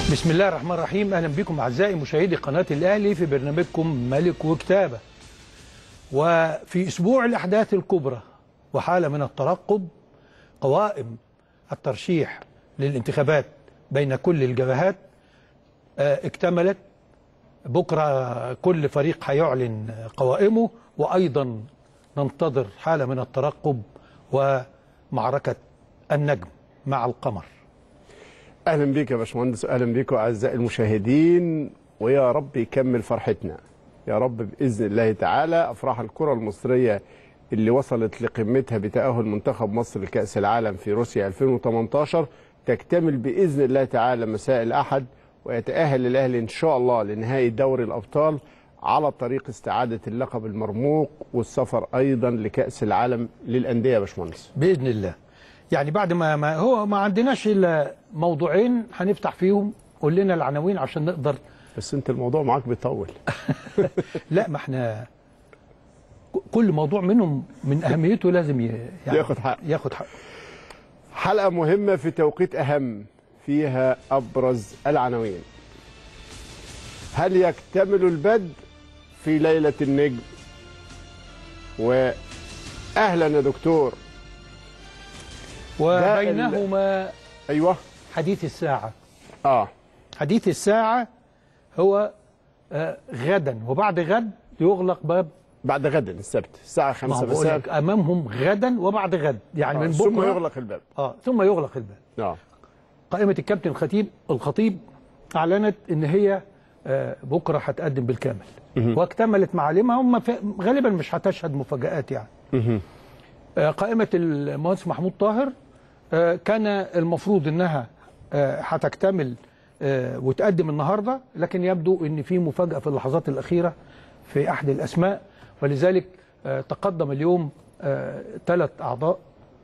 بسم الله الرحمن الرحيم اهلا بكم اعزائي مشاهدي قناه الاهلي في برنامجكم ملك وكتابه وفي اسبوع الاحداث الكبرى وحاله من الترقب قوائم الترشيح للانتخابات بين كل الجبهات آه، اكتملت بكره كل فريق هيعلن قوائمه وايضا ننتظر حاله من الترقب ومعركه النجم مع القمر اهلا بيك يا باشمهندس اهلا بيكم اعزائي المشاهدين ويا رب يكمل فرحتنا يا رب باذن الله تعالى افراح الكره المصريه اللي وصلت لقمتها بتاهل منتخب مصر لكاس العالم في روسيا 2018 تكتمل باذن الله تعالى مساء الاحد ويتاهل الاهلي ان شاء الله لنهائي دوري الابطال على طريق استعاده اللقب المرموق والسفر ايضا لكاس العالم للانديه يا باشمهندس باذن الله يعني بعد ما, ما هو ما عندناش الا موضوعين هنفتح فيهم قول لنا العناوين عشان نقدر بس انت الموضوع معاك بيطول لا ما احنا ك- كل موضوع منهم من اهميته لازم ي... يعني ياخد حق. ياخد حق حلقة مهمة في توقيت أهم فيها أبرز العناوين هل يكتمل البدء في ليلة النجم وأهلا يا دكتور وبينهما أيوة حديث الساعه آه حديث الساعه هو آه، غدا وبعد غد يغلق باب بعد غد السبت الساعة ما 5 هو بقول مساء لك امامهم غدا وبعد غد يعني آه. من ثم بكره يغلق الباب اه ثم يغلق الباب آه. قائمة الكابتن الخطيب الخطيب أعلنت إن هي آه، بكرة هتقدم بالكامل واكتملت معالمها هم ف- غالبا مش هتشهد مفاجآت يعني آه، قائمة المهندس محمود طاهر آه، كان المفروض إنها آه، هتكتمل آه، وتقدم النهاردة لكن يبدو إن في مفاجأة في اللحظات الأخيرة في أحد الأسماء ولذلك آه، تقدم اليوم ثلاث أعضاء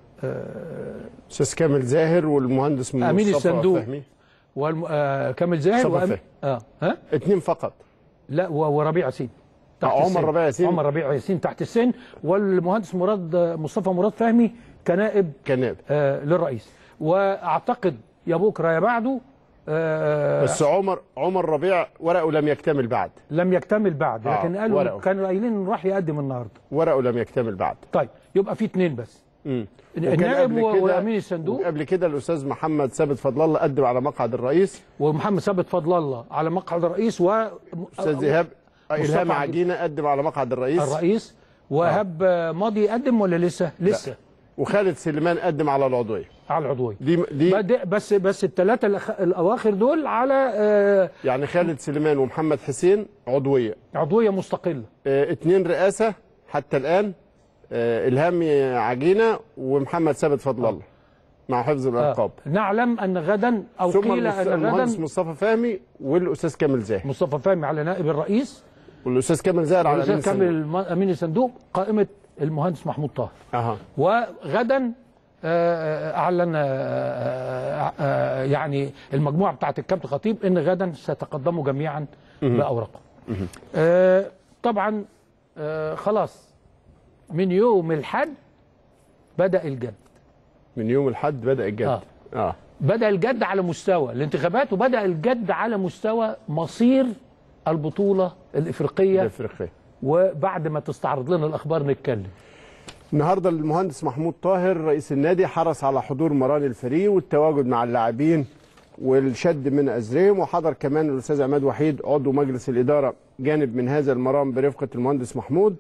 أستاذ كامل زاهر والمهندس أمين مصطفى الصندوق. فهمي والم... آه كامل زاهر مصطفى وأم... فهمي. اه ها اتنين فقط لا و- وربيع ياسين تحت عمر السن. ربيع ياسين. عمر ربيع ياسين تحت السن والمهندس مراد مصطفى مراد فهمي كنائب كناب آه للرئيس واعتقد يا بكره يا بعده آه بس عمر عمر ربيع ورقه لم يكتمل بعد لم يكتمل بعد آه، لكن قالوا ورقه. كانوا قايلين انه راح يقدم النهارده ورقه لم يكتمل بعد طيب يبقى في اثنين بس مم. النائب وكان قبل و- كده- وامين الصندوق قبل كده الاستاذ محمد ثابت فضل الله قدم على مقعد الرئيس ومحمد ثابت فضل الله على مقعد الرئيس و استاذ ايهاب مصطفى الهام عبد- عجينه قدم على مقعد الرئيس الرئيس وهب ماضي يقدم ولا لسه؟ لسه وخالد سليمان قدم على العضويه على العضويه دي دي بدأ بس بس الثلاثه الأخ- الاواخر دول على آه، يعني خالد سليمان ومحمد حسين عضويه عضويه مستقله اه اتنين رئاسه حتى الان اه الهام عجينه ومحمد ثابت فضل الله مع حفظ الالقاب آه. نعلم ان غدا او ثم قيل المس- ان المهندس غدا مصطفى فهمي والاستاذ كامل زاهر مصطفى فهمي على نائب الرئيس والاستاذ كامل زاهر على والاستاذ أمين كامل الصندوق. الم- امين الصندوق قائمه المهندس محمود طاهر اها وغدا آه، اعلن آه، آه، آه، يعني المجموعه بتاعه الكابتن خطيب ان غدا سيتقدموا جميعا باوراقهم آه، طبعا آه، خلاص من يوم الحد بدا الجد من يوم الحد بدا الجد آه. اه بدا الجد على مستوى الانتخابات وبدا الجد على مستوى مصير البطوله الافريقيه الافريقيه وبعد ما تستعرض لنا الاخبار نتكلم النهارده المهندس محمود طاهر رئيس النادي حرص على حضور مران الفريق والتواجد مع اللاعبين والشد من ازريم وحضر كمان الاستاذ عماد وحيد عضو مجلس الاداره جانب من هذا المرام برفقه المهندس محمود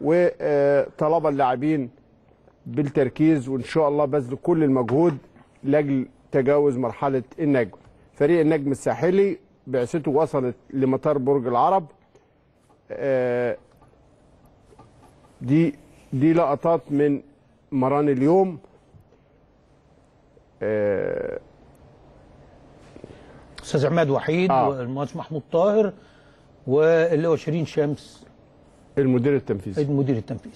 وطلب اللاعبين بالتركيز وان شاء الله بذل كل المجهود لاجل تجاوز مرحله النجم. فريق النجم الساحلي بعثته وصلت لمطار برج العرب آه، دي دي لقطات من مران اليوم آه، استاذ عماد وحيد آه. والمهندس محمود طاهر واللي هو شيرين شمس المدير التنفيذي المدير التنفيذي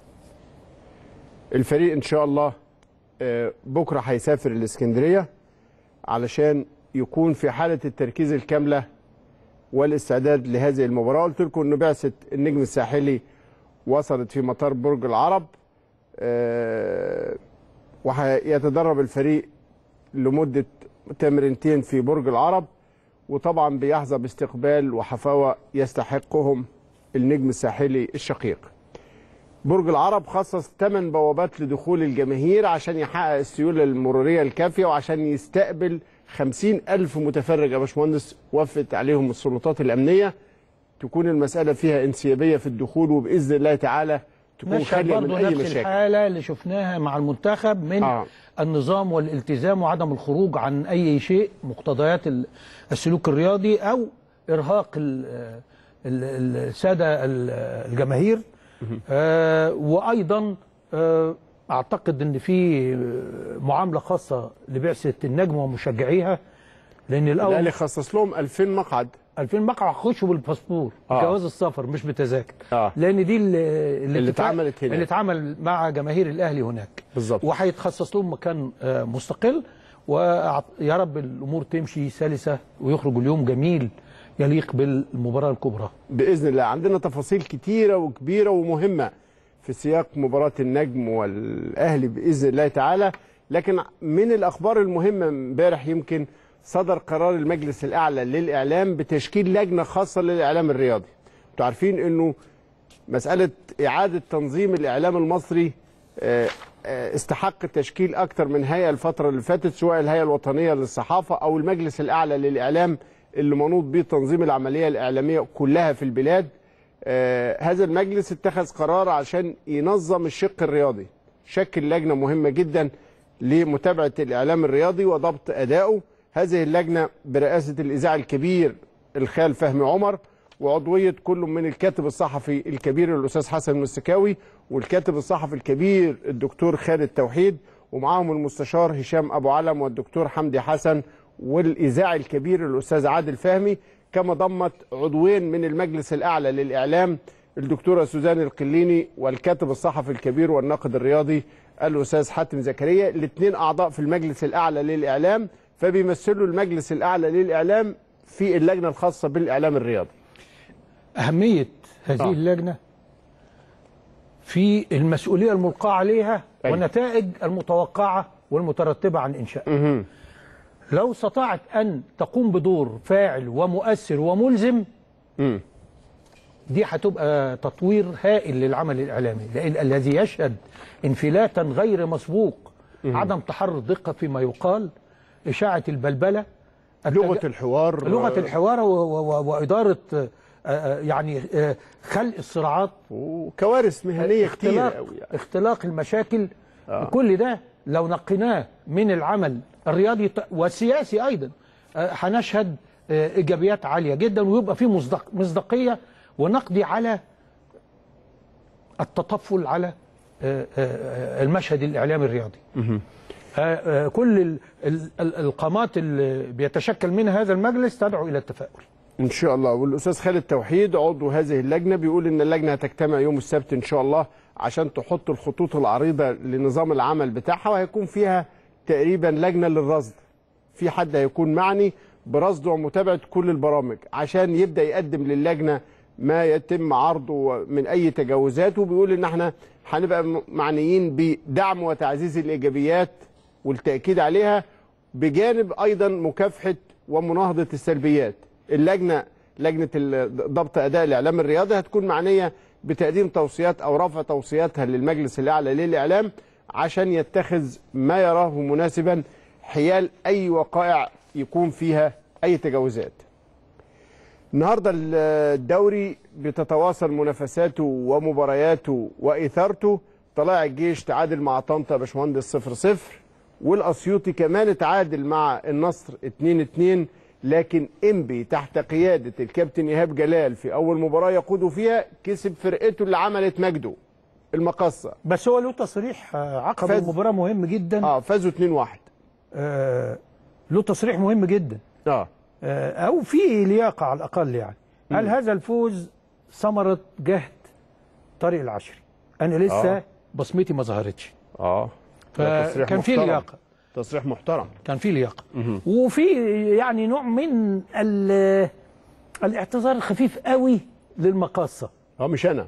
الفريق ان شاء الله آه، بكره هيسافر الاسكندريه علشان يكون في حاله التركيز الكامله والاستعداد لهذه المباراه قلت لكم ان بعثه النجم الساحلي وصلت في مطار برج العرب آه، وهيتدرب الفريق لمده تمرينتين في برج العرب وطبعا بيحظى باستقبال وحفاوه يستحقهم النجم الساحلي الشقيق برج العرب خصص 8 بوابات لدخول الجماهير عشان يحقق السيولة المرورية الكافية وعشان يستقبل 50 ألف متفرج يا باشمهندس وفت عليهم السلطات الأمنية تكون المسألة فيها انسيابية في الدخول وبإذن الله تعالى تكون مشهد خالية من برضه أي نفس مشاكل الحالة اللي شفناها مع المنتخب من آه. آه. النظام والالتزام وعدم الخروج عن أي شيء مقتضيات ال- السلوك الرياضي أو إرهاق ال- ال- السادة ال- الجماهير آه وأيضا آه أعتقد أن في معاملة خاصة لبعثة النجم ومشجعيها لأن الأول الأهلي خصص لهم 2000 مقعد 2000 مقعد خشوا بالباسبور آه. جواز السفر مش بتذاكر آه. لان دي اللي, اللي اتعملت هنا. اللي اتعمل مع جماهير الاهلي هناك بالظبط. وهيتخصص لهم مكان آه، مستقل ويا رب الامور تمشي سلسه ويخرج اليوم جميل يليق بالمباراه الكبرى باذن الله عندنا تفاصيل كتيره وكبيره ومهمه في سياق مباراه النجم والاهلي باذن الله تعالى لكن من الاخبار المهمه امبارح يمكن صدر قرار المجلس الاعلى للاعلام بتشكيل لجنه خاصه للاعلام الرياضي انتوا عارفين انه مساله اعاده تنظيم الاعلام المصري آه، آه، استحق تشكيل اكتر من هيئه الفتره اللي فاتت سواء الهيئه الوطنيه للصحافه او المجلس الاعلى للاعلام اللي منوط به تنظيم العمليه الاعلاميه كلها في البلاد آه، هذا المجلس اتخذ قرار عشان ينظم الشق الرياضي شكل لجنه مهمه جدا لمتابعه الاعلام الرياضي وضبط ادائه هذه اللجنه برئاسه الاذاعه الكبير الخال فهمي عمر وعضويه كل من الكاتب الصحفي الكبير الاستاذ حسن المستكاوي والكاتب الصحفي الكبير الدكتور خالد توحيد ومعاهم المستشار هشام ابو علم والدكتور حمدي حسن والاذاعي الكبير الاستاذ عادل فهمي كما ضمت عضوين من المجلس الاعلى للاعلام الدكتوره سوزان القليني والكاتب الصحفي الكبير والناقد الرياضي الاستاذ حاتم زكريا الاثنين اعضاء في المجلس الاعلى للاعلام فبيمثلوا المجلس الاعلى للاعلام في اللجنه الخاصه بالاعلام الرياضي اهميه هذه آه. آه. اللجنه في المسؤوليه الملقاه عليها أيوة. والنتائج المتوقعه والمترتبه عن انشائها لو استطاعت ان تقوم بدور فاعل ومؤثر وملزم مم. دي هتبقى تطوير هائل للعمل الاعلامي لان الذي يشهد انفلاتا غير مسبوق عدم تحرر دقه فيما يقال اشاعه البلبله لغه التج- الحوار لغه الحوار و- و- واداره آه، آه، يعني آه، خلق الصراعات وكوارث مهنيه كتير اختلاق قوي يعني. اختلاق المشاكل آه. آه. كل ده لو نقيناه من العمل الرياضي ط- والسياسي ايضا آه، هنشهد آه، ايجابيات عاليه جدا ويبقى في مصدق مصداقيه ونقضي على التطفل على آه، آه، آه، المشهد الاعلامي الرياضي آه، آه، كل ال- ال- ال- القامات اللي بيتشكل منها هذا المجلس تدعو الى التفاؤل ان شاء الله والاستاذ خالد توحيد عضو هذه اللجنه بيقول ان اللجنه هتجتمع يوم السبت ان شاء الله عشان تحط الخطوط العريضه لنظام العمل بتاعها وهيكون فيها تقريبا لجنه للرصد في حد هيكون معني برصد ومتابعه كل البرامج عشان يبدا يقدم للجنه ما يتم عرضه من اي تجاوزات وبيقول ان احنا هنبقى م- معنيين بدعم وتعزيز الايجابيات والتاكيد عليها بجانب ايضا مكافحه ومناهضه السلبيات اللجنه لجنه ال- ضبط اداء الاعلام الرياضي هتكون معنيه بتقديم توصيات او رفع توصياتها للمجلس الاعلى للاعلام عشان يتخذ ما يراه مناسبا حيال اي وقائع يكون فيها اي تجاوزات النهارده الدوري بتتواصل منافساته ومبارياته واثارته طلائع الجيش تعادل مع طنطا يا باشمهندس 0 0 والاسيوطي كمان تعادل مع النصر 2 2 لكن انبي تحت قياده الكابتن ايهاب جلال في اول مباراه يقود فيها كسب فرقته اللي عملت مجده المقصه بس هو له تصريح آه، عقب فاز. المباراه مهم جدا اه فازوا 2 1 آه، له تصريح مهم جدا اه آه، او في لياقه على الاقل يعني هل هذا الفوز ثمره جهد طارق العشري انا لسه آه. بصمتي ما ظهرتش اه ده تصريح فكان في محترم. لياقه تصريح محترم كان في لياقه وفي يعني نوع من ال- الاعتذار الخفيف قوي للمقاصه اه مش انا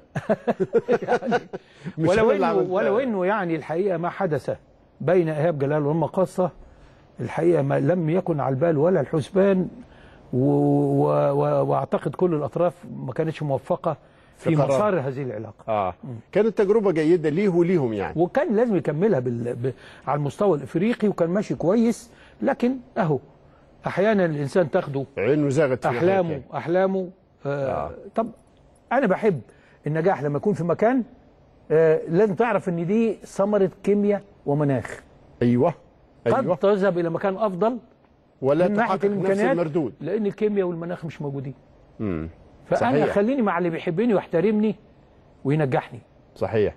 مش ولو أنا اللي انه عملتها. ولو انه يعني الحقيقه ما حدث بين ايهاب جلال والمقاصه الحقيقه ما لم يكن على البال ولا الحسبان و- و- و- واعتقد كل الاطراف ما كانتش موفقه في في قرار. مسار هذه العلاقه اه كانت تجربه جيده ليه وليهم يعني وكان لازم يكملها بال... ب... على المستوى الافريقي وكان ماشي كويس لكن اهو احيانا الانسان تاخده عينه زاغت في ناحية احلامه تاني. احلامه آه آه. طب انا بحب النجاح لما يكون في مكان آه لازم تعرف ان دي ثمره كيمياء ومناخ ايوه قد ايوه تذهب الى مكان افضل ولا من ناحيه تحقق نفس الامكانيات المردود لان الكيمياء والمناخ مش موجودين امم فانا صحيح. خليني مع اللي بيحبني ويحترمني وينجحني صحيح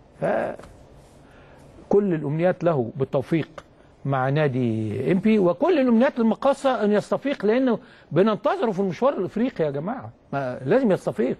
كل الامنيات له بالتوفيق مع نادي امبي وكل الامنيات للمقاصه ان يستفيق لانه بننتظره في المشوار الافريقي يا جماعه ما لازم يستفيق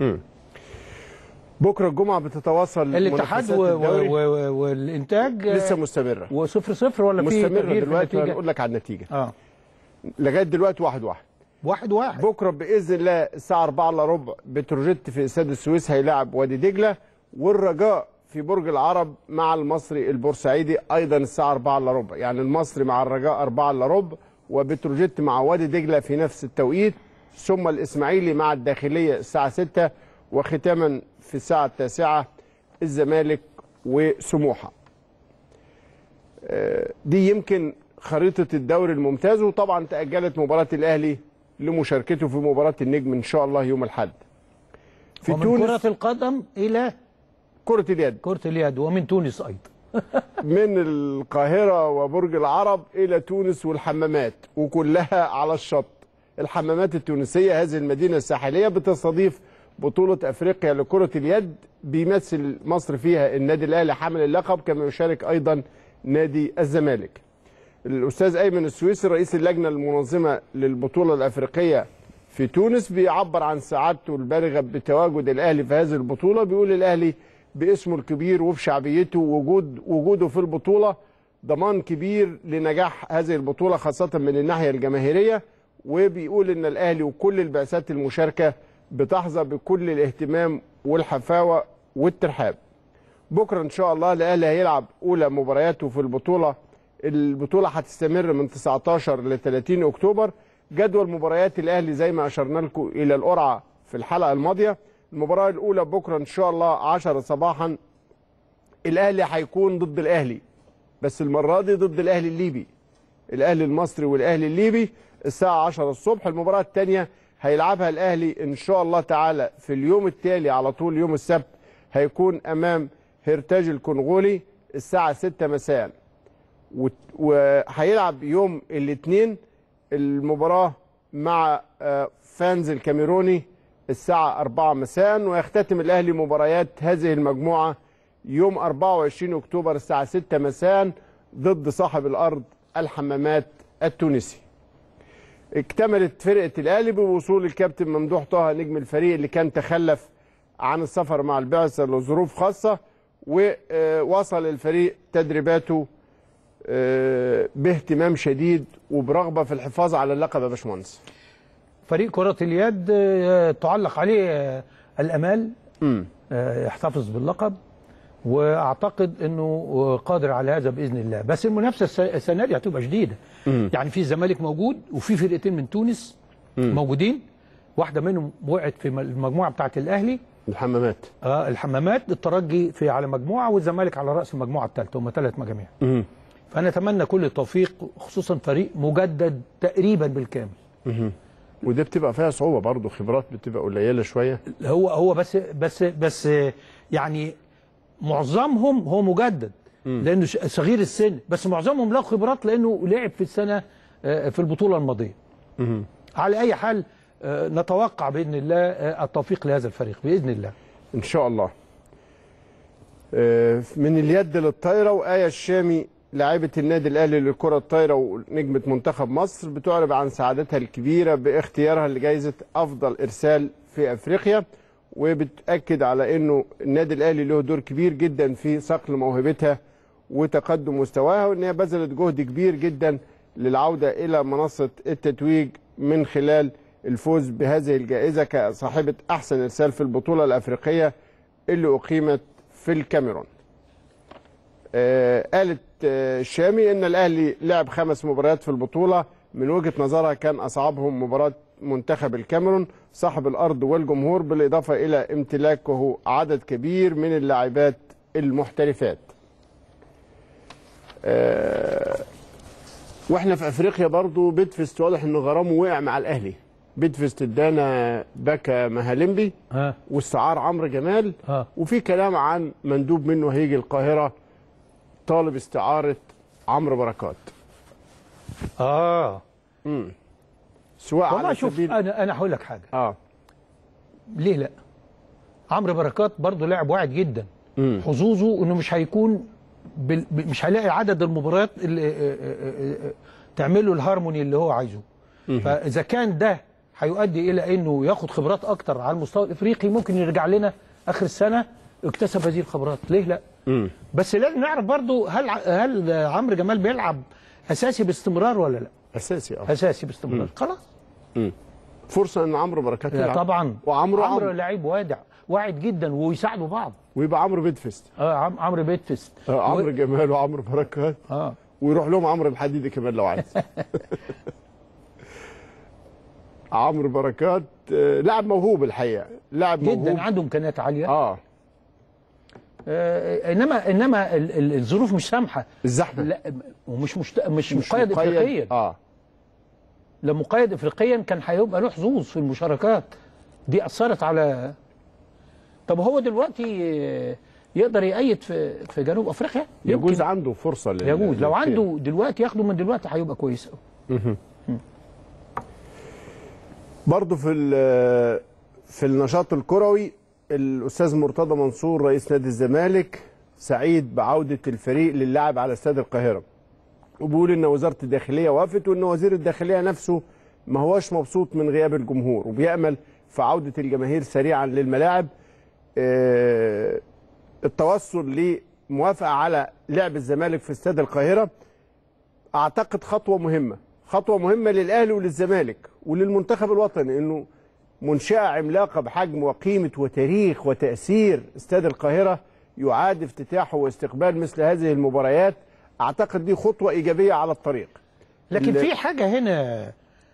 بكره الجمعه بتتواصل الاتحاد منافسات و... و... الدوري. و... والانتاج لسه مستمره وصفر صفر ولا في مستمره تغيير في دلوقتي النتيجه؟ هنقول لك على النتيجه اه لغايه دلوقتي واحد واحد واحد واحد بكره باذن الله الساعه 4 الا ربع بتروجيت في استاد السويس هيلاعب وادي دجله والرجاء في برج العرب مع المصري البورسعيدي ايضا الساعه 4 الا ربع يعني المصري مع الرجاء 4 الا ربع وبتروجيت مع وادي دجله في نفس التوقيت ثم الاسماعيلي مع الداخليه الساعه 6 وختاما في الساعه التاسعه الزمالك وسموحه آه، دي يمكن خريطه الدوري الممتاز وطبعا تاجلت مباراه الاهلي لمشاركته في مباراه النجم ان شاء الله يوم الاحد في ومن تونس كرة القدم إلى كره اليد كرة اليد ومن تونس أيضا من القاهرة وبرج العرب إلى تونس والحمامات وكلها على الشط الحمامات التونسية هذه المدينة الساحلية بتستضيف بطولة أفريقيا لكرة اليد بيمثل مصر فيها النادي الأهلي حامل اللقب كما يشارك أيضا نادي الزمالك الأستاذ أيمن السويسي رئيس اللجنة المنظمة للبطولة الأفريقية في تونس بيعبر عن سعادته البالغة بتواجد الأهلي في هذه البطولة بيقول الأهلي باسمه الكبير وبشعبيته وجود وجوده في البطولة ضمان كبير لنجاح هذه البطولة خاصة من الناحية الجماهيرية وبيقول إن الأهلي وكل البعثات المشاركة بتحظى بكل الاهتمام والحفاوة والترحاب بكرة إن شاء الله الأهلي هيلعب أولى مبارياته في البطولة البطولة هتستمر من 19 ل 30 أكتوبر جدول مباريات الأهلي زي ما أشرنا لكم إلى القرعة في الحلقة الماضية المباراة الأولى بكرة إن شاء الله 10 صباحا الأهلي هيكون ضد الأهلي بس المرة دي ضد الأهلي الليبي الأهلي المصري والأهلي الليبي الساعة 10 الصبح المباراة الثانية هيلعبها الأهلي إن شاء الله تعالى في اليوم التالي على طول يوم السبت هيكون أمام هيرتاج الكونغولي الساعة 6 مساء وت- وهيلعب يوم الاثنين المباراة مع آه، فانز الكاميروني الساعة 4 مساء ويختتم الأهلي مباريات هذه المجموعة يوم 24 أكتوبر الساعة 6 مساء ضد صاحب الأرض الحمامات التونسي اكتملت فرقة الأهلي بوصول الكابتن ممدوح طه نجم الفريق اللي كان تخلف عن السفر مع البعثة لظروف خاصة ووصل الفريق تدريباته آه، باهتمام شديد وبرغبة في الحفاظ على اللقب يا باشمهندس فريق كرة اليد آه، تعلق عليه آه، الأمال آه، يحتفظ باللقب واعتقد انه آه، قادر على هذا باذن الله بس المنافسه الس- السنه دي هتبقى شديده يعني في الزمالك موجود وفي فرقتين من تونس موجودين واحده منهم وقعت في م- المجموعه بتاعه الاهلي الحمامات آه الحمامات الترجي في على مجموعه والزمالك على راس المجموعه الثالثه هم ثلاث مجاميع فانا اتمنى كل التوفيق خصوصا فريق مجدد تقريبا بالكامل وده بتبقى فيها صعوبة برضه خبرات بتبقى قليلة شوية هو هو بس بس بس يعني معظمهم هو مجدد لانه ش- صغير السن بس معظمهم له خبرات لانه لعب في السنه آه، في البطوله الماضيه على اي حال آه، نتوقع باذن الله آه، التوفيق لهذا الفريق باذن الله إن شاء الله آه، من اليد للطايرة وآية الشامي لاعبة النادي الأهلي للكرة الطايرة ونجمة منتخب مصر بتعرب عن سعادتها الكبيرة باختيارها لجائزة أفضل إرسال في أفريقيا وبتأكد على أنه النادي الأهلي له دور كبير جدا في صقل موهبتها وتقدم مستواها وأن هي بذلت جهد كبير جدا للعودة إلى منصة التتويج من خلال الفوز بهذه الجائزة كصاحبة أحسن إرسال في البطولة الأفريقية اللي أقيمت في الكاميرون آه، قالت آه، الشامي ان الاهلي لعب خمس مباريات في البطوله من وجهه نظرها كان اصعبهم مباراه منتخب الكاميرون صاحب الارض والجمهور بالاضافه الى امتلاكه عدد كبير من اللاعبات المحترفات. آه، واحنا في افريقيا برضو بيدفست واضح ان غرامه وقع مع الاهلي. بيدفست ادانا باكا مهالمبي ها واستعار عمرو جمال ها وفي كلام عن مندوب منه هيجي القاهره طالب استعاره عمرو بركات. اه سواء والله على شوف سبيل انا انا هقول لك حاجه اه ليه لا عمرو بركات برضه لاعب واعد جدا مم. حظوظه انه مش هيكون بال... ب- مش هيلاقي عدد المباريات اللي آه، آه، آه، تعمله الهارموني اللي هو عايزه فاذا كان ده هيؤدي الى انه ياخد خبرات اكتر على المستوى الافريقي ممكن يرجع لنا اخر السنه اكتسب هذه الخبرات ليه لا مم. بس لازم نعرف برضو هل ع- هل عمرو جمال بيلعب اساسي باستمرار ولا لا اساسي اه اساسي باستمرار خلاص فرصه ان عمرو بركات لا يلعب طبعا وعمرو عمرو عمرو لعيب وادع واعد جدا ويساعدوا بعض ويبقى عمرو بيدفست اه عم- عمرو بيتفست آه عمرو جمال وعمرو بركات اه ويروح لهم عمرو الحديدي كمان لو عايز عمرو بركات آه، لاعب موهوب الحقيقه لاعب موهوب جدا عنده امكانيات عاليه اه آه انما انما ال- ال- الظروف مش سامحه الزحمه لا ومش مشت... مش, مقيد مقيد. افريقيا اه لو مقيد افريقيا كان هيبقى له حظوظ في المشاركات دي اثرت على طب هو دلوقتي آه، يقدر يأيد في في جنوب افريقيا يجوز يمكن. عنده فرصه لل- يجوز لو للخير. عنده دلوقتي ياخده من دلوقتي هيبقى كويس قوي برضه في ال- في النشاط الكروي الاستاذ مرتضى منصور رئيس نادي الزمالك سعيد بعوده الفريق للعب على استاد القاهره وبيقول ان وزاره الداخليه وافت وان وزير الداخليه نفسه ما هوش مبسوط من غياب الجمهور وبيامل في عوده الجماهير سريعا للملاعب آه، التوصل لموافقه على لعب الزمالك في استاد القاهره اعتقد خطوه مهمه خطوه مهمه للاهلي وللزمالك وللمنتخب الوطني انه منشاه عملاقه بحجم وقيمه وتاريخ وتاثير استاد القاهره يعاد افتتاحه واستقبال مثل هذه المباريات اعتقد دي خطوه ايجابيه على الطريق لكن لا. في حاجه هنا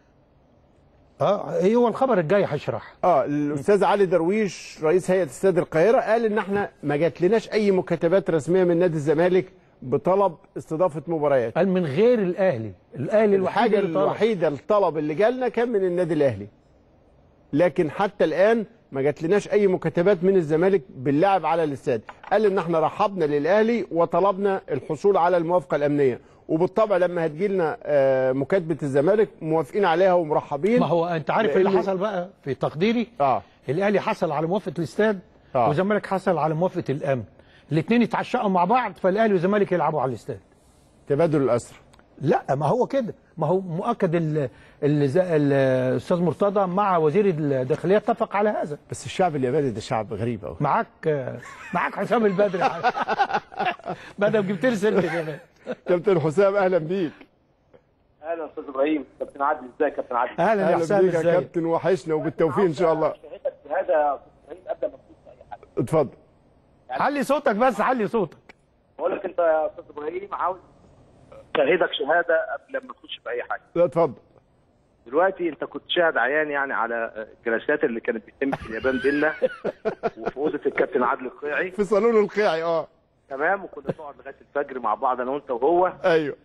اه ايه هو الخبر الجاي هشرح اه الاستاذ علي درويش رئيس هيئه استاد القاهره قال ان احنا ما جاتلناش اي مكاتبات رسميه من نادي الزمالك بطلب استضافه مباريات قال من غير الاهلي الاهلي الوحيد الحاجه اللي طلب. الوحيده الطلب اللي جالنا كان من النادي الاهلي لكن حتى الان ما جاتلناش اي مكاتبات من الزمالك باللعب على الاستاد قال ان احنا رحبنا للاهلي وطلبنا الحصول على الموافقه الامنيه وبالطبع لما هتجيلنا آه، مكاتبه الزمالك موافقين عليها ومرحبين ما هو انت عارف ايه اللي لأنه- حصل بقى في تقديري اه الاهلي حصل على موافقه الاستاد آه. والزمالك حصل على موافقه الامن الاثنين اتعشقوا مع بعض فالاهلي والزمالك يلعبوا على الاستاد تبادل الاسرى لا ما هو كده ما هو مؤكد ال- ال- ز- الاستاذ مرتضى مع وزير الداخليه اتفق على هذا بس الشعب الياباني ده شعب غريب قوي معاك معاك حسام البدري ما دام جبت لي سيره اليابان كابتن حسام اهلا بيك اهلا استاذ ابراهيم كابتن عادل ازيك يا كابتن عادل اهلا يا اهلا حسام بيك يا ازيك كابتن وحشنا وبالتوفيق ان شاء الله شهادك شهاده يا استاذ ابراهيم قبل ما تخش في اي حاجه اتفضل علي صوتك بس علي صوتك بقول لك انت يا استاذ ابراهيم عاوز شهادك شهاده قبل ما تخش في اي حاجه لا اتفضل دلوقتي انت كنت شاهد عيان يعني على الجلسات اللي كانت بتتم في اليابان بينا وفي اوضه الكابتن عادل القيعي في صالون القيعي اه تمام وكنا نقعد لغايه الفجر مع بعض انا وانت وهو ايوه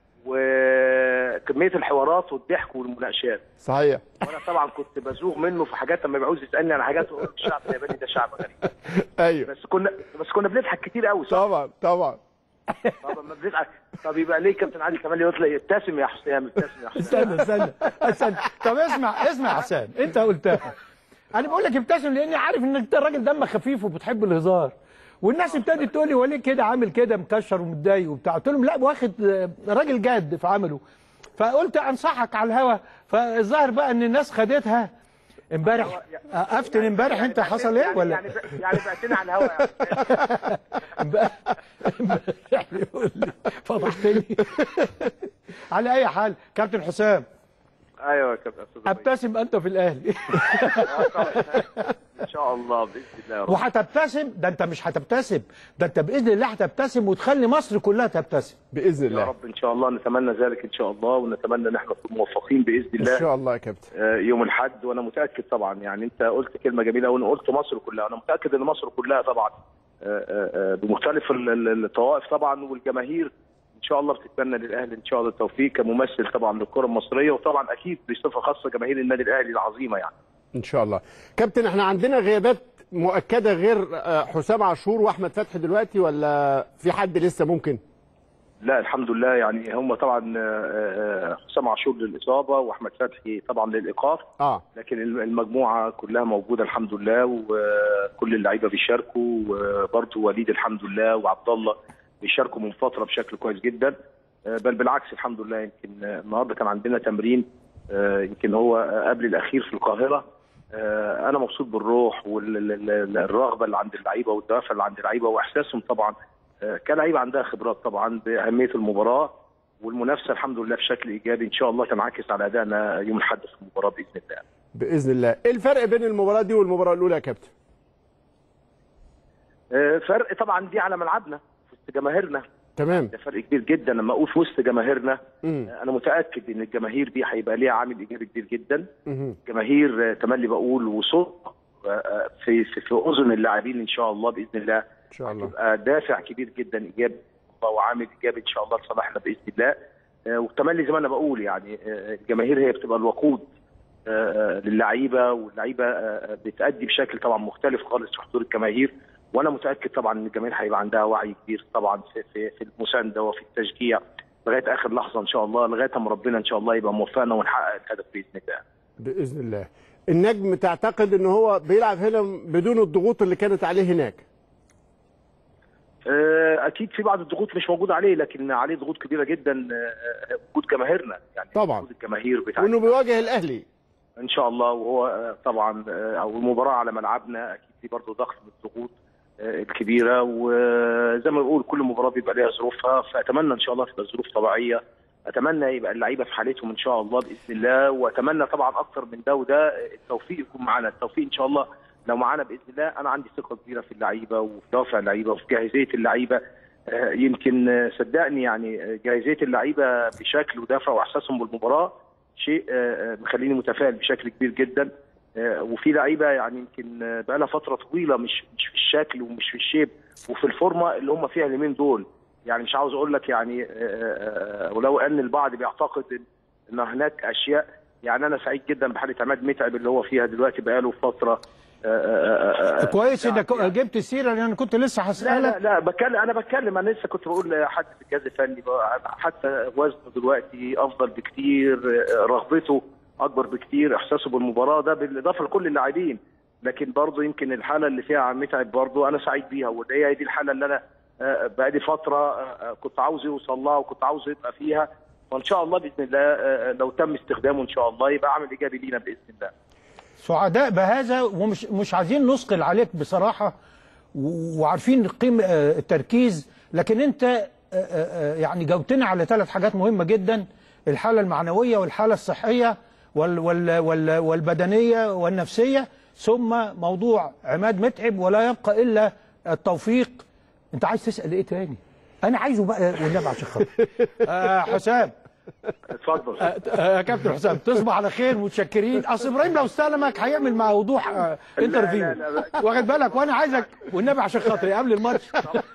وكميه الحوارات والضحك والمناقشات صحيح وانا طبعا كنت بزوغ منه في حاجات لما بيعوز يسالني عن حاجات اقول له الشعب الياباني ده شعب غريب ايوه بس كنا بس كنا بنضحك كتير قوي صح؟ طبعا طبعا طب ما بنضحك طب يبقى ليه كابتن عادل كمال يطلع يبتسم يا حسام ابتسم يا حسام استنى استنى استنى طب اسمع اسمع يا حسام انت قلتها انا بقول لك ابتسم لاني عارف انك انت راجل دمك خفيف وبتحب الهزار والناس ابتدت تقول لي هو ليه كده عامل كده مكشر ومتضايق وبتاع قلت لهم لا واخد آه، راجل جاد في عمله فقلت انصحك على الهوا فالظاهر بقى ان الناس خدتها امبارح آه، افتن امبارح انت حصل ايه يعني ولا يعني يعني بعتنا على الهوا يا حسام. امبارح امبارح يقول لي فضحتني على اي حال كابتن حسام ايوه يا كابتن استاذ إبراهيم. ابتسم انت في الاهلي آه، طبعاً. ان شاء الله باذن الله يا رب وهتبتسم ده انت مش هتبتسم ده انت باذن الله هتبتسم وتخلي مصر كلها تبتسم باذن يا الله رب ان شاء الله نتمنى ذلك ان شاء الله ونتمنى ان احنا نكون موفقين باذن ان الله شاء الله يا كابتن آه، يوم الاحد وانا متاكد طبعا يعني انت قلت كلمه جميله وانا قلت مصر كلها انا متاكد ان مصر كلها طبعا آه، آه، آه، بمختلف ال- ال- الطوائف طبعا والجماهير ان شاء الله بتتمنى للاهلي ان شاء الله التوفيق كممثل طبعا للكره المصريه وطبعا اكيد بصفه خاصه جماهير النادي الاهلي العظيمه يعني ان شاء الله كابتن احنا عندنا غيابات مؤكده غير آه، حسام عاشور واحمد فتحي دلوقتي ولا في حد لسه ممكن لا الحمد لله يعني هم طبعا آه، آه، حسام عاشور للاصابه واحمد فتحي طبعا للايقاف اه لكن المجموعه كلها موجوده الحمد لله وكل اللعيبه بيشاركوا وبرضه وليد الحمد لله وعبد الله بيشاركوا من فتره بشكل كويس جدا بل بالعكس الحمد لله يمكن النهارده كان عندنا تمرين يمكن هو قبل الاخير في القاهره انا مبسوط بالروح والرغبه اللي عند اللعيبه والدوافع اللي عند اللعيبه واحساسهم طبعا كلعيبه عندها خبرات طبعا باهميه المباراه والمنافسه الحمد لله بشكل ايجابي ان شاء الله تنعكس على ادائنا يوم الاحد في المباراه باذن الله. باذن الله ايه الفرق بين المباراه دي والمباراه الاولى يا كابتن آه، فرق طبعا دي على ملعبنا في وسط جماهيرنا تمام ده فرق كبير جدا لما اقول في وسط جماهيرنا مم. آه، انا متاكد ان الجماهير دي هيبقى ليها عامل ايجابي كبير جدا مهم. جماهير آه، تملي بقول وصوت آه، آه، في في في اذن اللاعبين ان شاء الله باذن الله ان شاء الله يبقى دافع كبير جدا ايجابي وعامل ايجابي ان شاء الله لصالحنا باذن الله آه، وتملي زي ما انا بقول يعني آه، الجماهير هي بتبقى الوقود آه، آه، للعيبه واللعيبه آه، آه، بتأدي بشكل طبعا مختلف خالص في حضور الجماهير وانا متاكد طبعا ان الجماهير هيبقى عندها وعي كبير طبعا في في, في المسانده وفي التشجيع لغايه اخر لحظه ان شاء الله لغايه ما ربنا ان شاء الله يبقى موفقنا ونحقق الهدف باذن الله. باذن الله النجم تعتقد ان هو بيلعب هنا بدون الضغوط اللي كانت عليه هناك آه، اكيد في بعض الضغوط مش موجوده عليه لكن عليه ضغوط كبيره جدا آه، آه، وجود جماهيرنا يعني طبعاً. وجود الجماهير بتاع وانه بيواجه الاهلي ان شاء الله وهو آه، طبعا آه، او المباراه على ملعبنا اكيد في برضه ضغط من الضغوط آه، الكبيره وزي ما بقول كل مباراه بيبقى ليها ظروفها فاتمنى ان شاء الله تبقى ظروف طبيعيه اتمنى يبقى اللعيبه في حالتهم ان شاء الله باذن الله واتمنى طبعا اكتر من ده وده آه، التوفيق يكون معانا التوفيق ان شاء الله لو معانا باذن الله انا عندي ثقه كبيره في اللعيبه وفي دوافع اللعيبه وفي جاهزيه اللعيبه آه، يمكن آه، صدقني يعني آه، جاهزيه اللعيبه بشكل ودافع واحساسهم بالمباراه شيء آه، آه، مخليني متفائل بشكل كبير جدا آه، وفي لعيبه يعني يمكن آه، بقى لها فتره طويله مش مش في الشكل ومش في الشيب وفي الفورمه اللي هم فيها اليومين دول يعني مش عاوز اقول لك يعني آه، آه، آه، ولو ان البعض بيعتقد إن- ان هناك اشياء يعني انا سعيد جدا بحاله عماد متعب اللي هو فيها دلوقتي بقاله فتره آه، آه، آه، آه، كويس يعني- انك جبت السيره لان انا كنت لسه لا هسالك لا لا بتكلم انا بتكلم انا لسه كنت بقول لحد في الجهاز الفني بقى حتى وزنه دلوقتي افضل بكتير آه، رغبته اكبر بكتير احساسه بالمباراه ده بالاضافه لكل اللاعبين لكن برضه يمكن الحاله اللي فيها عم متعب برضه انا سعيد بيها وده هي دي الحاله اللي انا آه، بقالي فتره آه، آه، كنت عاوز يوصل لها وكنت عاوز يبقى فيها فان شاء الله باذن الله آه، آه، لو تم استخدامه ان شاء الله يبقى عامل ايجابي لينا باذن الله سعداء بهذا ومش مش عايزين نثقل عليك بصراحه و- وعارفين قيم آه، التركيز لكن انت آه، آه، آه، يعني جاوبتنا على ثلاث حاجات مهمه جدا الحاله المعنويه والحاله الصحيه وال وال وال والبدنيه والنفسيه ثم موضوع عماد متعب ولا يبقى الا التوفيق انت عايز تسال ايه تاني انا عايزه بقى والنبي عشان خاطر آه حسام اتفضل آه، يا كابتن حسام تصبح على خير متشكرين اصل ابراهيم لو استلمك هيعمل مع وضوح آه، انترفيو لا، لا، لا. واخد بالك وانا عايزك والنبي عشان خاطري قبل الماتش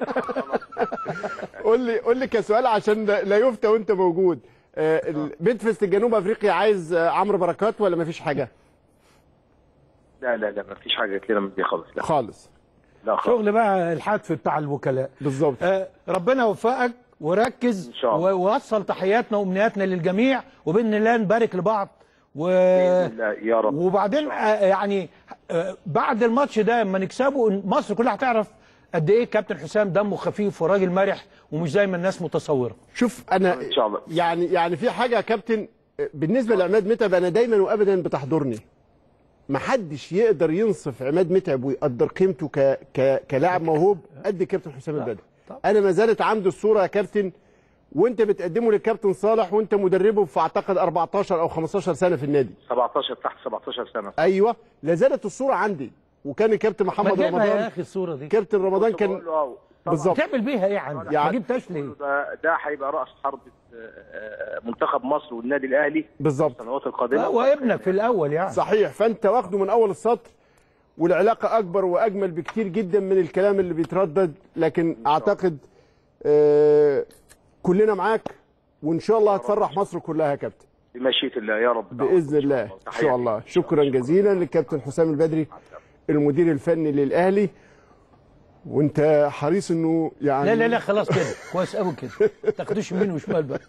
قول لي قول لي كسؤال عشان لا لا يفتى وانت موجود آه، ال- بيدفست جنوب افريقيا عايز آه، عمرو بركات ولا مفيش حاجه لا لا لا ما فيش حاجه كده من دي خالص لا خالص لا خالص شغل بقى الحتف بتاع الوكلاء بالظبط آه، ربنا يوفقك وركز إن شاء الله. ووصل تحياتنا وامنياتنا للجميع وباذن الله نبارك لبعض و... باذن الله يا رب وبعدين آه، يعني آه، بعد الماتش ده لما نكسبه مصر كلها هتعرف قد ايه كابتن حسام دمه خفيف وراجل مرح ومش زي ما الناس متصوره شوف انا إن شاء الله. يعني يعني في حاجه يا كابتن آه، بالنسبه لعماد متعب انا دايما وابدا بتحضرني محدش يقدر ينصف عماد متعب ويقدر قيمته ك... ك... كلاعب موهوب قد كابتن حسام البدري طبعا. انا ما زالت عندي الصوره يا كابتن وانت بتقدمه للكابتن صالح وانت مدربه في اعتقد 14 او 15 سنه في النادي 17 تحت 17 سنه ايوه لا زالت الصوره عندي وكان الكابتن ما محمد تجيبها يا رمضان اخي الصوره دي كابتن رمضان كنت كان بقول له آه، طبعاً. بالظبط. تعمل بيها ايه عندك يعني- ما جبتهاش ليه ده ده هيبقى راس حرب آه، آه، منتخب مصر والنادي الاهلي بالظبط السنوات القادمه هو ابنك في الاول يعني صحيح فانت واخده من اول السطر والعلاقه اكبر واجمل بكتير جدا من الكلام اللي بيتردد لكن اعتقد آه كلنا معاك وان شاء الله هتفرح مصر كلها يا كابتن بمشيئه الله يا رب باذن الله ان شاء الله شكرا جزيلا للكابتن حسام البدري المدير الفني للاهلي وانت حريص انه يعني لا لا لا خلاص كده كويس قوي كده ما تاخدوش يمين وشمال بقى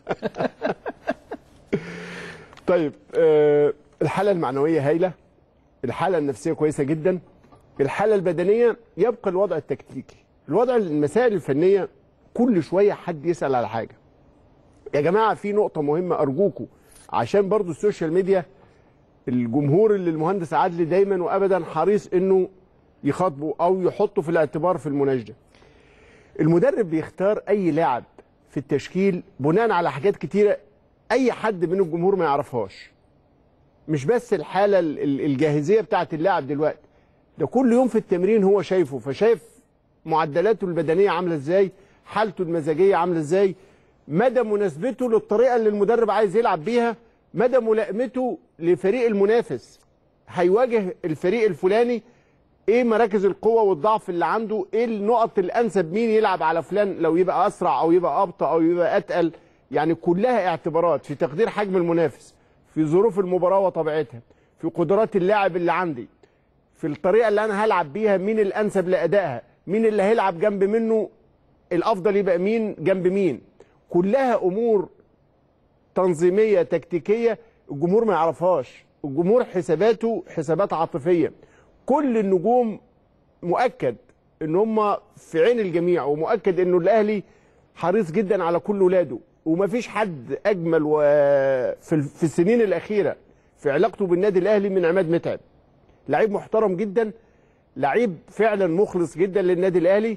طيب آه الحاله المعنويه هايله الحاله النفسيه كويسه جدا الحاله البدنيه يبقى الوضع التكتيكي الوضع المسائل الفنيه كل شويه حد يسال على حاجه يا جماعه في نقطه مهمه ارجوكم عشان برضو السوشيال ميديا الجمهور اللي المهندس عادلي دايما وابدا حريص انه يخاطبه او يحطه في الاعتبار في المناجده المدرب بيختار اي لاعب في التشكيل بناء على حاجات كتيره اي حد من الجمهور ما يعرفهاش مش بس الحاله ال- ال- الجاهزيه بتاعه اللاعب دلوقتي ده كل يوم في التمرين هو شايفه فشايف معدلاته البدنيه عامله ازاي حالته المزاجيه عامله ازاي مدى مناسبته للطريقه اللي المدرب عايز يلعب بيها مدى ملائمته لفريق المنافس هيواجه الفريق الفلاني ايه مراكز القوه والضعف اللي عنده ايه النقط الانسب مين يلعب على فلان لو يبقى اسرع او يبقى ابطا او يبقى اتقل يعني كلها اعتبارات في تقدير حجم المنافس في ظروف المباراه وطبيعتها في قدرات اللاعب اللي عندي في الطريقه اللي انا هلعب بيها مين الانسب لادائها مين اللي هيلعب جنب منه الافضل يبقى مين جنب مين كلها امور تنظيميه تكتيكيه الجمهور ما يعرفهاش الجمهور حساباته حسابات عاطفيه كل النجوم مؤكد ان هم في عين الجميع ومؤكد انه الاهلي حريص جدا على كل ولاده ومفيش حد اجمل و... في في السنين الاخيره في علاقته بالنادي الاهلي من عماد متعب لعيب محترم جدا لعيب فعلا مخلص جدا للنادي الاهلي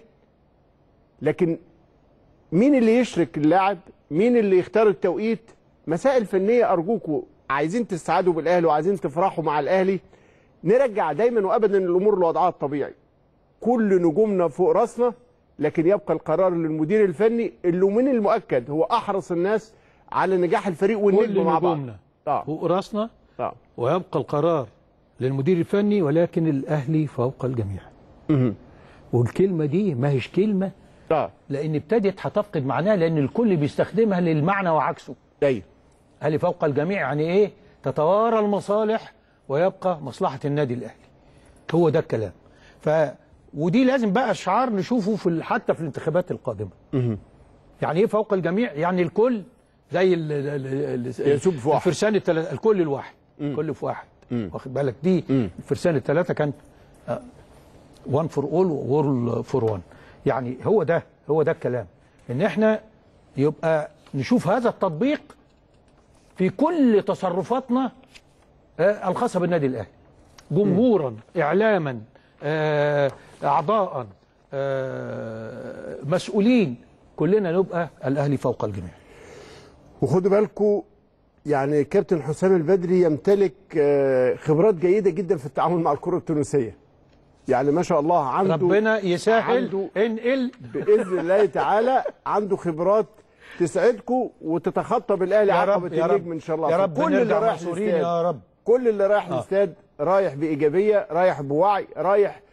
لكن مين اللي يشرك اللاعب مين اللي يختار التوقيت مسائل فنيه ارجوكوا عايزين تسعدوا بالاهلي وعايزين تفرحوا مع الاهلي نرجع دايما وابدا الامور لوضعها الطبيعي كل نجومنا فوق راسنا لكن يبقى القرار للمدير الفني اللي من المؤكد هو احرص الناس على نجاح الفريق والنجم كل مع بعض نجومنا اه فوق راسنا اه ويبقى القرار للمدير الفني ولكن الاهلي فوق الجميع مهم. والكلمه دي ما هيش كلمه اه لان ابتدت هتفقد معناها لان الكل بيستخدمها للمعنى وعكسه ايوه الاهلي فوق الجميع يعني ايه تتوارى المصالح ويبقى مصلحه النادي الاهلي هو ده الكلام ف ودي لازم بقى شعار نشوفه في ال- حتى في الانتخابات القادمه يعني ايه فوق الجميع يعني الكل زي ال ال ال يسوب في واحد. الفرسان التلاتة الكل الواحد كل في واحد واخد بالك دي الفرسان الثلاثه كان وان فور اول وورل فور وان يعني هو ده هو ده الكلام ان احنا يبقى نشوف هذا التطبيق في كل تصرفاتنا آه، الخاصه بالنادي الاهلي جمهورا اعلاما آه، اعضاء آه، مسؤولين كلنا نبقى الاهلي فوق الجميع وخدوا بالكم يعني كابتن حسام البدري يمتلك آه، خبرات جيده جدا في التعامل مع الكره التونسيه يعني ما شاء الله عنده ربنا يسهل عنده انقل باذن الله تعالى عنده خبرات تسعدكم وتتخطى بالاهلي يا عقبه رب يا رب النجم ان شاء الله يا رب كل اللي نرجع رايح منصورين الاستاد يا رب كل اللي رايح الاستاد رايح بايجابيه رايح بوعي رايح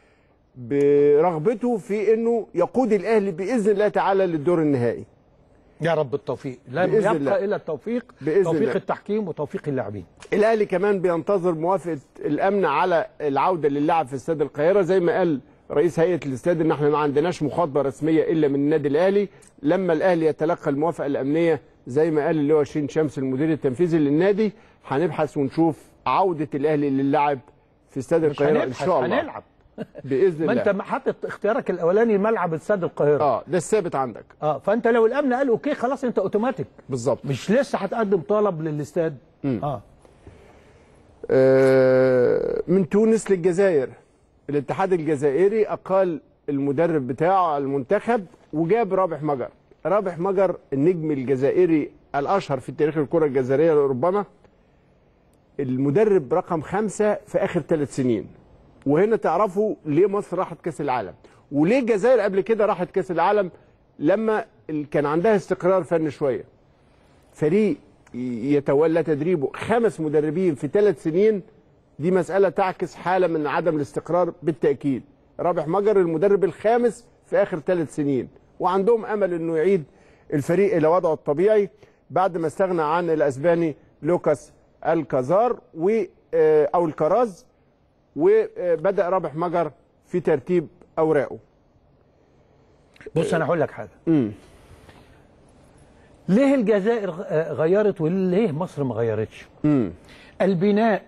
برغبته في انه يقود الاهلي باذن الله تعالى للدور النهائي يا رب التوفيق لم بإذن يبقى الله. الا التوفيق بإذن توفيق الله. التحكيم وتوفيق اللاعبين الاهلي كمان بينتظر موافقه الامن على العوده للعب في استاد القاهره زي ما قال رئيس هيئه الاستاد ان احنا ما عندناش مخاطبه رسميه الا من النادي الاهلي لما الاهلي يتلقى الموافقه الامنيه زي ما قال اللي هو شين شمس المدير التنفيذي للنادي هنبحث ونشوف عوده الاهلي للعب في استاد مش القاهره ان هنبحث شاء الله هنلعب باذن ما الله انت حاطط اختيارك الاولاني ملعب استاد القاهره اه ده الثابت عندك اه فانت لو الامن قال اوكي خلاص انت اوتوماتيك بالظبط مش لسه هتقدم طلب للاستاد اه آه، من تونس للجزائر الاتحاد الجزائري اقال المدرب بتاعه على المنتخب وجاب رابح مجر رابح مجر النجم الجزائري الاشهر في تاريخ الكره الجزائريه ربما المدرب رقم خمسة في اخر ثلاث سنين وهنا تعرفوا ليه مصر راحت كاس العالم وليه الجزائر قبل كده راحت كاس العالم لما ال- كان عندها استقرار فني شويه فريق ي- يتولى تدريبه خمس مدربين في ثلاث سنين دي مسألة تعكس حالة من عدم الاستقرار بالتأكيد رابح مجر المدرب الخامس في آخر ثلاث سنين وعندهم أمل أنه يعيد الفريق إلى وضعه الطبيعي بعد ما استغنى عن الأسباني لوكاس الكازار و آه، أو الكراز وبدأ رابح مجر في ترتيب أوراقه بص انا هقول لك حاجه مم. ليه الجزائر غ- آه غيرت وليه مصر ما غيرتش مم. البناء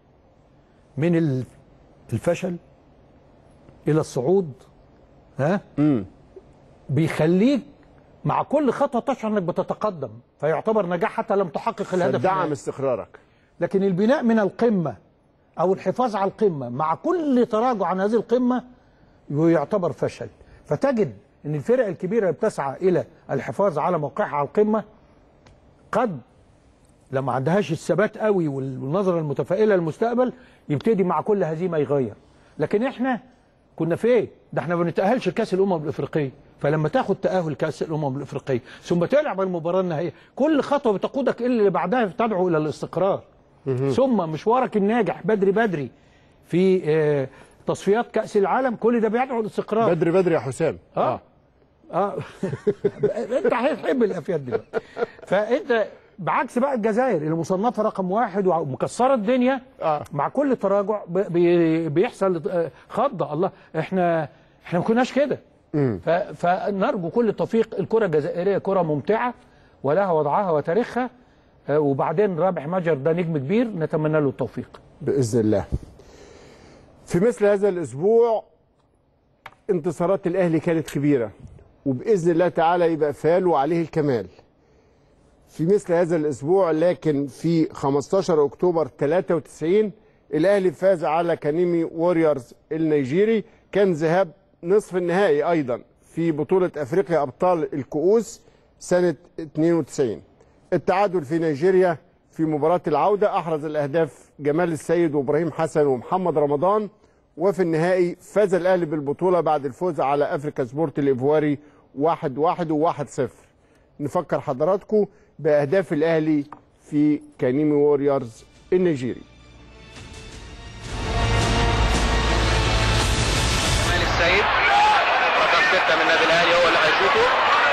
من ال- الفشل الى الصعود ها مم. بيخليك مع كل خطوه تشعر انك بتتقدم فيعتبر نجاح حتى لم تحقق الهدف دعم النهائي. استقرارك لكن البناء من القمه او الحفاظ على القمه مع كل تراجع عن هذه القمه يعتبر فشل فتجد ان الفرق الكبيره اللي بتسعى الى الحفاظ على موقعها على القمه قد لما عندهاش الثبات قوي والنظره المتفائله للمستقبل يبتدي مع كل هزيمه يغير لكن احنا كنا في ايه ده احنا ما بنتاهلش لكاس الامم الافريقيه فلما تاخد تاهل كاس الامم الافريقيه ثم تلعب المباراه النهائيه كل خطوه بتقودك الى اللي بعدها تدعو الى الاستقرار ثم مشوارك الناجح بدري بدري في آه، تصفيات كاس العالم كل ده بيدعو للاستقرار بدري بدري يا حسام اه اه انت هتحب الافياد دلوقتي فانت بعكس بقى الجزائر اللي مصنفه رقم واحد ومكسره الدنيا آه. مع كل تراجع ب- بي- بيحصل آه، خضه الله احنا احنا ما كناش كده ف- فنرجو كل التوفيق الكره الجزائريه كره ممتعه ولها وضعها وتاريخها آه، وبعدين رابح مجر ده نجم كبير نتمنى له التوفيق باذن الله. في مثل هذا الاسبوع انتصارات الاهلي كانت كبيره وباذن الله تعالى يبقى فال وعليه الكمال. في مثل هذا الاسبوع لكن في 15 اكتوبر 93 الاهلي فاز على كانيمي ووريرز النيجيري كان ذهاب نصف النهائي ايضا في بطوله افريقيا ابطال الكؤوس سنه 92 التعادل في نيجيريا في مباراه العوده احرز الاهداف جمال السيد وابراهيم حسن ومحمد رمضان وفي النهائي فاز الاهلي بالبطوله بعد الفوز على افريكا سبورت الايفواري 1 1 و1 0 نفكر حضراتكم باهداف الاهلي في كانيمي ووريرز النيجيري جمال السيد رقم ستة من النادي الأهلي هو اللي هيشوطه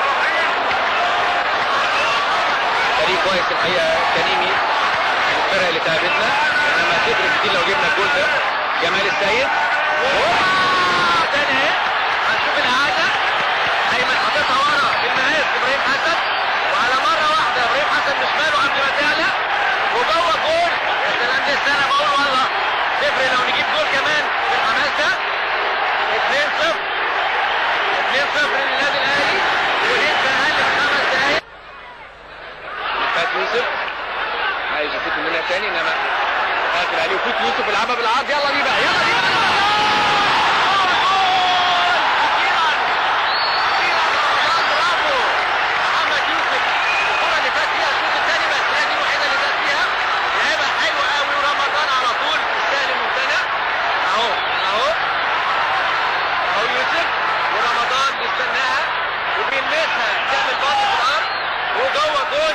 فريق كويس الحقيقة كريمي من الفرق اللي تعبتنا انما تفرق كتير لو جبنا الجول ده جمال السيد هوبا! تاني اهي هنشوف الإعادة أيمن حاططها ورا بالمقاس إبراهيم حسن وعلى مرة واحدة إبراهيم حسن بشماله قبل ما تعلى وجوه جول يا سلام دي السنة بقول والله تفرق لو نجيب جول كمان بالحماس ده 2-0 2-0 للنادي الاهلي ولسه اقل من خمس دقايق فات يوسف عايز يفوت منها تاني انما قافل عليه وفوت يوسف يلعبها بالعرض يلا دي بقى يلا دي بقى محمد يوسف الكرة اللي فات فيها الشوط الثاني بس هي دي الوحيدة اللي فات فيها لعبها حلوة قوي ورمضان على طول السهل الممتنع اهو اهو اهو يوسف ورمضان بيستناها وبيلمسها تعمل باص في الارض وجوه جول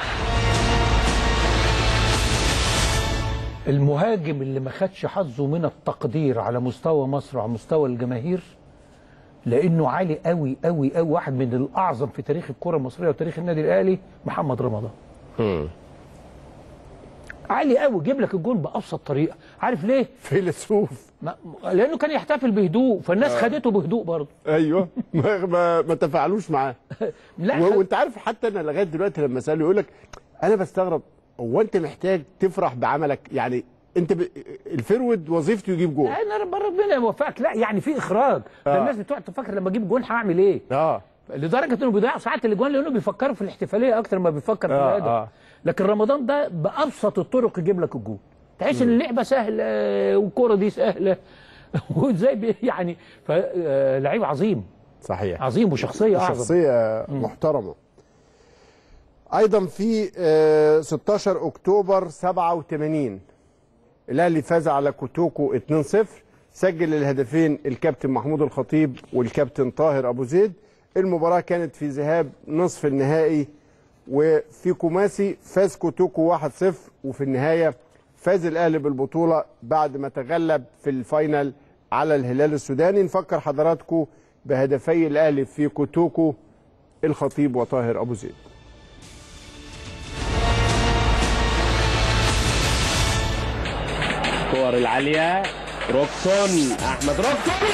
المهاجم اللي ما خدش حظه من التقدير على مستوى مصر وعلى مستوى الجماهير لانه عالي قوي قوي قوي واحد من الاعظم في تاريخ الكره المصريه وتاريخ النادي الاهلي محمد رمضان عالي قوي جيب لك الجول بابسط طريقه عارف ليه فيلسوف ما لانه كان يحتفل بهدوء فالناس خدته بهدوء برضه ايوه ما ما, ما تفاعلوش معاه لا و- خد- وانت عارف حتى انا لغايه دلوقتي لما اساله يقول لك انا بستغرب هو انت محتاج تفرح بعملك يعني انت ب... الفرود وظيفته يجيب جول انا رب- ربنا يوفقك لا يعني في اخراج ده آه. الناس بتقعد تفكر لما اجيب جون هعمل ايه اه لدرجه انه بيضيعوا ساعات الاجوان لانه بيفكروا في الاحتفاليه اكتر ما بيفكر في آه، الهدف آه. لكن رمضان ده بابسط الطرق يجيب لك الجول تحس ان اللعبه سهله والكوره دي سهله وازاي بي- يعني فلعيب عظيم صحيح عظيم وشخصيه اعظم شخصيه محترمه ايضا في آه، 16 اكتوبر 87 الاهلي فاز على كوتوكو 2-0 سجل الهدفين الكابتن محمود الخطيب والكابتن طاهر ابو زيد المباراه كانت في ذهاب نصف النهائي وفي كوماسي فاز كوتوكو 1-0 وفي النهايه فاز الاهلي بالبطوله بعد ما تغلب في الفاينل على الهلال السوداني نفكر حضراتكم بهدفي الاهلي في كوتوكو الخطيب وطاهر ابو زيد الكور العالية روكسون أحمد روكسون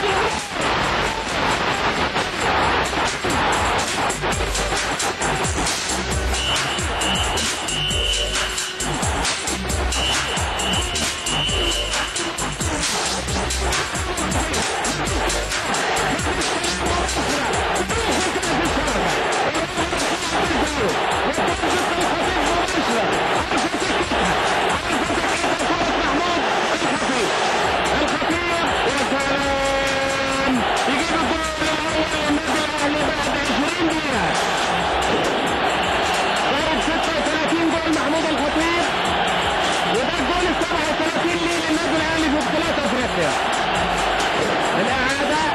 ضرب 36 جول محمود الخطيب وده الجول ال 37 ليه للنادي الاهلي في بطولات افريقيا الاعاده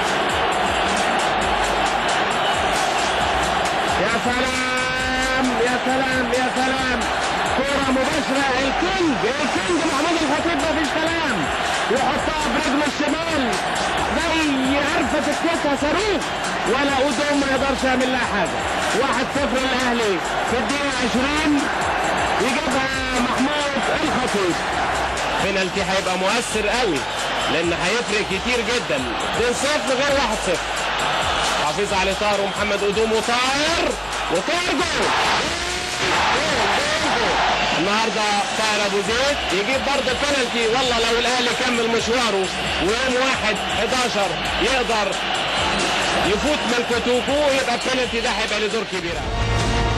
يا سلام يا سلام يا سلام كرة مباشرة الكينج الكينج محمود الخطيب مفيش كلام يحطها برجله الشمال زي عرفة تكتها صاروخ ولا قدوم ما يقدرش يعمل لها حاجة واحد صفر الاهلي في الدقيقة 20 يجيبها محمود الخطيب بنالتي هيبقى مؤثر قوي لان هيفرق كتير جدا 2 0 غير 1 0 حافظ على طاهر ومحمد قدوم وطاهر وطاهر جول النهارده طاهر ابو زيد يجيب برضه بنالتي والله لو الاهلي كمل مشواره ويوم واحد 11 يقدر يفوت من كوتوكو يبقى البنالتي ده هيبقى له دور كبير قوي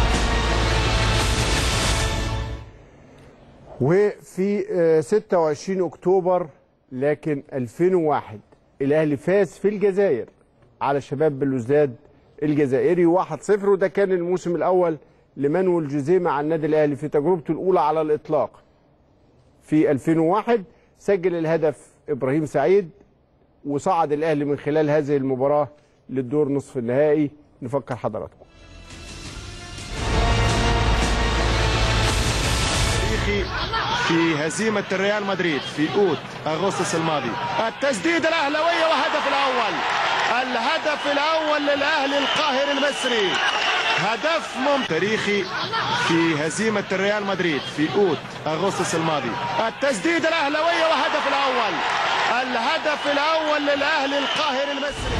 وفي آه، 26 اكتوبر لكن 2001 الاهلي فاز في الجزائر على شباب بلوزداد الجزائري 1-0 وده كان الموسم الاول لمانويل جوزيه مع النادي الاهلي في تجربته الاولى على الاطلاق في 2001 سجل الهدف ابراهيم سعيد وصعد الاهلي من خلال هذه المباراه للدور نصف النهائي نفكر حضراتكم تاريخي في هزيمة الريال مدريد في أوت أغسطس الماضي التسديد الأهلوية وهدف الأول الهدف الأول للأهلي القاهري المصري هدف مم تاريخي في هزيمة الريال مدريد في أوت أغسطس الماضي التسديد الأهلوية وهدف الأول الهدف الأول للأهلي القاهري المصري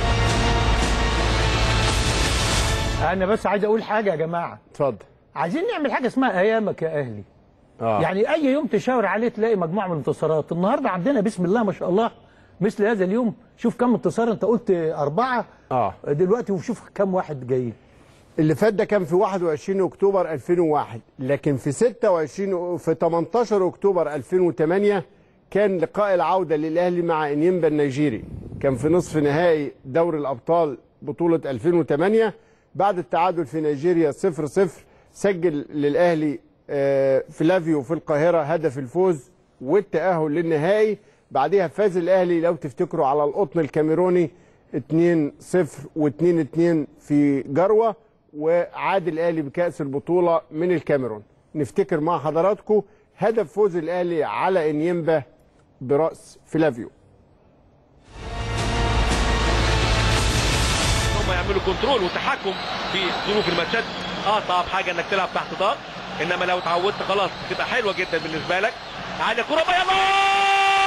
انا بس عايز اقول حاجه يا جماعه اتفضل عايزين نعمل حاجه اسمها ايامك يا اهلي اه يعني اي يوم تشاور عليه تلاقي مجموعه من الانتصارات النهارده عندنا بسم الله ما شاء الله مثل هذا اليوم شوف كم انتصار انت قلت اربعه اه دلوقتي وشوف كم واحد جايين اللي فات ده كان في 21 اكتوبر 2001 لكن في 26 في 18 اكتوبر 2008 كان لقاء العوده للاهلي مع انيمبا النيجيري كان في نصف نهائي دوري الابطال بطوله 2008 بعد التعادل في نيجيريا 0 0 سجل للاهلي آه، فلافيو في القاهره هدف الفوز والتاهل للنهائي بعدها فاز الاهلي لو تفتكروا على القطن الكاميروني 2 0 و2 2 في جروه وعاد الاهلي بكاس البطوله من الكاميرون نفتكر مع حضراتكم هدف فوز الاهلي على انيمبا براس فلافيو هم يعملوا كنترول وتحكم في ظروف الماتشات اه صعب حاجه انك تلعب تحت ضغط انما لو اتعودت خلاص تبقى حلوه جدا بالنسبه لك على كره بيضاء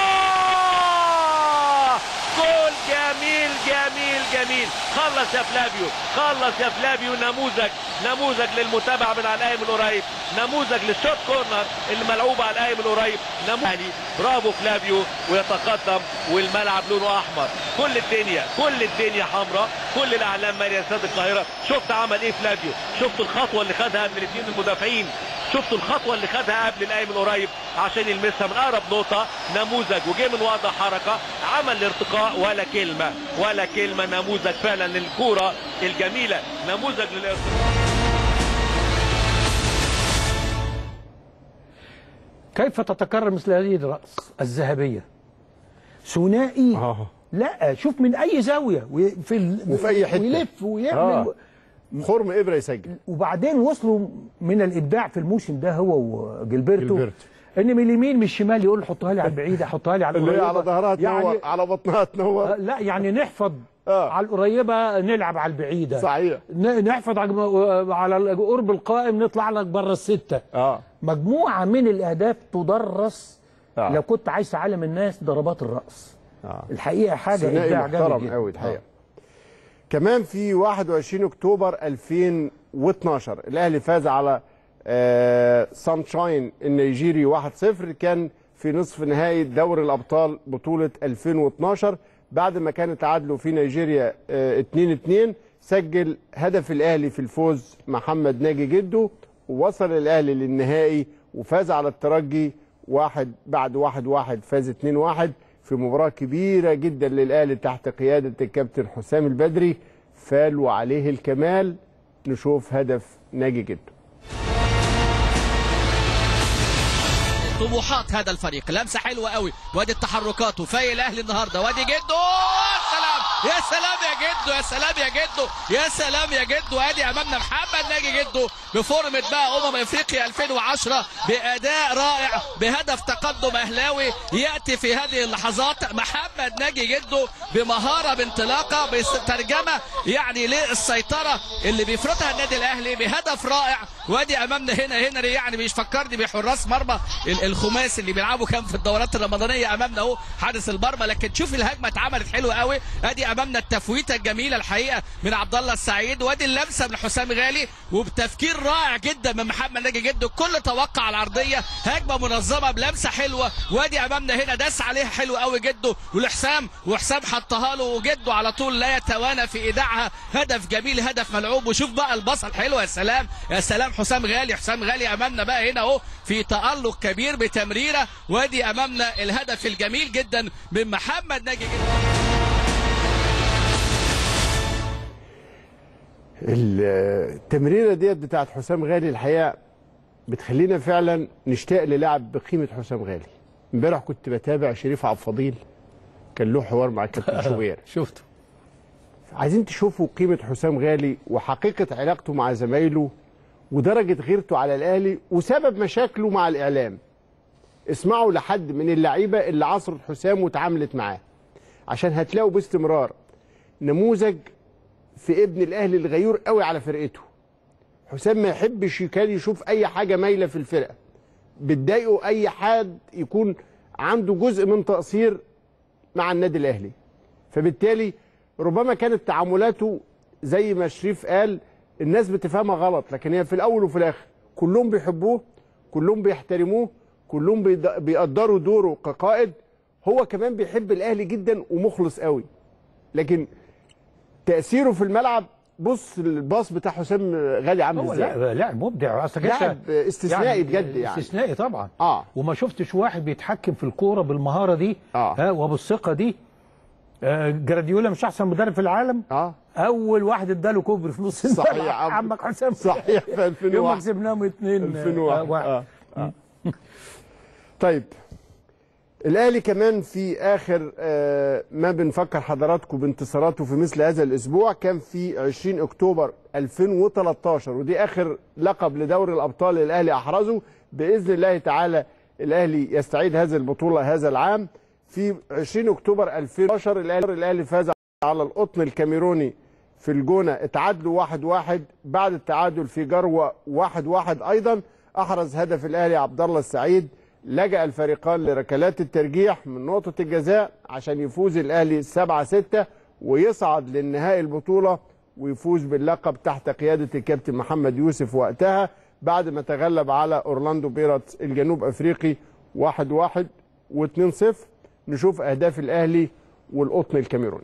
جول جميل جميل جميل خلص يا فلافيو خلص يا فلافيو نموذج نموذج للمتابعه من على القايم القريب نموذج للشوت كورنر الملعوبه على القايم القريب نموذج برافو فلافيو ويتقدم والملعب لونه احمر كل الدنيا كل الدنيا حمراء كل الاعلام ماليه استاد القاهره شفت عمل ايه فلافيو شفت الخطوه اللي خدها من الاثنين المدافعين شفتوا الخطوه اللي خدها قبل القايم القريب عشان يلمسها من اقرب نقطه نموذج وجه من وضع حركه عمل الارتقاء ولا كلمه ولا كلمه نموذج فعلا للكوره الجميله نموذج للارتقاء كيف تتكرر مثل هذه الرأس الذهبية ثنائي اه لا شوف من اي زاويه وفي ال... وفي أي حتة. ويلف ويعمل آه. خرم ابره يسجل وبعدين وصلوا من الابداع في الموسم ده هو وجilberto جilberto. ان من اليمين من الشمال يقول حطها لي على البعيده حطها لي على اللي هي القريبه على ظهرها يعني تنور على بطنها تنور آه، لا يعني نحفظ آه. على القريبه نلعب على البعيده صحيح ن- نحفظ على على قرب القائم نطلع لك بره السته اه مجموعه من الاهداف تدرس آه. لو كنت عايز تعلم الناس ضربات الراس اه الحقيقه حاجه ثنائي ابداع جامد محترم جدا. قوي الحقيقه كمان في 21 اكتوبر 2012 الاهلي فاز على آه سانشاين النيجيري 1-0 كان في نصف نهائي دوري الابطال بطوله 2012 بعد ما كانوا تعادلوا في نيجيريا آه 2-2 سجل هدف الاهلي في الفوز محمد ناجي جدو ووصل الاهلي للنهائي وفاز على الترجي واحد بعد واحد واحد فاز 2-1 في مباراة كبيرة جدا للأهلي تحت قيادة الكابتن حسام البدري فال وعليه الكمال نشوف هدف ناجي جدا طموحات هذا الفريق لمسه حلوه قوي وادي التحركات وفايق الاهلي النهارده وادي جدو سلام يا سلام يا جدو يا سلام يا جدو يا سلام يا جدو ادي امامنا محمد ناجي جدو بفورمه بقى امم افريقيا 2010 باداء رائع بهدف تقدم اهلاوي ياتي في هذه اللحظات محمد ناجي جدو بمهاره بانطلاقه بترجمه يعني للسيطره اللي بيفرضها النادي الاهلي بهدف رائع وادي امامنا هنا هنري يعني بيفكرني بحراس مرمى ال- الخماس اللي بيلعبوا كان في الدورات الرمضانيه امامنا اهو حارس المرمى لكن شوف الهجمه اتعملت حلوه قوي ادي امامنا التفويته الجميله الحقيقه من عبد الله السعيد وادي اللمسه من حسام غالي وبتفكير رائع جدا من محمد ناجي جدو الكل توقع العرضيه هجمه منظمه بلمسه حلوه وادي امامنا هنا داس عليها حلو قوي جدو ولحسام وحسام حطها له وجدو على طول لا يتوانى في ايداعها هدف جميل هدف ملعوب وشوف بقى البصل حلو يا سلام يا سلام حسام غالي حسام غالي امامنا بقى هنا اهو في تالق كبير بتمريره وادي امامنا الهدف الجميل جدا من محمد ناجي جدو التمريرة ديت بتاعت حسام غالي الحقيقة بتخلينا فعلا نشتاق للاعب بقيمة حسام غالي امبارح كنت بتابع شريف عبد الفضيل كان له حوار مع الكابتن شوبير شفته عايزين تشوفوا قيمة حسام غالي وحقيقة علاقته مع زمايله ودرجة غيرته على الأهلي وسبب مشاكله مع الإعلام اسمعوا لحد من اللعيبة اللي عصرت حسام وتعاملت معاه عشان هتلاقوا باستمرار نموذج في ابن الأهلي الغيور قوي على فرقته حسام ما يحبش كان يشوف أي حاجة مايلة في الفرقة بتضايقه أي حد يكون عنده جزء من تقصير مع النادي الأهلي فبالتالي ربما كانت تعاملاته زي ما شريف قال الناس بتفهمها غلط لكن هي في الاول وفي الاخر كلهم بيحبوه كلهم بيحترموه كلهم بيد- بيقدروا دوره كقائد هو كمان بيحب الاهلي جدا ومخلص قوي لكن تاثيره في الملعب بص الباص بتاع حسام غالي عامل هو ازاي لا لاعب مبدع اصل كده لاعب استثنائي بجد يعني. استثنائي طبعا اه وما شفتش واحد بيتحكم في الكوره بالمهاره دي آه. ها وبالثقه دي آه جراديولا مش احسن مدرب في العالم اه اول واحد اداله كوبري في نص صحيح الملعب يا عم. عمك حسام صحيح في يوم 2001 كسبناهم اتنين 2001 آه، واحد. آه. آه. طيب الاهلي كمان في اخر آه، ما بنفكر حضراتكم بانتصاراته في مثل هذا الاسبوع كان في 20 اكتوبر 2013 ودي اخر لقب لدوري الابطال الاهلي احرزه باذن الله تعالى الاهلي يستعيد هذه البطوله هذا العام في 20 اكتوبر 2012 الاهلي الاهلي فاز على القطن الكاميروني في الجونه اتعادلوا واحد واحد بعد التعادل في جروه واحد واحد ايضا احرز هدف الاهلي عبد الله السعيد لجأ الفريقان لركلات الترجيح من نقطة الجزاء عشان يفوز الأهلي 7-6 ويصعد للنهائي البطولة ويفوز باللقب تحت قيادة الكابتن محمد يوسف وقتها بعد ما تغلب على أورلاندو بيراتس الجنوب أفريقي 1-1 و2-0 نشوف أهداف الأهلي والقطن الكاميروني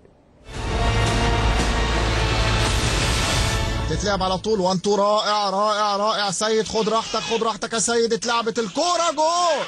تتلعب على طول وان تو رائع رائع رائع سيد خد راحتك خد راحتك يا سيد اتلعبت الكوره جول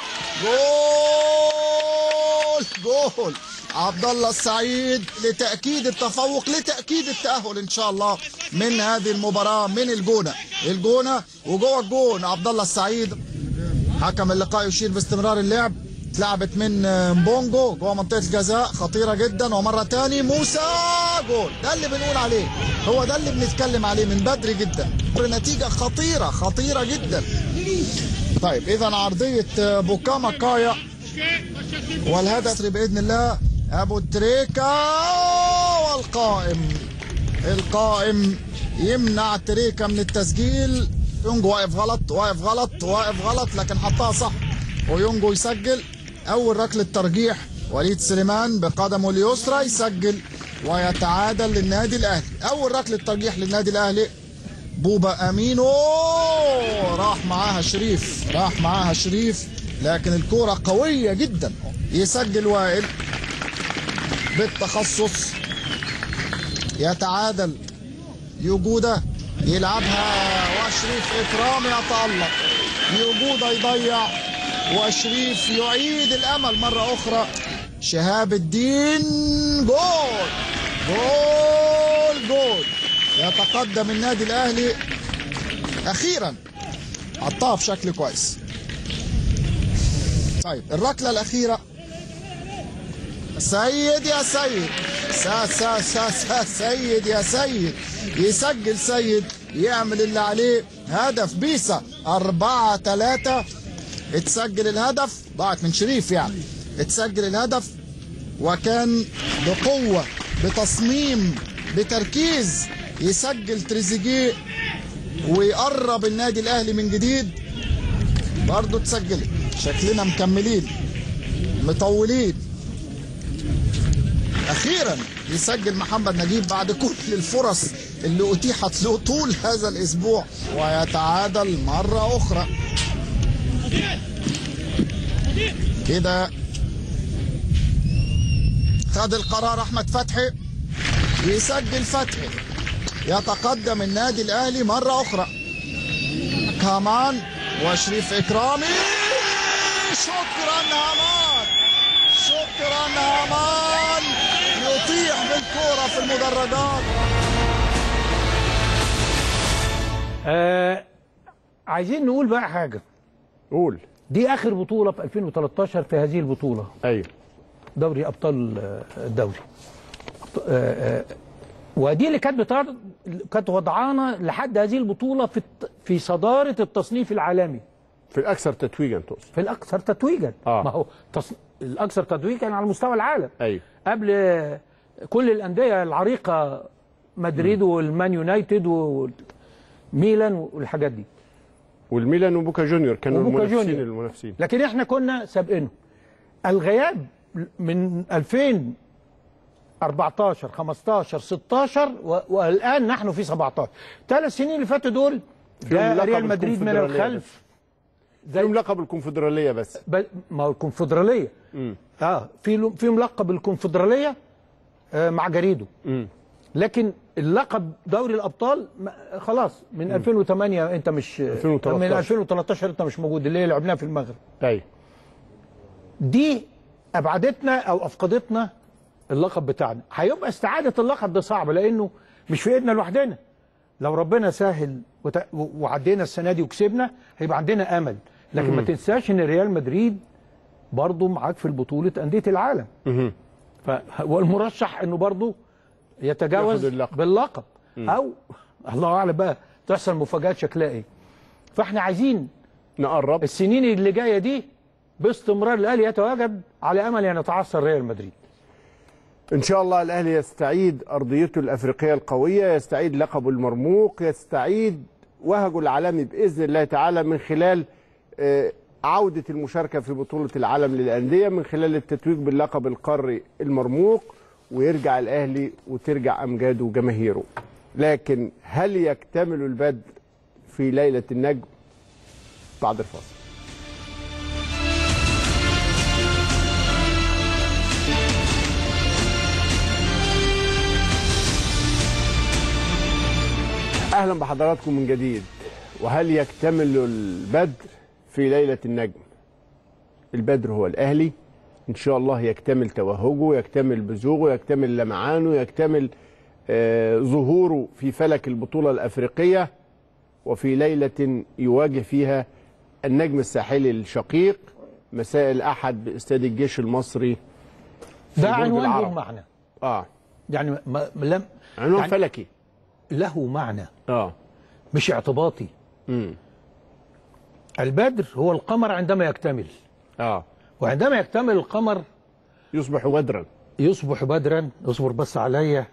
جول جول عبد الله السعيد لتاكيد التفوق لتاكيد التاهل ان شاء الله من هذه المباراه من الجونه الجونه وجوه الجون عبد الله السعيد حكم اللقاء يشير باستمرار اللعب اتلعبت من آه، مبونجو جوه منطقه الجزاء خطيره جدا ومره تاني موسى جول ده اللي بنقول عليه هو ده اللي بنتكلم عليه من بدري جدا نتيجه خطيره خطيره جدا طيب اذا عرضيه آه، بوكاما كايا والهدف باذن الله ابو تريكا والقائم القائم يمنع تريكا من التسجيل يونجو واقف غلط واقف غلط واقف غلط لكن حطها صح ويونجو يسجل اول ركله ترجيح وليد سليمان بقدمه اليسرى يسجل ويتعادل للنادي الاهلي اول ركله ترجيح للنادي الاهلي بوبا امينو راح معاها شريف راح معاها شريف لكن الكوره قويه جدا يسجل وائل بالتخصص يتعادل يوجودا يلعبها وشريف اكرام يتالق يوجودا يضيع وشريف يعيد الامل مره اخرى شهاب الدين جول جول جول يتقدم النادي الاهلي اخيرا حطها بشكل كويس طيب الركله الاخيره سيد يا سيد سا سا سا سا سيد يا سيد يسجل سيد يعمل اللي عليه هدف بيسا أربعة ثلاثة اتسجل الهدف ضاعت من شريف يعني اتسجل الهدف وكان بقوة بتصميم بتركيز يسجل تريزيجيه ويقرب النادي الأهلي من جديد برضه اتسجلت شكلنا مكملين مطولين اخيرا يسجل محمد نجيب بعد كل الفرص اللي اتيحت له طول هذا الاسبوع ويتعادل مره اخرى كده خد القرار احمد فتحي يسجل فتحي يتقدم النادي الاهلي مره اخرى كمان وشريف اكرامي شكرا هامان شكرا هامان يطيح بالكرة في المدرجات آه عايزين نقول بقى حاجه قول دي اخر بطوله في 2013 في هذه البطوله ايوه دوري ابطال آه، الدوري آه، آه، ودي اللي كانت بتعرض كانت وضعانا لحد هذه البطوله في الت- في صداره التصنيف العالمي في الاكثر تتويجا تقصد في الاكثر تتويجا آه. ما هو تص... الاكثر تتويجا على مستوى العالم ايوه قبل كل الانديه العريقه مدريد والمان يونايتد وميلان والحاجات دي والميلان وبوكا جونيور كانوا وبوكا المنافسين جونيور. المنافسين لكن احنا كنا سابقينه الغياب من 2014 15 16 و... والان نحن في 17 ثلاث سنين اللي فاتوا دول فيهم جاء لقب ريال مدريد من الكونفدرالية الخلف فيهم لقب الكونفدراليه بس ب... ما هو الكونفدراليه امم اه في في ملقب الكونفدراليه آه مع جريدو امم لكن اللقب دوري الابطال ما- خلاص من 2008 انت مش 2013. من 2013 انت مش موجود اللي هي لعبناها في المغرب ايوه دي ابعدتنا او افقدتنا اللقب بتاعنا هيبقى استعاده اللقب ده صعب لانه مش في ايدنا لوحدنا لو ربنا سهل وت- وعدينا السنه دي وكسبنا هيبقى عندنا امل لكن ما تنساش ان ريال مدريد برضه معاك في البطوله انديه العالم مهم. فهو المرشح انه برضه يتجاوز ياخد اللقب. باللقب او الله اعلم بقى تحصل مفاجات شكلها ايه فاحنا عايزين نقرب السنين اللي جايه دي باستمرار الاهلي يتواجد على امل ان يتعثر ريال مدريد ان شاء الله الاهلي يستعيد ارضيته الافريقيه القويه يستعيد لقبه المرموق يستعيد وهجه العالمي باذن الله تعالى من خلال آه، عوده المشاركه في بطوله العالم للانديه من خلال التتويج باللقب القاري المرموق ويرجع الاهلي وترجع امجاده وجماهيره لكن هل يكتمل البدر في ليله النجم بعد الفاصل اهلا بحضراتكم من جديد وهل يكتمل البدر في ليله النجم البدر هو الاهلي ان شاء الله يكتمل توهجه يكتمل بزوغه يكتمل لمعانه يكتمل آه، ظهوره في فلك البطوله الافريقيه وفي ليله يواجه فيها النجم الساحلي الشقيق مساء الاحد باستاد الجيش المصري في ده برج عنوان له العرب. معنى اه يعني ما ما- لم عنوان يعني فلكي له معنى اه مش اعتباطي امم البدر هو القمر عندما يكتمل اه وعندما يكتمل القمر يصبح بدرا يصبح بدرا اصبر بس عليا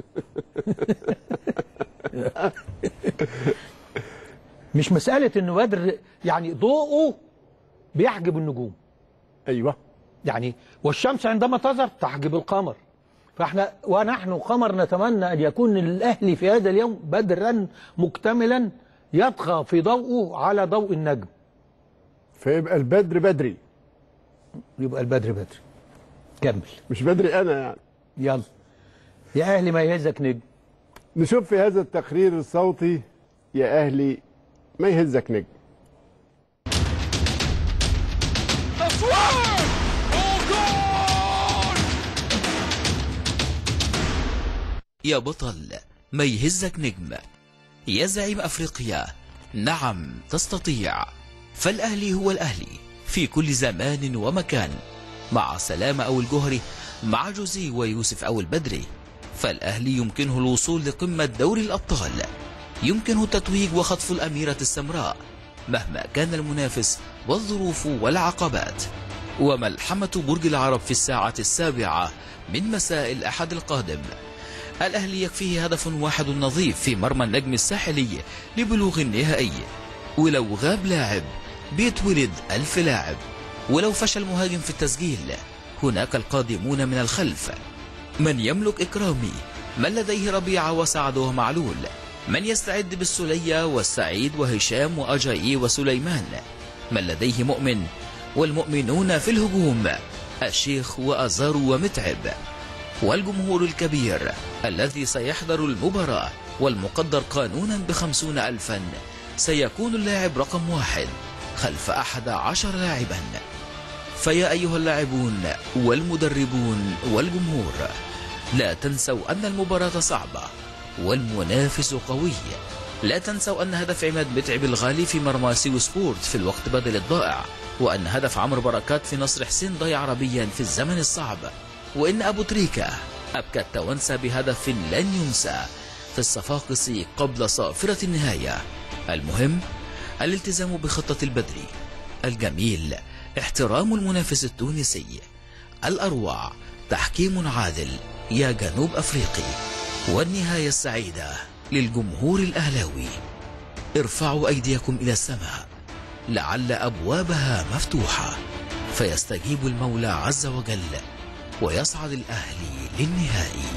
مش مسألة انه بدر يعني ضوءه بيحجب النجوم ايوه يعني والشمس عندما تظهر تحجب القمر فاحنا ونحن قمر نتمنى ان يكون الاهلي في هذا اليوم بدرا مكتملا يطغى في ضوءه على ضوء النجم فيبقى البدر بدري يبقى البدر بدر كمل مش بدري انا يعني يلا يا اهلي ما يهزك نجم نشوف في هذا التقرير الصوتي يا اهلي ما يهزك نجم يا بطل ما يهزك نجم يا زعيم افريقيا نعم تستطيع فالاهلي هو الاهلي في كل زمان ومكان مع سلامة او الجهري مع جوزي ويوسف او البدري فالاهلي يمكنه الوصول لقمة دوري الابطال يمكنه التتويج وخطف الاميرة السمراء مهما كان المنافس والظروف والعقبات وملحمة برج العرب في الساعة السابعة من مساء الأحد القادم الأهلي يكفيه هدف واحد نظيف في مرمى النجم الساحلي لبلوغ النهائي ولو غاب لاعب بيتولد ألف لاعب ولو فشل مهاجم في التسجيل هناك القادمون من الخلف من يملك إكرامي من لديه ربيعة وسعد ومعلول من يستعد بالسلية والسعيد وهشام وأجايي وسليمان من لديه مؤمن والمؤمنون في الهجوم الشيخ وأزار ومتعب والجمهور الكبير الذي سيحضر المباراة والمقدر قانونا بخمسون ألفا سيكون اللاعب رقم واحد خلف أحد عشر لاعبا فيا أيها اللاعبون والمدربون والجمهور لا تنسوا أن المباراة صعبة والمنافس قوي لا تنسوا أن هدف عماد متعب الغالي في مرمى سيو سبورت في الوقت بدل الضائع وأن هدف عمرو بركات في نصر حسين ضيع عربيا في الزمن الصعب وإن أبو تريكة أبكى التوانسة بهدف لن ينسى في الصفاقس قبل صافرة النهاية المهم الالتزام بخطة البدري الجميل احترام المنافس التونسي الأروع تحكيم عادل يا جنوب أفريقي والنهاية السعيدة للجمهور الأهلاوي ارفعوا أيديكم إلى السماء لعل أبوابها مفتوحة فيستجيب المولى عز وجل ويصعد الأهلي للنهائي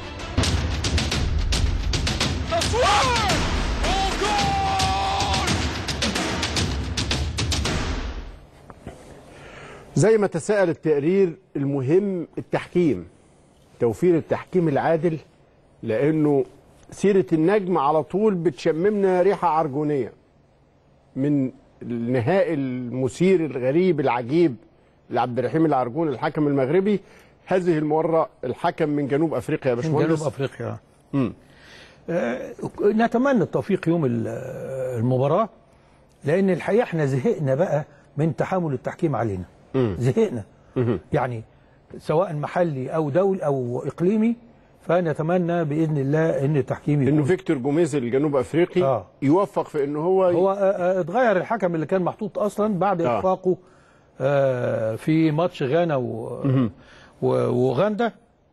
زي ما تساءل التقرير المهم التحكيم توفير التحكيم العادل لانه سيره النجم على طول بتشممنا ريحه عرجونيه من النهائي المثير الغريب العجيب لعبد الرحيم العرجون الحكم المغربي هذه المره الحكم من جنوب افريقيا يا من باشمهندس جنوب افريقيا مم. آه، نتمنى التوفيق يوم ال- المباراه لان الحقيقه احنا زهقنا بقى من تحامل التحكيم علينا زهقنا يعني سواء محلي او دولي او اقليمي فنتمنى باذن الله ان التحكيم انه يكون فيكتور جوميز الجنوب افريقي آه. يوفق في انه هو, هو آه، آه، اتغير الحكم اللي كان محطوط اصلا بعد آه. اخفاقه آه، في ماتش غانا و- و- واوغندا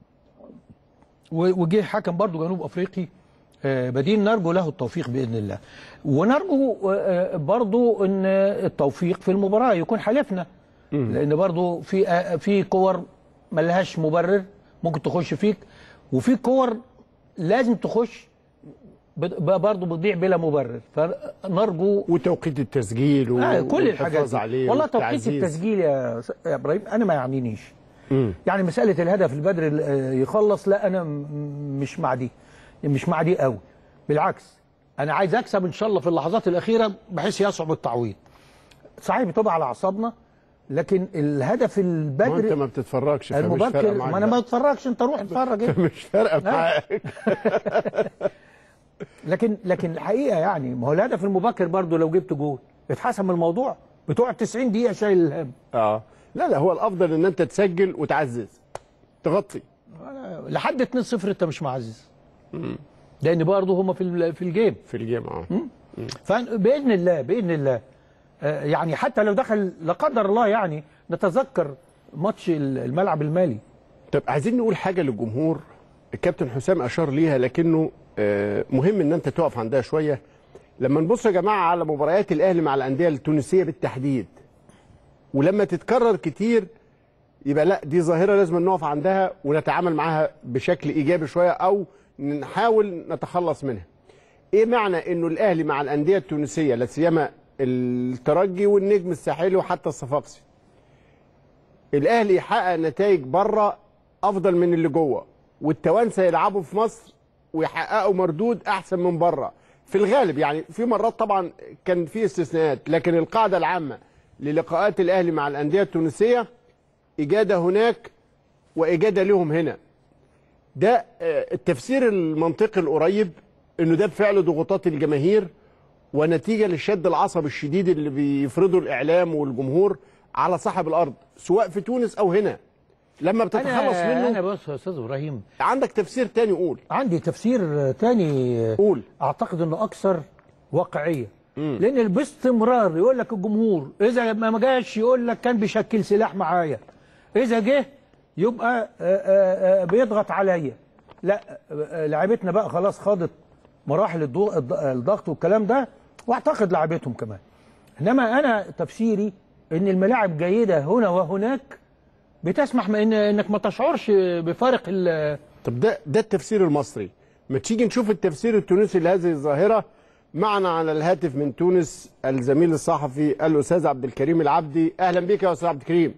و- وجه حكم برضو جنوب افريقي آه، بديل نرجو له التوفيق باذن الله ونرجو آه، برضو ان التوفيق في المباراه يكون حلفنا لان برضو في آه، في كور ملهاش مبرر ممكن تخش فيك وفي كور لازم تخش ب- برضو بتضيع بلا مبرر فنرجو وتوقيت التسجيل و... آه كل الحاجات والحفاظ دي عليه والله توقيت والتعزيز. التسجيل يا س- يا ابراهيم انا ما يعنينيش مم. يعني مساله الهدف البدري ال- آه، يخلص لا انا م- مش مع دي مش مع دي قوي بالعكس انا عايز اكسب ان شاء الله في اللحظات الاخيره بحيث يصعب التعويض صحيح بتبقى على اعصابنا لكن الهدف ما انت البدري ما بتتفرجش فمش فارقة المبكر معاك ما انا ما بقى. بتفرجش انت روح اتفرج انت. مش فارقه لا. معاك لكن لكن الحقيقه يعني ما هو الهدف المبكر برضو لو جبت جول اتحسم الموضوع بتقعد 90 دقيقه شايل الهم اه لا لا هو الافضل ان انت تسجل وتعزز تغطي لحد 2-0 انت مش معزز لان برضه هم في ال- في الجيم في الجيم اه فباذن الله باذن الله آه، يعني حتى لو دخل لا قدر الله يعني نتذكر ماتش ال- الملعب المالي طب عايزين نقول حاجه للجمهور الكابتن حسام اشار ليها لكنه آه، مهم ان انت تقف عندها شويه لما نبص يا جماعه على مباريات الاهلي مع الانديه التونسيه بالتحديد ولما تتكرر كتير يبقى لا دي ظاهره لازم نقف عندها ونتعامل معاها بشكل ايجابي شويه او نحاول نتخلص منها. ايه معنى انه الاهلي مع الانديه التونسيه لا سيما الترجي والنجم الساحلي وحتى الصفاقسي الاهلي يحقق نتائج بره افضل من اللي جوه والتوانسه يلعبوا في مصر ويحققوا مردود احسن من بره في الغالب يعني في مرات طبعا كان في استثناءات لكن القاعده العامه للقاءات الاهلي مع الانديه التونسيه اجاده هناك واجاده لهم هنا ده آه، التفسير المنطقي القريب انه ده بفعل ضغوطات الجماهير ونتيجه للشد العصبي الشديد اللي بيفرضه الاعلام والجمهور على صاحب الارض سواء في تونس او هنا لما بتتخلص انا منه انا بص يا استاذ ابراهيم عندك تفسير تاني قول عندي تفسير تاني قول اعتقد انه اكثر واقعيه لان باستمرار يقول لك الجمهور اذا ما ما جاش يقول لك كان بيشكل سلاح معايا اذا جه يبقى آه، آه، آه، بيضغط عليا لا آه، لعيبتنا بقى خلاص خاضت مراحل الضو- الض- الضغط والكلام ده واعتقد لعيبتهم كمان انما انا تفسيري ان الملاعب جيده هنا وهناك بتسمح ان انك ما تشعرش بفارق ال- طب ده ده التفسير المصري ما تيجي نشوف التفسير التونسي لهذه الظاهره معنا على الهاتف من تونس الزميل الصحفي الاستاذ عبد الكريم العبدي اهلا بك يا استاذ عبد الكريم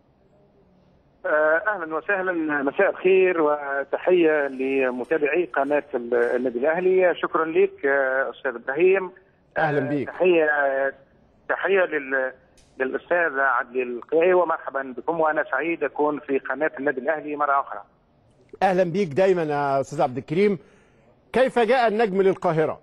آه، اهلا وسهلا مساء الخير وتحيه لمتابعي قناه ال- النادي الاهلي شكرا لك آه، استاذ ابراهيم اهلا آه، بيك تحيه تحيه لل للاستاذ عدلي القيعي ومرحبا بكم وانا سعيد اكون في قناه النادي الاهلي مره اخرى اهلا بيك دايما يا استاذ عبد الكريم كيف جاء النجم للقاهره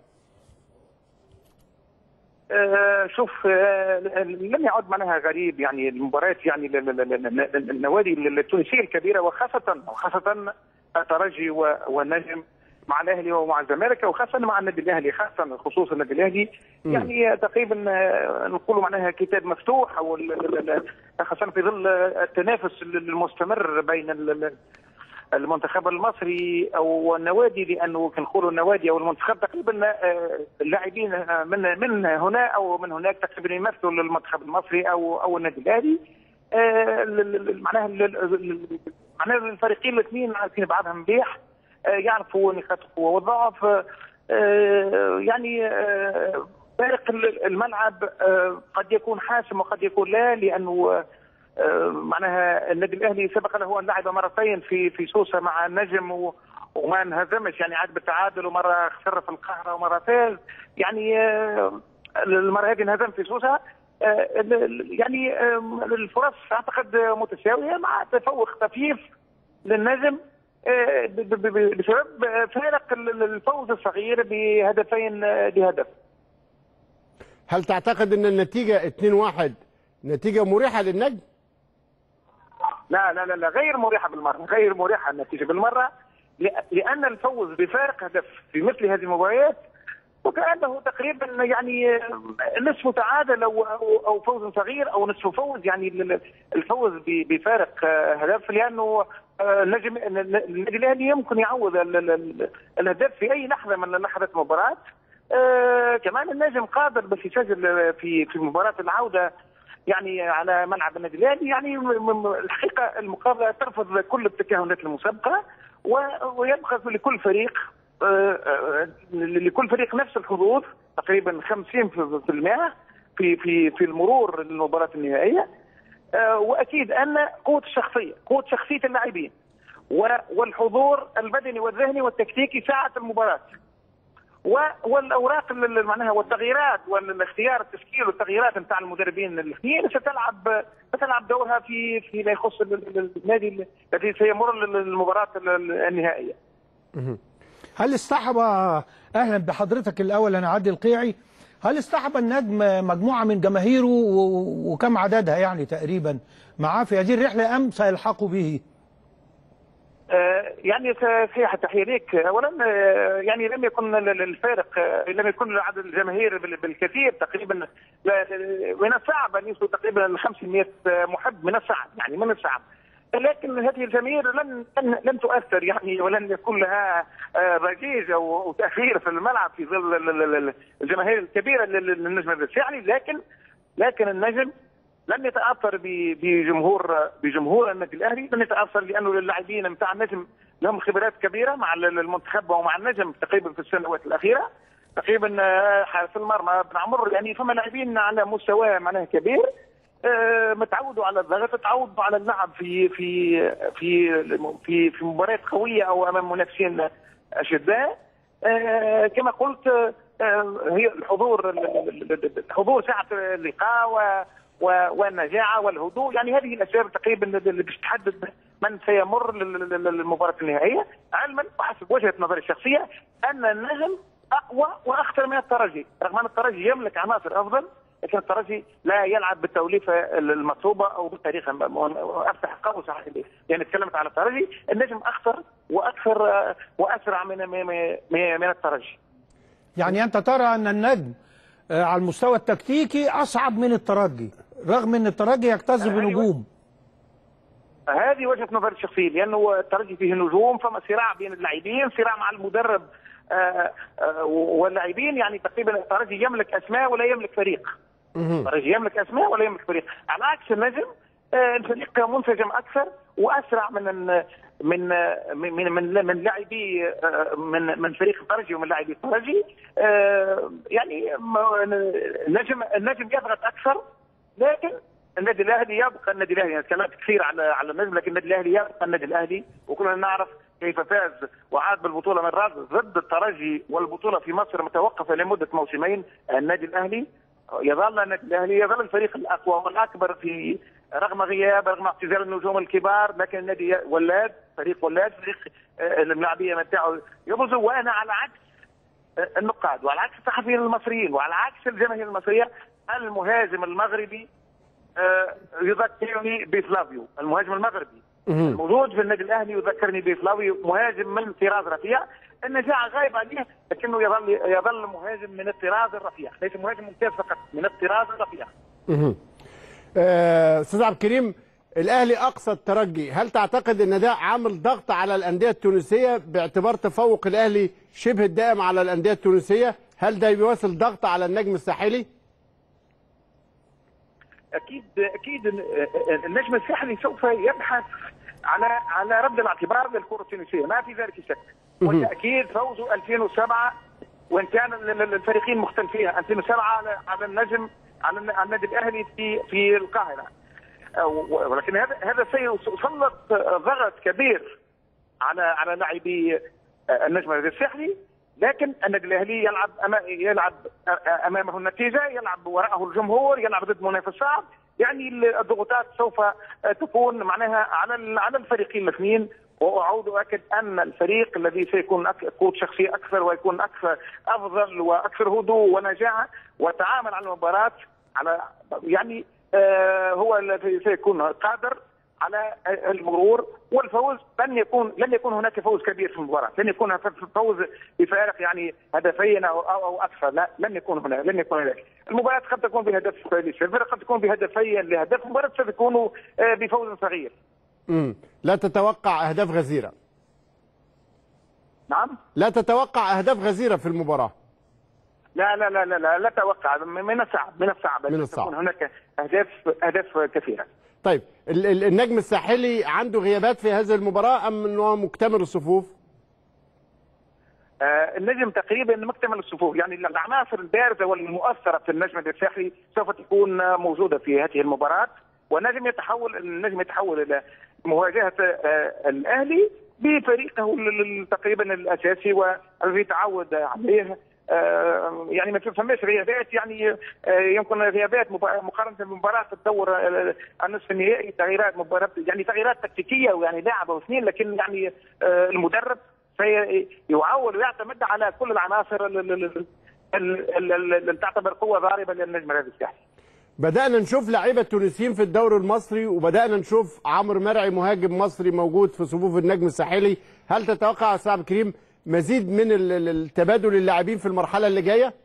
آه، شوف آه، لم يعد معناها غريب يعني المباريات يعني ل- ل- ل- ل- النوادي التونسيه الكبيره وخاصه وخاصه الترجي و- والنجم مع الاهلي ومع الزمالك وخاصه مع النادي الاهلي خاصه خصوصا النادي الاهلي يعني تقريبا آه، نقول معناها كتاب مفتوح او ال- ال- ال- خاصه في ظل التنافس المستمر بين ال- ال- المنتخب المصري او النوادي لانه كنقولوا النوادي او المنتخب تقريبا آه، اللاعبين آه، من من هنا او من هناك تقريبا يمثلوا المنتخب المصري او او النادي الاهلي آه، ال- ال- ال- معناها ال- ال- ال- معناها الفريقين الاثنين عارفين بعضهم مليح آه، يعرفوا نقاط القوه والضعف آه، يعني آه، فارق ال- الملعب آه، قد يكون حاسم وقد يكون لا لانه آه، معناها النادي الاهلي سبق له ان لعب مرتين في في سوسه مع النجم و وما انهزمش يعني عاد بالتعادل ومره خسر في القاهره ومره فاز يعني آه، المره هذه انهزم في سوسه آه، ال- ال- يعني آه، الفرص اعتقد متساويه مع تفوق خفيف للنجم آه، ب- ب- ب- بسبب آه، فارق ال- ال- الفوز الصغير بهدفين آه، لهدف هل تعتقد ان النتيجه 2-1 نتيجه مريحه للنجم لا لا لا لا غير مريحه بالمره غير مريحه النتيجه بالمره لأ- لان الفوز بفارق هدف في مثل هذه المباريات وكانه تقريبا يعني نصف تعادل او او أو فوز صغير او نصف فوز يعني ال- الفوز ب- بفارق آه، هدف لانه آه، النجم النادي الاهلي يمكن يعوض ال- ال- ال- الهدف في اي لحظه من لحظات المباراه آه، كمان النجم قادر باش يسجل في في مباراه العوده يعني على ملعب النادي الاهلي يعني م- م- الحقيقه المقابله ترفض كل التكهنات المسبقه و- ويبقى لكل فريق آه، آه، لكل فريق نفس الحظوظ تقريبا 50% في في في المرور للمباراه النهائيه آه، واكيد ان قوه الشخصيه قوه شخصيه اللاعبين و- والحضور البدني والذهني والتكتيكي ساعه المباراه و- والاوراق اللي معناها والتغييرات والاختيار التشكيل والتغييرات نتاع المدربين الاثنين ستلعب ستلعب دورها في فيما يخص ال- ال- النادي الذي سيمر للمباراه ال- النهائيه. هل اصطحب اهلا بحضرتك الاول انا عادل القيعي هل اصطحب النجم مجموعة من جماهيره و- وكم عددها يعني تقريبا معاه في هذه الرحلة أم سيلحقوا به؟ آه، يعني ف- في تحية ليك اولا آه، يعني لم يكن ال- ال- الفارق آه، لم يكن عدد الجماهير بال- بالكثير تقريبا لا- من الصعب ان يوصلوا تقريبا 500 محب من الصعب يعني من الصعب لكن هذه الجماهير لن لن, لن تؤثر يعني ولن يكون لها آه، ضجيج او أو تاثير في الملعب في ظل ال- ال- ال- الجماهير الكبيره لل- للنجم الرفاعي لكن لكن النجم لن يتاثر ب- بجمهور بجمهور النادي الاهلي لن يتاثر لانه اللاعبين نتاع النجم لهم خبرات كبيره مع ال- المنتخب ومع النجم تقريبا في السنوات الاخيره تقريبا آه، حارس المرمى بن عمر يعني فما لاعبين على مستوى معناه كبير آه، متعودوا على الضغط تعودوا على اللعب في في في في في مباريات قويه او امام منافسين اشداء آه، كما قلت آه، هي الحضور الحضور ساعه اللقاء و و- والنجاعه والهدوء يعني هذه الاسباب تقريبا اللي باش تحدد من سيمر لل- لل- للمباراه النهائيه علما وحسب وجهه نظري الشخصيه ان النجم اقوى واخطر من الترجي رغم ان الترجي يملك عناصر افضل لكن الترجي لا يلعب بالتوليفه المطلوبه او بالطريقه الم- افتح قوس عليه يعني تكلمت على الترجي النجم اخطر واكثر آه، واسرع من من من, من الترجي يعني أنت ترى أن النجم آه، على المستوى التكتيكي أصعب من الترجي رغم أن الترجي يكتز بنجوم هذه وجهه نظري الشخصيه لانه الترجي فيه نجوم فما صراع بين اللاعبين صراع مع المدرب آه، آه، واللاعبين يعني تقريبا الترجي يملك اسماء ولا يملك فريق الترجي يملك اسماء ولا يملك فريق على عكس النجم آه، الفريق منسجم اكثر واسرع من ال- من آه، من من من, من لاعبي آه، من من فريق الترجي ومن لاعبي الترجي آه، يعني ما- النجم النجم يضغط اكثر لكن النادي الاهلي يبقى النادي الاهلي انا تكلمت كثير على على النجم لكن النادي الاهلي يبقى النادي الاهلي وكلنا نعرف كيف فاز وعاد بالبطوله مرات ضد الترجي والبطوله في مصر متوقفه لمده موسمين النادي الاهلي يظل النادي الاهلي يظل الفريق الاقوى والاكبر في رغم غياب رغم اعتزال النجوم الكبار لكن النادي ولاد فريق ولاد فريق آه، اللاعبيه نتاعو يبرزوا وانا على عكس آه، النقاد وعلى عكس الصحفيين المصريين وعلى عكس الجماهير المصريه المهاجم المغربي آه، يذكرني بفلافيو المهاجم المغربي الموجود في النادي الاهلي يذكرني بفلافيو مهاجم من طراز رفيع النجاعه غايب عليه لكنه يظل يظل مهاجم من الطراز الرفيع ليس مهاجم ممتاز فقط من الطراز الرفيع مهم. آه، استاذ عبد الكريم الاهلي اقصى الترجي هل تعتقد ان ده عامل ضغط على الانديه التونسيه باعتبار تفوق الاهلي شبه الدائم على الانديه التونسيه هل ده بيواصل ضغط على النجم الساحلي اكيد اكيد ال- النجم الساحلي سوف يبحث على على رد الاعتبار للكره التونسيه ما في ذلك شك وتاكيد فوزه 2007 وان كان ال- ال- الفريقين مختلفين 2007 على على النجم على الن- على النادي الاهلي في في القاهره أو- ولكن هذا هذا سيسلط ضغط كبير على على لاعبي النجم الساحلي لكن النادي الاهلي يلعب أما يلعب امامه النتيجه يلعب وراءه الجمهور يلعب ضد منافس صعب يعني الضغوطات سوف تكون معناها على ال- على الفريقين الاثنين واعود واكد ان الفريق الذي سيكون أك- قوه شخصيه اكثر ويكون اكثر افضل واكثر هدوء ونجاعه وتعامل على المباراه على يعني آه، هو الذي سيكون قادر على المرور والفوز لن يكون لن يكون هناك فوز كبير في المباراه، لن يكون فوز بفارق يعني هدفين او او, أو اكثر، لا لن يكون هناك لن يكون هناك. المباراه قد تكون بهدف للفرق قد تكون بهدفين لهدف، المباراه ستكون آه، بفوز صغير. مم. لا تتوقع اهداف غزيره نعم؟ لا تتوقع اهداف غزيره في المباراه لا لا لا لا لا, لا توقع من الصعب من الصعب من أن الصعب. تكون هناك اهداف اهداف كثيره. طيب ال- ال- النجم الساحلي عنده غيابات في هذه المباراه ام انه مكتمل الصفوف آه، النجم تقريبا مكتمل الصفوف يعني العناصر البارزه والمؤثره في النجم الساحلي سوف تكون آه، موجوده في هذه المباراه والنجم يتحول النجم يتحول الى مواجهه آه، الاهلي بفريقه ال- ال- تقريبا الاساسي والذي تعود عليه آه، يعني ما فماش غيابات يعني آه، يمكن غيابات مب- مقارنه بمباراه الدور آه، النصف النهائي تغييرات مباراه يعني تغييرات تكتيكيه ويعني لاعب او اثنين لكن يعني آه، المدرب سيعول ويعتمد على كل العناصر ال- ال- ال- ال- ال- ال- اللي تعتبر قوه ضاربه للنجم الرياضي الساحلي بدأنا نشوف لعيبة تونسيين في الدوري المصري وبدأنا نشوف عمرو مرعي مهاجم مصري موجود في صفوف النجم الساحلي هل تتوقع يا أستاذ عبد الكريم مزيد من ال- ال- التبادل اللاعبين في المرحلة اللي جاية؟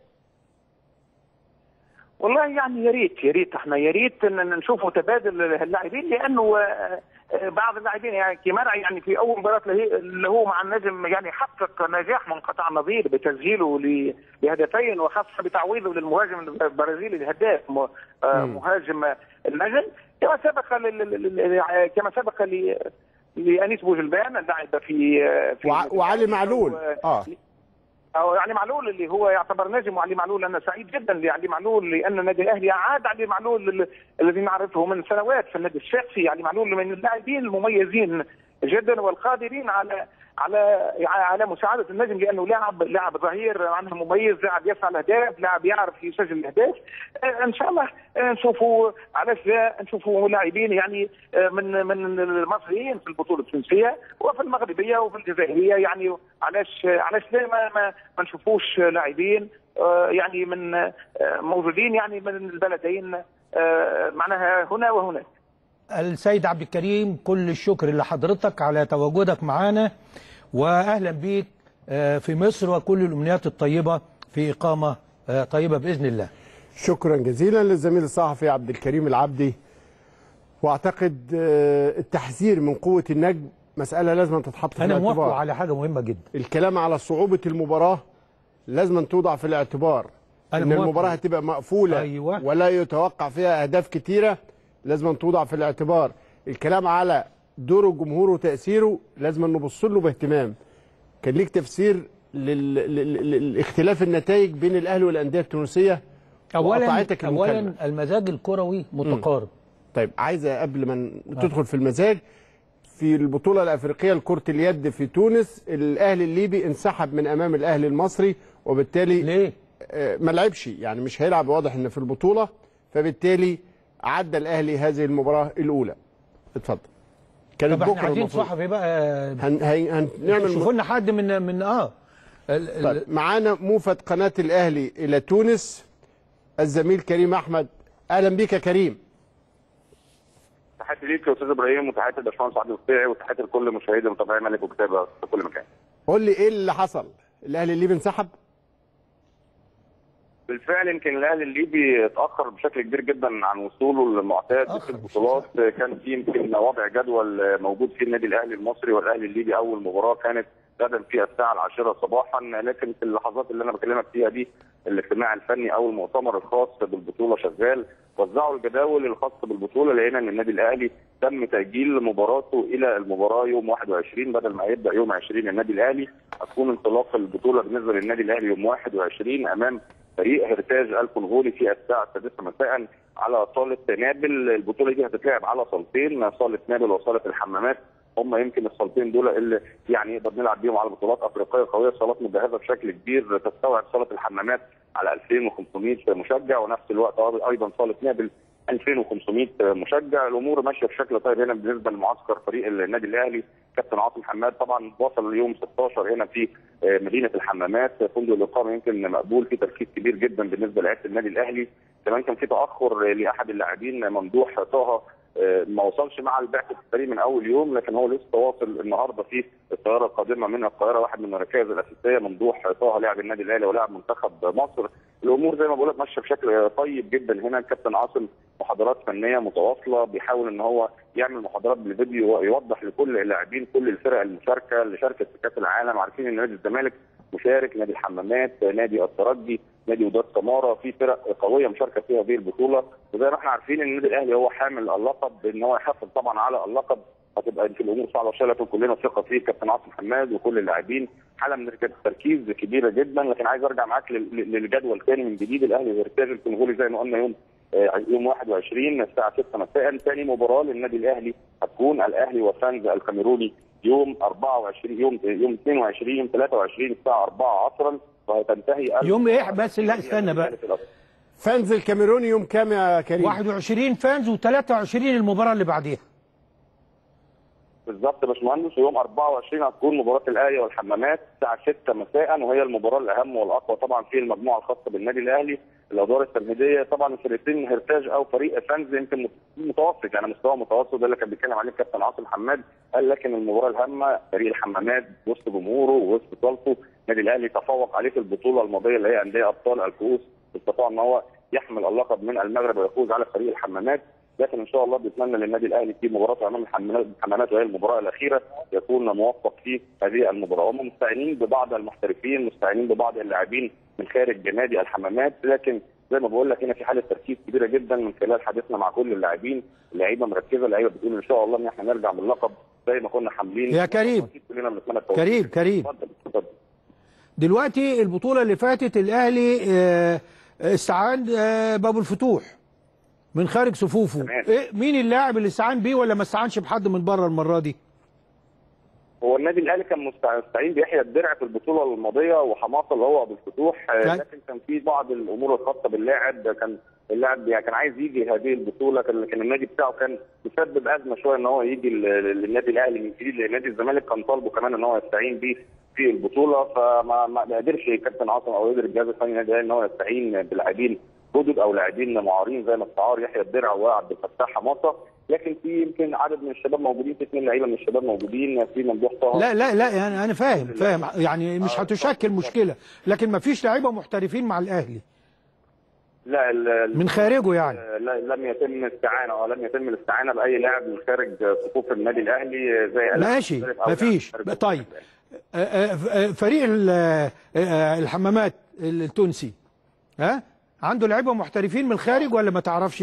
والله يعني يا ريت يا ريت احنا يا ريت ان نشوفوا تبادل اللاعبين لانه آه، آه، بعض اللاعبين يعني كمرعي يعني في اول مباراه له- اللي هو مع النجم يعني حقق نجاح منقطع النظير بتسجيله ل- لهدفين وخاصه بتعويضه للمهاجم البرازيلي الهداف م- آه، مهاجم النجم كما سبق لل- لل- لل- كما سبق ل لانيس بوجلبان اللاعب في آه، في وع- وعلي معلول اه او علي معلول اللي هو يعتبر نجم وعلي معلول انا سعيد جدا لعلي معلول لان النادي الاهلي عاد علي معلول ال- الذي نعرفه من سنوات في النادي الشخصي علي معلول من اللاعبين المميزين جدا والقادرين على على على مساعده النجم لانه لاعب لاعب ظهير عنه مميز لاعب يسعى الاهداف لاعب يعرف يسجل الاهداف آه، ان شاء الله آه، نشوفوا علاش لا نشوفوا لاعبين يعني آه، من من المصريين في البطوله التونسيه وفي المغربيه وفي الجزائريه يعني علاش علاش لا ما ما, ما نشوفوش لاعبين آه، يعني من آه، موجودين يعني من البلدين آه، معناها هنا وهناك السيد عبد الكريم كل الشكر لحضرتك على تواجدك معنا واهلا بيك آه، في مصر وكل الامنيات الطيبه في اقامه آه، طيبه باذن الله شكرا جزيلا للزميل الصحفي عبد الكريم العبدي واعتقد آه، التحذير من قوة النجم مسألة لازم تتحط في انا الاعتبار موافق على حاجه مهمه جدا الكلام على صعوبة المباراة لازم توضع في الاعتبار أنا ان موافق. المباراة هتبقى مقفولة أيوة. ولا يتوقع فيها اهداف كتيرة لازم توضع في الاعتبار الكلام على دور الجمهور وتأثيره لازم نبص له باهتمام كان ليك تفسير لل... لل... لل- لاختلاف النتائج بين الاهلي والانديه التونسيه اولا وقطعتك المكالمة. اولا المزاج الكروي متقارب طيب عايزه قبل ما تدخل في المزاج في البطوله الافريقيه لكره اليد في تونس الاهلي الليبي انسحب من امام الاهلي المصري وبالتالي ليه ما لعبش يعني مش هيلعب واضح ان في البطوله فبالتالي عدى الاهلي هذه المباراه الاولى اتفضل كانت طب احنا بكره عايزين المفروض. صحفي بقى هن... هن... هنعمل شوفوا لنا حد من من اه ال- ال- طيب معانا موفد قناه الاهلي الى تونس الزميل كريم احمد اهلا بك يا كريم تحياتي ليك يا استاذ ابراهيم وتحياتي للباشمهندس عبد القطيعي وتحياتي لكل مشاهدي متابعي ملك وكتابه في كل مكان. قول لي ايه اللي حصل الاهلي الليبي انسحب بالفعل يمكن الاهلي الليبي اتاخر بشكل كبير جدا عن وصوله المعتاد في البطولات كان في يمكن وضع جدول موجود فيه النادي الاهلي المصري والاهلي الليبي اول مباراه كانت غدا في الساعه العاشره صباحا لكن في اللحظات اللي انا بكلمك فيها دي الاجتماع الفني او المؤتمر الخاص بالبطوله شغال وزعوا الجداول الخاصه بالبطوله لقينا ان النادي الاهلي تم تاجيل مباراته الى المباراه يوم 21 بدل ما يبدا يوم 20 النادي الاهلي هتكون انطلاق البطوله بالنسبه للنادي الاهلي يوم 21 امام فريق هرتاج الكونغولي في الساعه السادسه مساء على صاله نابل البطوله دي هتتلعب على صالتين صاله نابل وصاله الحمامات هم يمكن الصالتين دول اللي يعني نقدر نلعب بيهم على بطولات افريقيه قويه صالات مجهزه بشكل كبير تستوعب صاله الحمامات على 2500 مشجع ونفس الوقت ايضا صاله نابل 2500 مشجع الامور ماشيه بشكل طيب هنا بالنسبه لمعسكر فريق النادي الاهلي كابتن عاصم حماد طبعا وصل اليوم 16 هنا في مدينه الحمامات فندق الاقامه يمكن مقبول في تركيز كبير جدا بالنسبه لعيبه النادي الاهلي كمان كان في تاخر لاحد اللاعبين ممدوح طه ما وصلش مع البعثه الفريق من اول يوم لكن هو لسه واصل النهارده في الطياره القادمه من القاهره واحد من الركائز الاساسيه ممدوح طه لاعب النادي الاهلي ولاعب منتخب مصر الامور زي ما بقول لك ماشيه بشكل طيب جدا هنا الكابتن عاصم محاضرات فنيه متواصله بيحاول ان هو يعمل محاضرات بالفيديو ويوضح لكل اللاعبين كل الفرق المشاركه اللي شاركت في كاس العالم عارفين ان نادي الزمالك مشارك نادي الحمامات نادي الترجي نادي وداد سماره في فرق قويه مشاركه فيها هذه البطوله وزي ما احنا عارفين ان النادي الاهلي هو حامل اللقب ان هو يحافظ طبعا على اللقب هتبقى في الامور صعبه شويه لكن كلنا ثقه فيه كابتن عاصم حماد وكل اللاعبين حاله من التركيز كبيره جدا لكن عايز ارجع معاك للجدول تاني من جديد الاهلي وارتاج الكونغولي زي ما قلنا يوم يوم 21 الساعه 6 مساء ثاني مباراه للنادي الاهلي هتكون الاهلي وفانز الكاميروني يوم 24 يوم يوم 22 يوم 23 الساعه 4 عصرا وهتنتهي يوم ايه بس لا استنى بقى فانز الكاميروني يوم كام يا كريم 21 فانز و23 المباراه اللي بعديها بالظبط يا باشمهندس ويوم 24 هتكون مباراه الاهلي والحمامات الساعه 6 مساء وهي المباراه الاهم والاقوى طبعا في المجموعه الخاصه بالنادي الاهلي الادوار التمهيديه طبعا الفريقين هرتاج او فريق فانز يمكن متوسط يعني مستوى متوسط ده اللي كان بيتكلم عليه الكابتن عاصم حماد قال لكن المباراه الهامه فريق الحمامات وسط جمهوره ووسط طالته النادي الاهلي تفوق عليه في البطوله الماضيه اللي هي انديه ابطال الكؤوس استطاع ان هو يحمل اللقب من المغرب ويفوز على فريق الحمامات لكن ان شاء الله بنتمنى للنادي الاهلي في مباراه امام الحمامات الحمامات وهي المباراه الاخيره يكون موفق في هذه المباراه هم مستعينين ببعض المحترفين مستعينين ببعض اللاعبين من خارج نادي الحمامات لكن زي ما بقول لك هنا في حاله تركيز كبيره جدا من خلال حديثنا مع كل اللاعبين اللعيبه مركزه اللعيبه بتقول ان شاء الله ان احنا نرجع باللقب زي ما كنا حاملين يا كريم. أكيد كلنا بنتمنى التوفيق. كريم كريم اتفضل اتفضل دلوقتي البطولة اللي فاتت الأهلي آه، استعان آه، بابو الفتوح من خارج صفوفه تمام. إيه مين اللاعب اللي استعان بيه ولا ما استعانش بحد من بره المرة دي هو النادي الاهلي كان مستع- مستعين بيحيى الدرع في البطوله الماضيه وحماصه اللي هو ابو الفتوح آه، طيب. لكن كان في بعض الامور الخاصه باللاعب كان اللاعب يعني كان عايز يجي هذه البطوله كان لكن النادي بتاعه كان مسبب ازمه شويه ان هو يجي لل- للنادي الاهلي من جديد لان نادي الزمالك كان طالبه كمان ان هو يستعين بيه في البطوله فما ما ما قدرش كابتن عاصم او قدر الجهاز الفني للنادي الاهلي ان هو يستعين بلاعبين جدد او لاعبين معارين زي ما استعار يحيى الدرع وعبد الفتاح حماصه لكن في يمكن عدد من الشباب موجودين في اثنين لعيبه من الشباب موجودين في ممدوح طه لا لا لا يعني أنا فاهم فاهم يعني مش هتشكل مشكلة لكن ما فيش لعيبة محترفين مع الأهلي لا ال- ال- من خارجه يعني لا لم يتم استعانه او لم يتم الاستعانه باي لاعب من خارج صفوف النادي الاهلي زي ألاء ماشي مختلف أو ما فيش لاعب خارج طيب آه، آه، آه، فريق ال- آه، آه، الحمامات التونسي ها عنده لعيبة محترفين من الخارج ولا ما تعرفش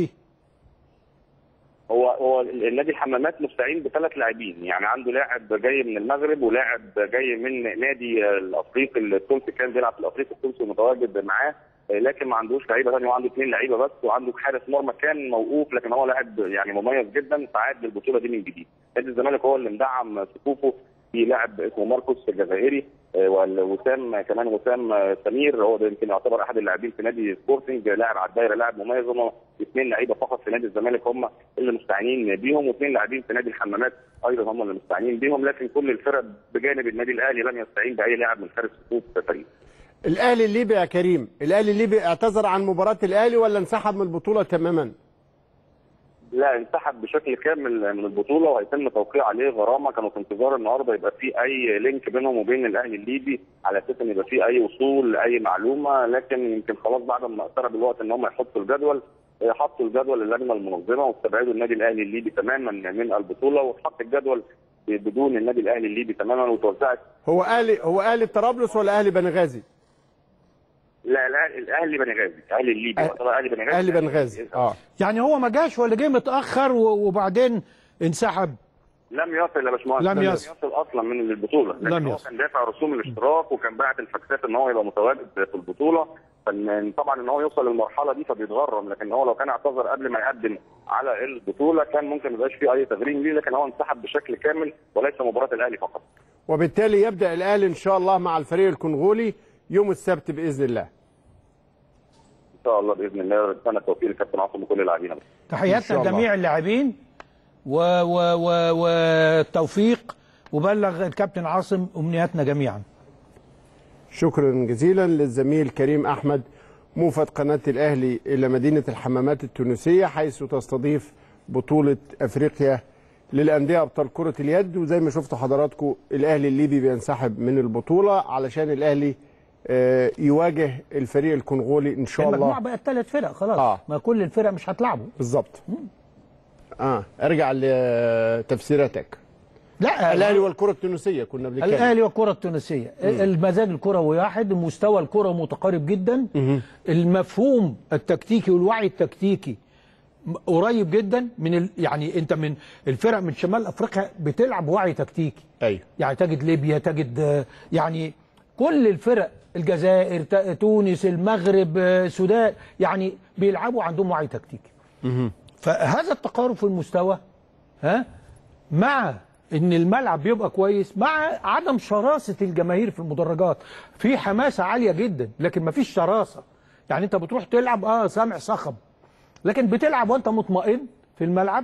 هو هو النادي الحمامات مستعين بثلاث لاعبين يعني عنده لاعب جاي من المغرب ولاعب جاي من نادي الافريقي التونسي كان بيلعب في الافريقي التونسي ومتواجد معاه لكن ما عندوش لعيبه ثانيه وعنده اثنين لعيبه بس وعنده حارس مرمى كان موقوف لكن هو لاعب يعني مميز جدا فعاد للبطوله دي من جديد نادي الزمالك هو اللي مدعم صفوفه في لاعب اسمه ماركوس الجزائري آه، ووسام كمان وسام آه، سمير هو ده يمكن يعتبر احد اللاعبين في نادي سبورتنج لاعب على الدايره لاعب مميز هم اثنين لعيبه فقط في نادي الزمالك هم اللي مستعينين بيهم واثنين لاعبين في نادي الحمامات ايضا هم اللي مستعينين بيهم لكن كل الفرق بجانب النادي الاهلي لم يستعين باي لاعب من خارج صفوف الفريق الاهلي الليبي يا كريم الاهلي الليبي اعتذر عن مباراه الاهلي ولا انسحب من البطوله تماما لا انسحب بشكل كامل من البطوله وهيتم توقيع عليه غرامه كانوا في انتظار النهارده يبقى في اي لينك بينهم وبين الاهلي الليبي على اساس ان يبقى في اي وصول لاي معلومه لكن يمكن خلاص بعد ما اقترب الوقت ان هم يحطوا الجدول اه، حطوا الجدول اللجنه المنظمه واستبعدوا النادي الاهلي الليبي تماما من البطوله واتحط الجدول بدون النادي الاهلي الليبي تماما وتوزعت هو اهلي هو اهلي طرابلس ولا اهلي بنغازي لا لا الاهلي بنغازي الاهلي الليبي اه، يعتبر اهلي بنغازي اهلي بنغازي اه يعني هو ما جاش ولا جه متأخر و- وبعدين انسحب لم يصل يا باشمهندس لم يصل. يصل اصلا من البطوله لكن لم هو يصل. كان دافع رسوم الاشتراك وكان باعت الفاكسات ان هو يبقى متواجد في البطوله فإن- طبعا ان هو يوصل للمرحله دي فبيتغرم لكن هو لو كان اعتذر قبل ما يقدم على البطوله كان ممكن ما يبقاش فيه اي تغريم ليه لكن هو انسحب بشكل كامل وليس مباراه الاهلي فقط وبالتالي يبدا الاهلي ان شاء الله مع الفريق الكونغولي يوم السبت باذن الله ان شاء الله باذن الله نتمنى التوفيق للكابتن عاصم وكل اللاعبين إن شاء تحياتنا الله. لجميع اللاعبين و و و والتوفيق وبلغ الكابتن عاصم امنياتنا جميعا شكرا جزيلا للزميل كريم احمد موفد قناه الاهلي الى مدينه الحمامات التونسيه حيث تستضيف بطوله افريقيا للانديه ابطال كره اليد وزي ما شفتوا حضراتكم الاهلي الليبي بينسحب من البطوله علشان الاهلي آه، يواجه الفريق الكونغولي ان شاء المجموعه الله بقت ثلاث فرق خلاص آه. ما كل الفرق مش هتلعبوا بالظبط اه ارجع لتفسيراتك لا الاهلي والكره التونسيه كنا بنتكلم الاهلي والكره التونسيه المزاج الكروي واحد مستوى الكره متقارب جدا المفهوم التكتيكي والوعي التكتيكي م- قريب جدا من ال... يعني انت من الفرق من شمال افريقيا بتلعب وعي تكتيكي ايوه يعني تجد ليبيا تجد آه، يعني كل الفرق الجزائر ت- تونس المغرب آه، السودان يعني بيلعبوا عندهم وعي تكتيكي فهذا التقارب في المستوى ها مع ان الملعب بيبقى كويس مع عدم شراسه الجماهير في المدرجات في حماسه عاليه جدا لكن ما فيش شراسه يعني انت بتروح تلعب اه سامع صخب لكن بتلعب وانت مطمئن في الملعب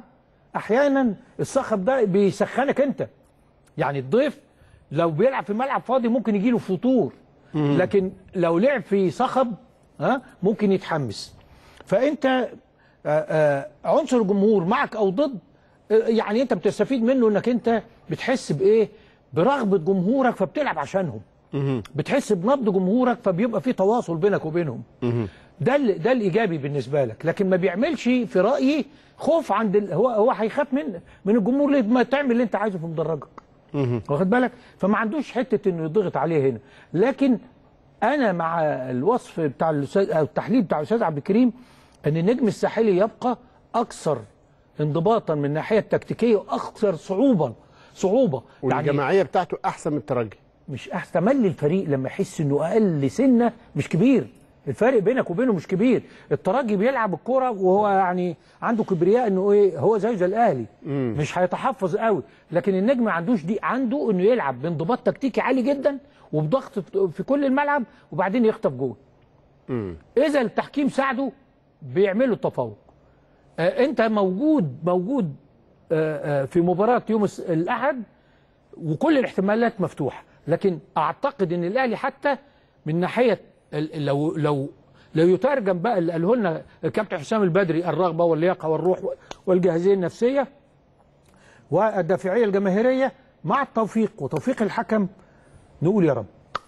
احيانا الصخب ده بيسخنك انت يعني الضيف لو بيلعب في ملعب فاضي ممكن يجي له فطور لكن لو لعب في صخب ها ممكن يتحمس فانت آه، آه، عنصر الجمهور معك او ضد آه، يعني انت بتستفيد منه انك انت بتحس بايه برغبه جمهورك فبتلعب عشانهم بتحس بنبض جمهورك فبيبقى في تواصل بينك وبينهم ده ال- ده الايجابي بالنسبه لك لكن ما بيعملش في رايي خوف عند ال... هو هو هيخاف من من الجمهور ليه ما تعمل اللي انت عايزه في مدرجك واخد بالك فما عندوش حته انه يضغط عليه هنا لكن انا مع الوصف بتاع الاستاذ او التحليل بتاع الاستاذ عبد الكريم ان النجم الساحلي يبقى اكثر انضباطا من الناحيه التكتيكيه واكثر صعوبه صعوبه والجماعيه بتاعته احسن من الترجي مش احسن تملي الفريق لما يحس انه اقل سنه مش كبير الفرق بينك وبينه مش كبير الترجي بيلعب الكرة وهو يعني عنده كبرياء انه ايه هو زي زي الاهلي مم. مش هيتحفظ قوي لكن النجم ما عندوش دي عنده انه يلعب بانضباط تكتيكي عالي جدا وبضغط في كل الملعب وبعدين يخطف جول مم. اذا التحكيم ساعده بيعملوا التفوق آه انت موجود موجود آه آه في مباراه يوم الس- الاحد وكل الاحتمالات مفتوحه لكن اعتقد ان الاهلي حتى من ناحيه ال- لو لو لو يترجم بقى اللي قاله لنا الكابتن حسام البدري الرغبه واللياقه والروح والجاهزيه النفسيه والدافعيه الجماهيريه مع التوفيق وتوفيق الحكم نقول يا رب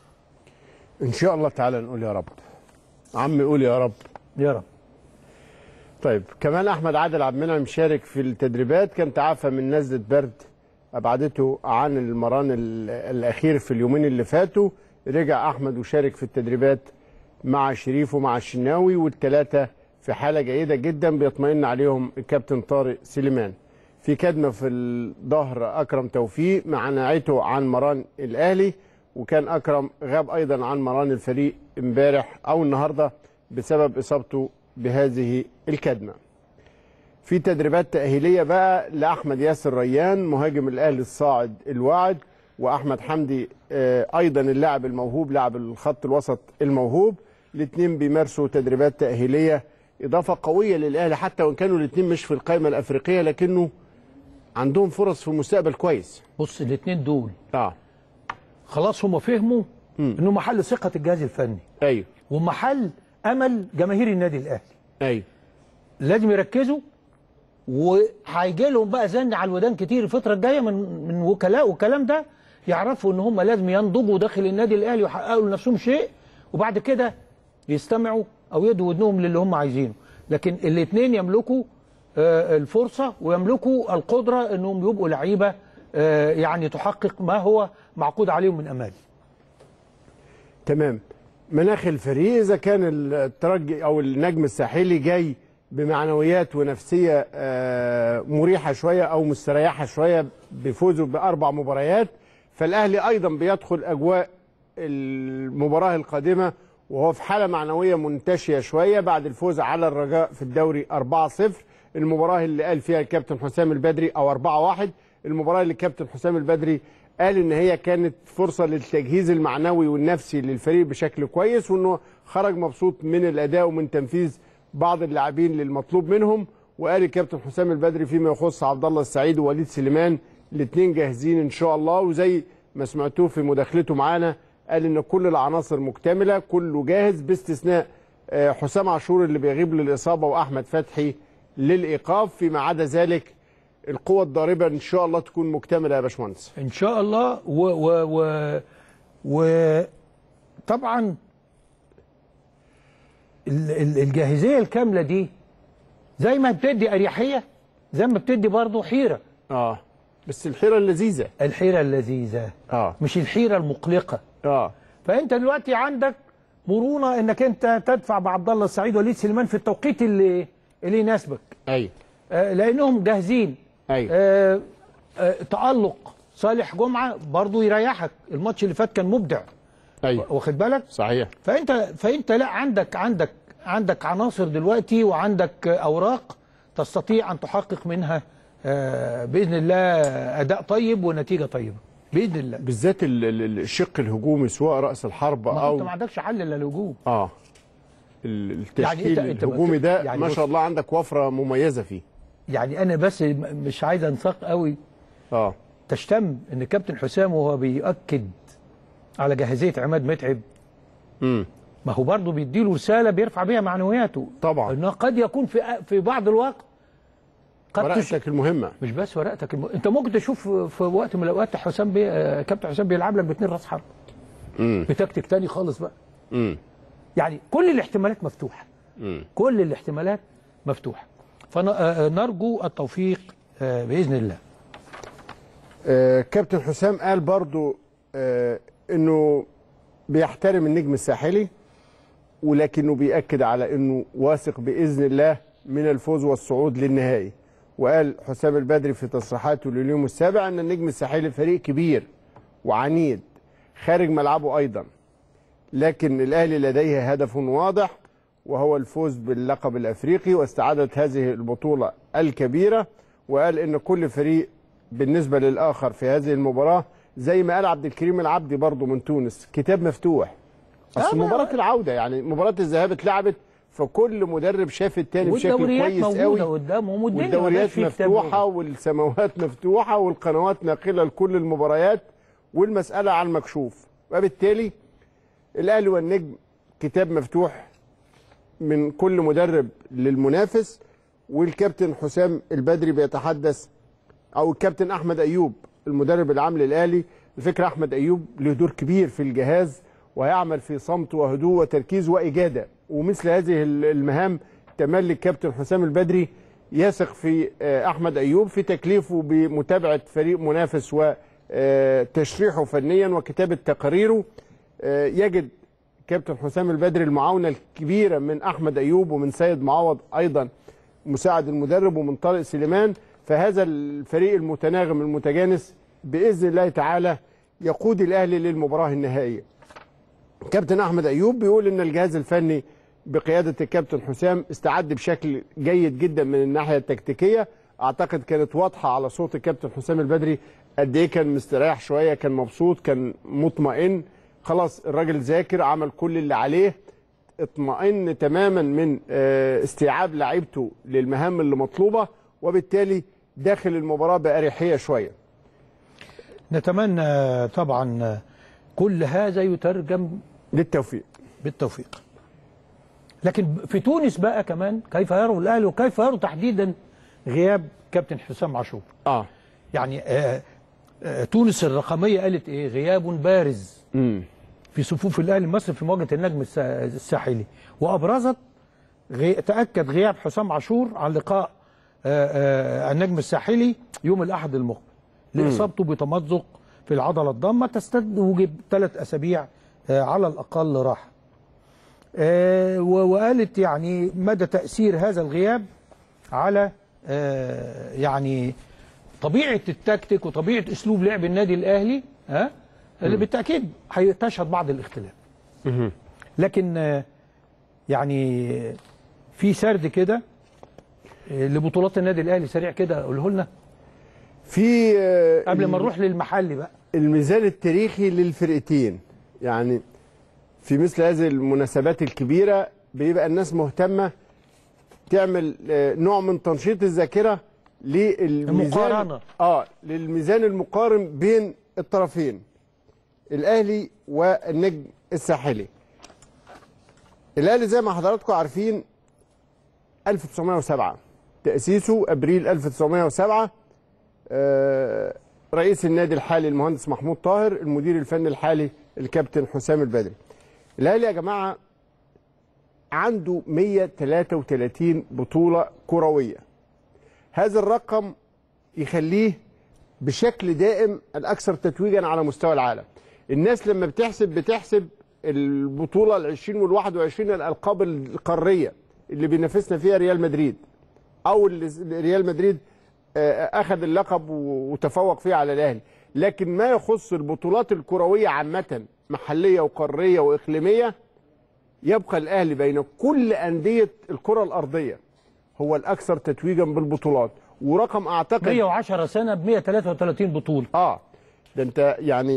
ان شاء الله تعالى نقول يا رب عمي قول يا رب يا رب طيب كمان احمد عادل عبد المنعم شارك في التدريبات كان تعافى من نزله برد ابعدته عن المران ال- الاخير في اليومين اللي فاتوا رجع احمد وشارك في التدريبات مع شريف ومع الشناوي والثلاثه في حاله جيده جدا بيطمئن عليهم الكابتن طارق سليمان في كدمه في الظهر اكرم توفيق مع ناعته عن مران الاهلي وكان اكرم غاب ايضا عن مران الفريق امبارح او النهارده بسبب اصابته بهذه الكدمه في تدريبات تأهيلية بقى لأحمد ياسر ريان مهاجم الأهلي الصاعد الواعد وأحمد حمدي آه، أيضا اللاعب الموهوب لاعب الخط الوسط الموهوب الاثنين بيمارسوا تدريبات تأهيلية إضافة قوية للأهلي حتى وإن كانوا الاثنين مش في القائمة الأفريقية لكنه عندهم فرص في المستقبل كويس بص الاثنين دول اه خلاص هم فهموا انه محل ثقه الجهاز الفني ايوه ومحل امل جماهير النادي الاهلي ايوه لازم يركزوا وهيجي لهم بقى زن على الودان كتير الفتره الجايه من من وكلاء والكلام ده يعرفوا ان هم لازم ينضجوا داخل النادي الاهلي ويحققوا لنفسهم شيء وبعد كده يستمعوا او يدوا ودنهم للي هم عايزينه لكن الاثنين يملكوا آه، الفرصه ويملكوا القدره انهم يبقوا لعيبه آه، يعني تحقق ما هو معقود عليهم من امال تمام مناخ الفريق اذا كان الترجي او النجم الساحلي جاي بمعنويات ونفسيه آه، مريحه شويه او مستريحه شويه بفوزه باربع مباريات فالاهلي ايضا بيدخل اجواء المباراه القادمه وهو في حاله معنويه منتشيه شويه بعد الفوز على الرجاء في الدوري 4-0 المباراه اللي قال فيها الكابتن حسام البدري او 4-1 المباراه اللي الكابتن حسام البدري قال ان هي كانت فرصه للتجهيز المعنوي والنفسي للفريق بشكل كويس وانه خرج مبسوط من الاداء ومن تنفيذ بعض اللاعبين للمطلوب منهم وقال الكابتن حسام البدري فيما يخص عبد الله السعيد ووليد سليمان الاثنين جاهزين ان شاء الله وزي ما سمعتوه في مداخلته معانا قال ان كل العناصر مكتمله كله جاهز باستثناء آه، حسام عاشور اللي بيغيب للاصابه واحمد فتحي للايقاف فيما عدا ذلك القوة الضاربة إن شاء الله تكون مكتملة يا باشمهندس ان شاء الله و و و, و طبعا ال- ال- الجاهزيه الكامله دي زي ما بتدي اريحيه زي ما بتدي برضه حيره اه بس الحيره اللذيذه الحيره اللذيذه اه مش الحيره المقلقه اه فانت دلوقتي عندك مرونه انك انت تدفع بعبد الله السعيد وليد سليمان في التوقيت اللي اللي يناسبك ايوه آه لانهم جاهزين ايوه آه آه تالق صالح جمعه برضه يريحك الماتش اللي فات كان مبدع ايوه واخد بالك صحيح فانت فانت لا عندك عندك عندك عناصر دلوقتي وعندك اوراق تستطيع ان تحقق منها آه، باذن الله اداء طيب ونتيجه طيبه باذن الله بالذات ال- ال- الشق الهجومي سواء راس الحرب ما او انت ما عندكش حل الا الهجوم اه ال- يعني التشكيل أنت- أنت الهجومي ده يعني ما بص- شاء الله عندك وفره مميزه فيه يعني انا بس م- مش عايز انساق قوي اه تشتم ان كابتن حسام وهو بيؤكد على جاهزيه عماد متعب امم ما هو برضه بيديله رساله بيرفع بيها معنوياته طبعا انه قد يكون في في بعض الوقت قد تش... ورقتك المهمه مش بس ورقتك الم... انت ممكن تشوف في وقت من الاوقات حسام بي... آه، كابتن حسام بيلعب لك باثنين راس حرب امم بتكتيك تاني خالص بقى امم يعني كل الاحتمالات مفتوحه امم كل الاحتمالات مفتوحه فنرجو التوفيق آه، باذن الله آه كابتن حسام قال برضو آه انه بيحترم النجم الساحلي ولكنه بيأكد على انه واثق باذن الله من الفوز والصعود للنهائي وقال حسام البدري في تصريحاته لليوم السابع ان النجم الساحلي فريق كبير وعنيد خارج ملعبه ايضا لكن الاهلي لديه هدف واضح وهو الفوز باللقب الافريقي واستعاده هذه البطوله الكبيره وقال ان كل فريق بالنسبه للاخر في هذه المباراه زي ما قال عبد الكريم العبدي برضه من تونس كتاب مفتوح اصل مباراه العوده يعني مباراه الذهاب اتلعبت فكل مدرب شاف التاني بشكل والدوريات كويس موجوده قوي قدامهم والدنيا والدوريات مبقاش فيه كتاب مفتوحه والسماوات مفتوحه والقنوات ناقله لكل المباريات والمساله على المكشوف وبالتالي الاهلي والنجم كتاب مفتوح من كل مدرب للمنافس والكابتن حسام البدري بيتحدث او الكابتن احمد ايوب المدرب العام للاهلي الفكره احمد ايوب له دور كبير في الجهاز ويعمل في صمت وهدوء وتركيز واجاده ومثل هذه المهام تملك كابتن حسام البدري يثق في آه، احمد ايوب في تكليفه بمتابعه فريق منافس وتشريحه فنيا وكتابه تقاريره آه، يجد كابتن حسام البدري المعاونه الكبيره من احمد ايوب ومن سيد معوض ايضا مساعد المدرب ومن طارق سليمان فهذا الفريق المتناغم المتجانس باذن الله تعالى يقود الاهلي للمباراه النهائيه. كابتن احمد ايوب بيقول ان الجهاز الفني بقياده الكابتن حسام استعد بشكل جيد جدا من الناحيه التكتيكيه اعتقد كانت واضحه على صوت الكابتن حسام البدري قد ايه كان مستريح شويه كان مبسوط كان مطمئن خلاص الراجل ذاكر عمل كل اللي عليه اطمئن تماما من آه، استيعاب لعيبته للمهام اللي مطلوبه وبالتالي داخل المباراه باريحيه شويه نتمنى طبعا كل هذا يترجم للتوفيق بالتوفيق لكن في تونس بقى كمان كيف يروا الاهلي وكيف يروا تحديدا غياب كابتن حسام عاشور اه يعني آه آه تونس الرقميه قالت ايه غياب بارز امم في صفوف الاهلي المصري في مواجهه النجم الس- الساحلي وابرزت غي... تاكد غياب حسام عاشور عن لقاء آه، آه، النجم الساحلي يوم الاحد المقبل لاصابته بتمزق في العضله الضامه تستوجب ثلاث اسابيع آه، على الاقل راحه آه، و- وقالت يعني مدى تاثير هذا الغياب على آه، يعني طبيعه التكتيك وطبيعه اسلوب لعب النادي الاهلي ها اللي بالتاكيد هتشهد بعض الاختلاف لكن آه، يعني في سرد كده آه، لبطولات النادي الاهلي سريع كده قوله لنا في آه، قبل ما نروح للمحلي بقى الميزان التاريخي للفرقتين يعني في مثل هذه المناسبات الكبيرة بيبقى الناس مهتمة تعمل آه، نوع من تنشيط الذاكرة للميزان المقارنة. اه للميزان المقارن بين الطرفين الاهلي والنجم الساحلي الاهلي زي ما حضراتكم عارفين 1907 تأسيسه ابريل 1907 آه، رئيس النادي الحالي المهندس محمود طاهر المدير الفني الحالي الكابتن حسام البدري الاهلي يا جماعه عنده 133 بطوله كرويه هذا الرقم يخليه بشكل دائم الاكثر تتويجا على مستوى العالم الناس لما بتحسب بتحسب البطوله ال 20 وال 21 الالقاب القاريه اللي بينافسنا فيها ريال مدريد او اللي ريال مدريد آه، اخذ اللقب و- وتفوق فيه على الاهلي لكن ما يخص البطولات الكرويه عامه محليه وقاريه واقليميه يبقى الاهلي بين كل انديه الكره الارضيه هو الاكثر تتويجا بالبطولات ورقم اعتقد 110 سنه ب 133 بطوله اه ده انت يعني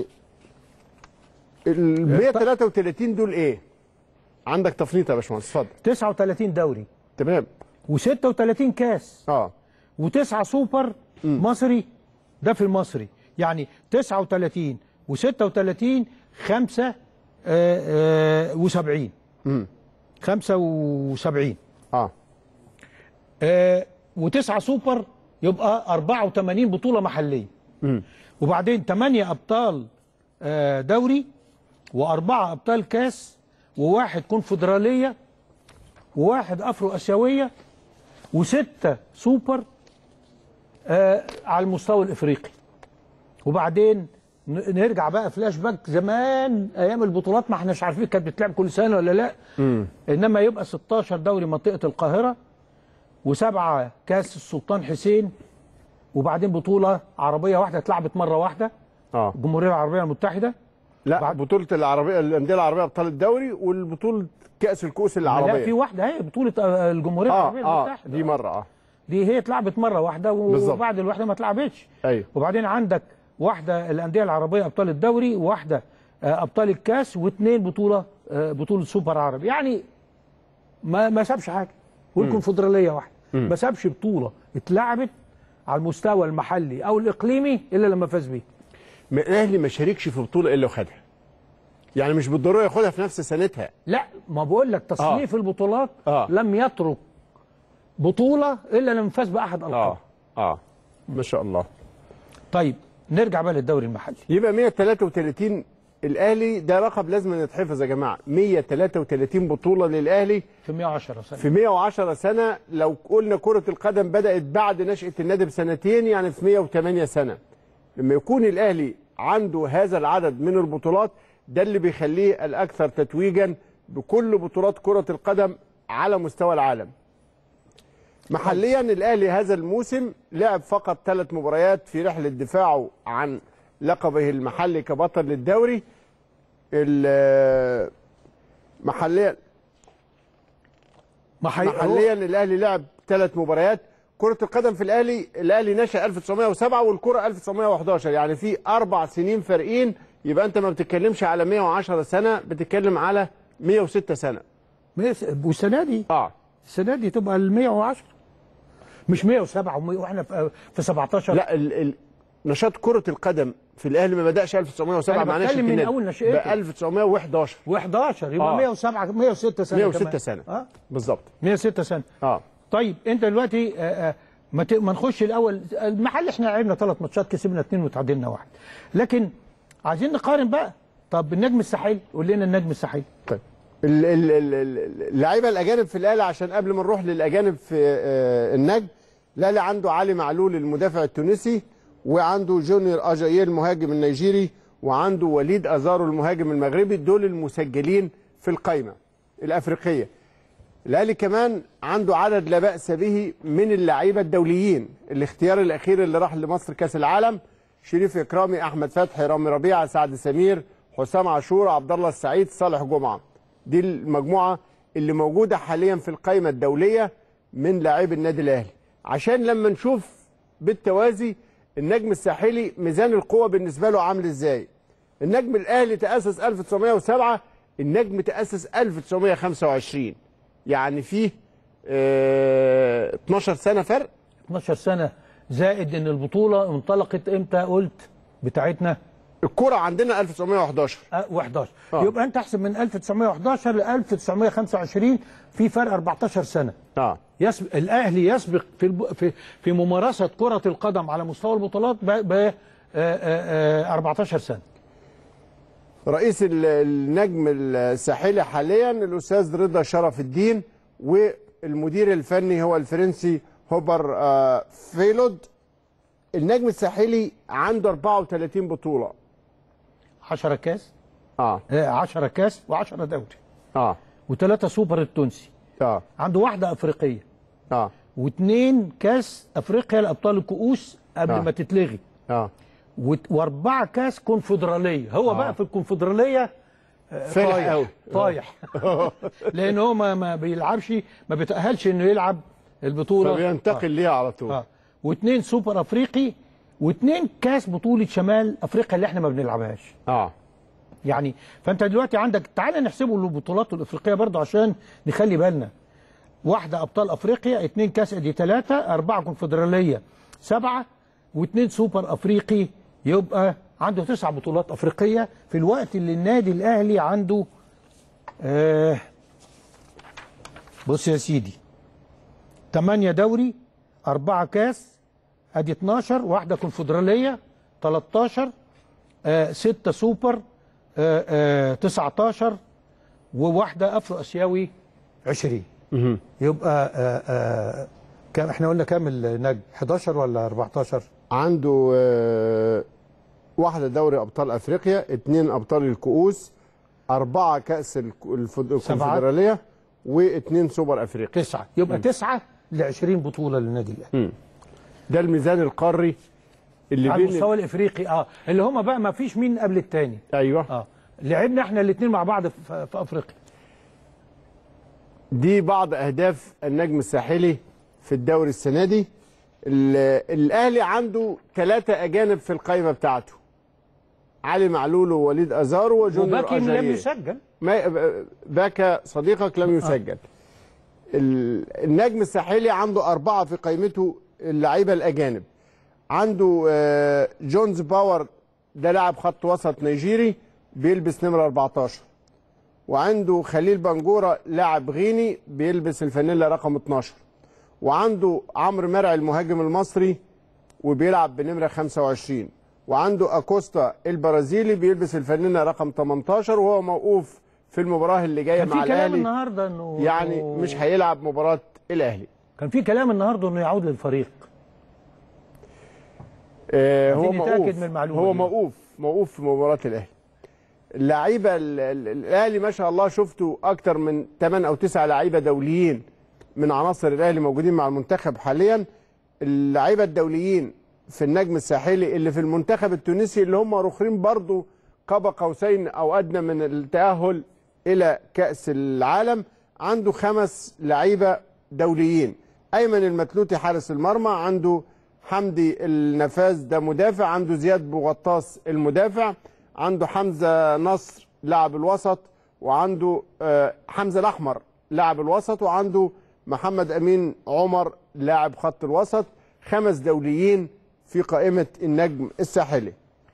ال 133 دول ايه؟ عندك تفنيط يا باشمهندس اتفضل 39 دوري تمام و36 كاس اه وتسعة سوبر مصري ده في المصري يعني 39 و36 5 و70 75 اه آه وتسعة سوبر يبقى 84 بطولة محلية وبعدين 8 أبطال آه دوري وأربعة أبطال كاس وواحد كونفدرالية وواحد أفرو أسيوية وستة سوبر آه على المستوى الإفريقي وبعدين ن- نرجع بقى فلاش باك زمان ايام البطولات ما احناش عارفين كانت بتلعب كل سنه ولا لا انما يبقى 16 دوري منطقه القاهره وسبعه كاس السلطان حسين وبعدين بطوله عربيه واحده اتلعبت مره واحده اه الجمهوريه العربيه المتحده لا بطوله العربيه الانديه العربيه ابطال الدوري والبطوله كاس الكؤوس لا العربيه في واحده هي بطوله آه، الجمهوريه اه العربيه اه المتحده دي مره اه دي هي اتلعبت مره واحده بالظبط. وبعد الواحده ما اتلعبتش ايوه وبعدين عندك واحده الانديه العربيه ابطال الدوري وواحده آه، ابطال الكاس واثنين بطوله آه، بطوله سوبر عربي يعني ما ما سابش حاجه والكونفدراليه واحده مم. ما سابش بطوله اتلعبت على المستوى المحلي او الاقليمي الا لما فاز بيه ما الاهلي ما شاركش في بطوله الا وخدها يعني مش بالضروره ياخدها في نفس سنتها لا ما بقول لك تصنيف آه. البطولات آه. لم يترك بطوله الا لما فاز باحد القاب اه اه ما شاء الله طيب نرجع بقى للدوري المحلي يبقى 133 الاهلي ده رقم لازم يتحفظ يا جماعه 133 بطوله للاهلي في 110 سنه في 110 سنه لو قلنا كره القدم بدات بعد نشاه النادي بسنتين يعني في 108 سنه لما يكون الاهلي عنده هذا العدد من البطولات ده اللي بيخليه الاكثر تتويجا بكل بطولات كره القدم على مستوى العالم محليا الاهلي هذا الموسم لعب فقط ثلاث مباريات في رحله دفاعه عن لقبه المحلي كبطل للدوري ال- محليا محي... محليا الاهلي لعب ثلاث مباريات كرة القدم في الاهلي الاهلي نشأ 1907 والكرة 1911 يعني في اربع سنين فارقين يبقى انت ما بتتكلمش على 110 سنة بتتكلم على 106 سنة والسنه دي اه السنه دي تبقى ال 110 مش 107 وم- واحنا في في 17 لا ال ال نشاط كرة القدم في الاهلي ما بدأش 1907 أنا مع نشأة بتكلم من النادي. أول نشأته. بقى 1911 و11 يبقى آه. 107 106 سنه 106 كمان. سنة اه بالظبط 106 سنه اه طيب انت دلوقتي آه، آه، ما ت- ما نخش الاول المحل احنا لعبنا ثلاث ماتشات كسبنا اثنين وتعادلنا واحد لكن عايزين نقارن بقى طب النجم الساحلي قول لنا النجم الساحلي طيب ال- ال- ال- ال- اللعيبه الاجانب في الاهلي عشان قبل ما نروح للاجانب في آه، النجم الاهلي عنده علي معلول المدافع التونسي وعنده جونيور اجاييه المهاجم النيجيري وعنده وليد ازارو المهاجم المغربي دول المسجلين في القائمه الافريقيه الاهلي كمان عنده عدد لا باس به من اللعيبه الدوليين الاختيار الاخير اللي راح لمصر كاس العالم شريف اكرامي احمد فتحي رامي ربيعه سعد سمير حسام عاشور عبد الله السعيد صالح جمعه دي المجموعه اللي موجوده حاليا في القائمه الدوليه من لاعبي النادي الاهلي عشان لما نشوف بالتوازي النجم الساحلي ميزان القوه بالنسبه له عامل ازاي النجم الاهلي تاسس 1907 النجم تاسس 1925 يعني فيه آه 12 سنه فرق 12 سنه زائد ان البطوله انطلقت امتى قلت بتاعتنا الكرة عندنا 1911 أه 11 آه. يبقى انت احسب من 1911 ل 1925 في فرق 14 سنه اه يسبق الاهلي يسبق في الب... في في ممارسه كره القدم على مستوى البطولات ب, ب... آه، آه، آه، 14 سنه رئيس ال- النجم الساحلي حاليا الاستاذ رضا شرف الدين والمدير الفني هو الفرنسي هوبر آه، فيلود النجم الساحلي عنده 34 بطوله 10 كاس اه 10 كاس و10 دوري اه وثلاثه سوبر التونسي اه عنده واحده افريقيه اه واثنين كاس افريقيا لابطال الكؤوس قبل آه. ما تتلغي اه وت- واربعه كاس كونفدراليه هو آه. بقى في الكونفدراليه آه، فرح طايح أوي. طايح لان هو ما, ما بيلعبش ما بيتاهلش انه يلعب البطوله فبينتقل ليها على طول اه واثنين سوبر افريقي واثنين كاس بطوله شمال افريقيا اللي احنا ما بنلعبهاش اه يعني فانت دلوقتي عندك تعالى نحسبه البطولات الافريقيه برضه عشان نخلي بالنا واحدة أبطال أفريقيا اتنين كاس أدي ثلاثة أربعة كونفدرالية سبعة واثنين سوبر أفريقي يبقى عنده تسع بطولات أفريقية في الوقت اللي النادي الأهلي عنده آه بص يا سيدي 8 دوري أربعة كاس أدي 12 واحدة كونفدرالية 13 آه 6 سوبر آه آه 19 وواحدة أفرو أسيوي 20 يبقى آه آه كام احنا قلنا كام النجم 11 ولا 14 عنده آه، واحدة دوري أبطال أفريقيا اثنين أبطال الكؤوس أربعة كأس الك- الفد- الكونفدرالية واثنين سوبر أفريقيا تسعة يبقى تسعة ل 20 بطولة للنادي الأهلي ده الميزان القاري اللي على بين المستوى الافريقي اه اللي هم بقى ما فيش مين قبل التاني ايوه اه لعبنا احنا الاثنين مع بعض في, في افريقيا دي بعض اهداف النجم الساحلي في الدوري السنه دي ال- الاهلي عنده ثلاثه اجانب في القائمه بتاعته علي معلول ووليد ازارو وجونيور وباكي لم أجاييه. يسجل ما باكا صديقك لم يسجل ال- النجم الساحلي عنده أربعة في قائمته اللعيبة الأجانب عنده آه، جونز باور ده لاعب خط وسط نيجيري بيلبس نمرة 14 وعنده خليل بنجورة لاعب غيني بيلبس الفانيلا رقم 12 وعنده عمرو مرعي المهاجم المصري وبيلعب بنمرة 25 وعنده أكوستا البرازيلي بيلبس الفانيلا رقم 18 وهو موقوف في المباراة اللي جاية كان مع في كلام الأهلي النهارده انه يعني مش هيلعب مباراة الأهلي كان في كلام النهارده انه يعود للفريق آه، هو عايزين نتأكد موقوف من المعلومة هو دي. موقوف موقوف في مباراة الأهلي اللعيبة ال- ال- الأهلي ما شاء الله شفتوا أكتر من 8 أو 9 لعيبة دوليين من عناصر الأهلي موجودين مع المنتخب حاليا اللعيبة الدوليين في النجم الساحلي اللي في المنتخب التونسي اللي هم رخرين برضو قاب قوسين أو أدنى من التأهل إلى كأس العالم عنده خمس لعيبة دوليين أيمن المتلوتي حارس المرمى عنده حمدي النفاذ ده مدافع عنده زياد بوغطاس المدافع عنده حمزة نصر لاعب الوسط وعنده آه، حمزة الأحمر لاعب الوسط وعنده محمد أمين عمر لاعب خط الوسط خمس دوليين في قائمة النجم الساحلي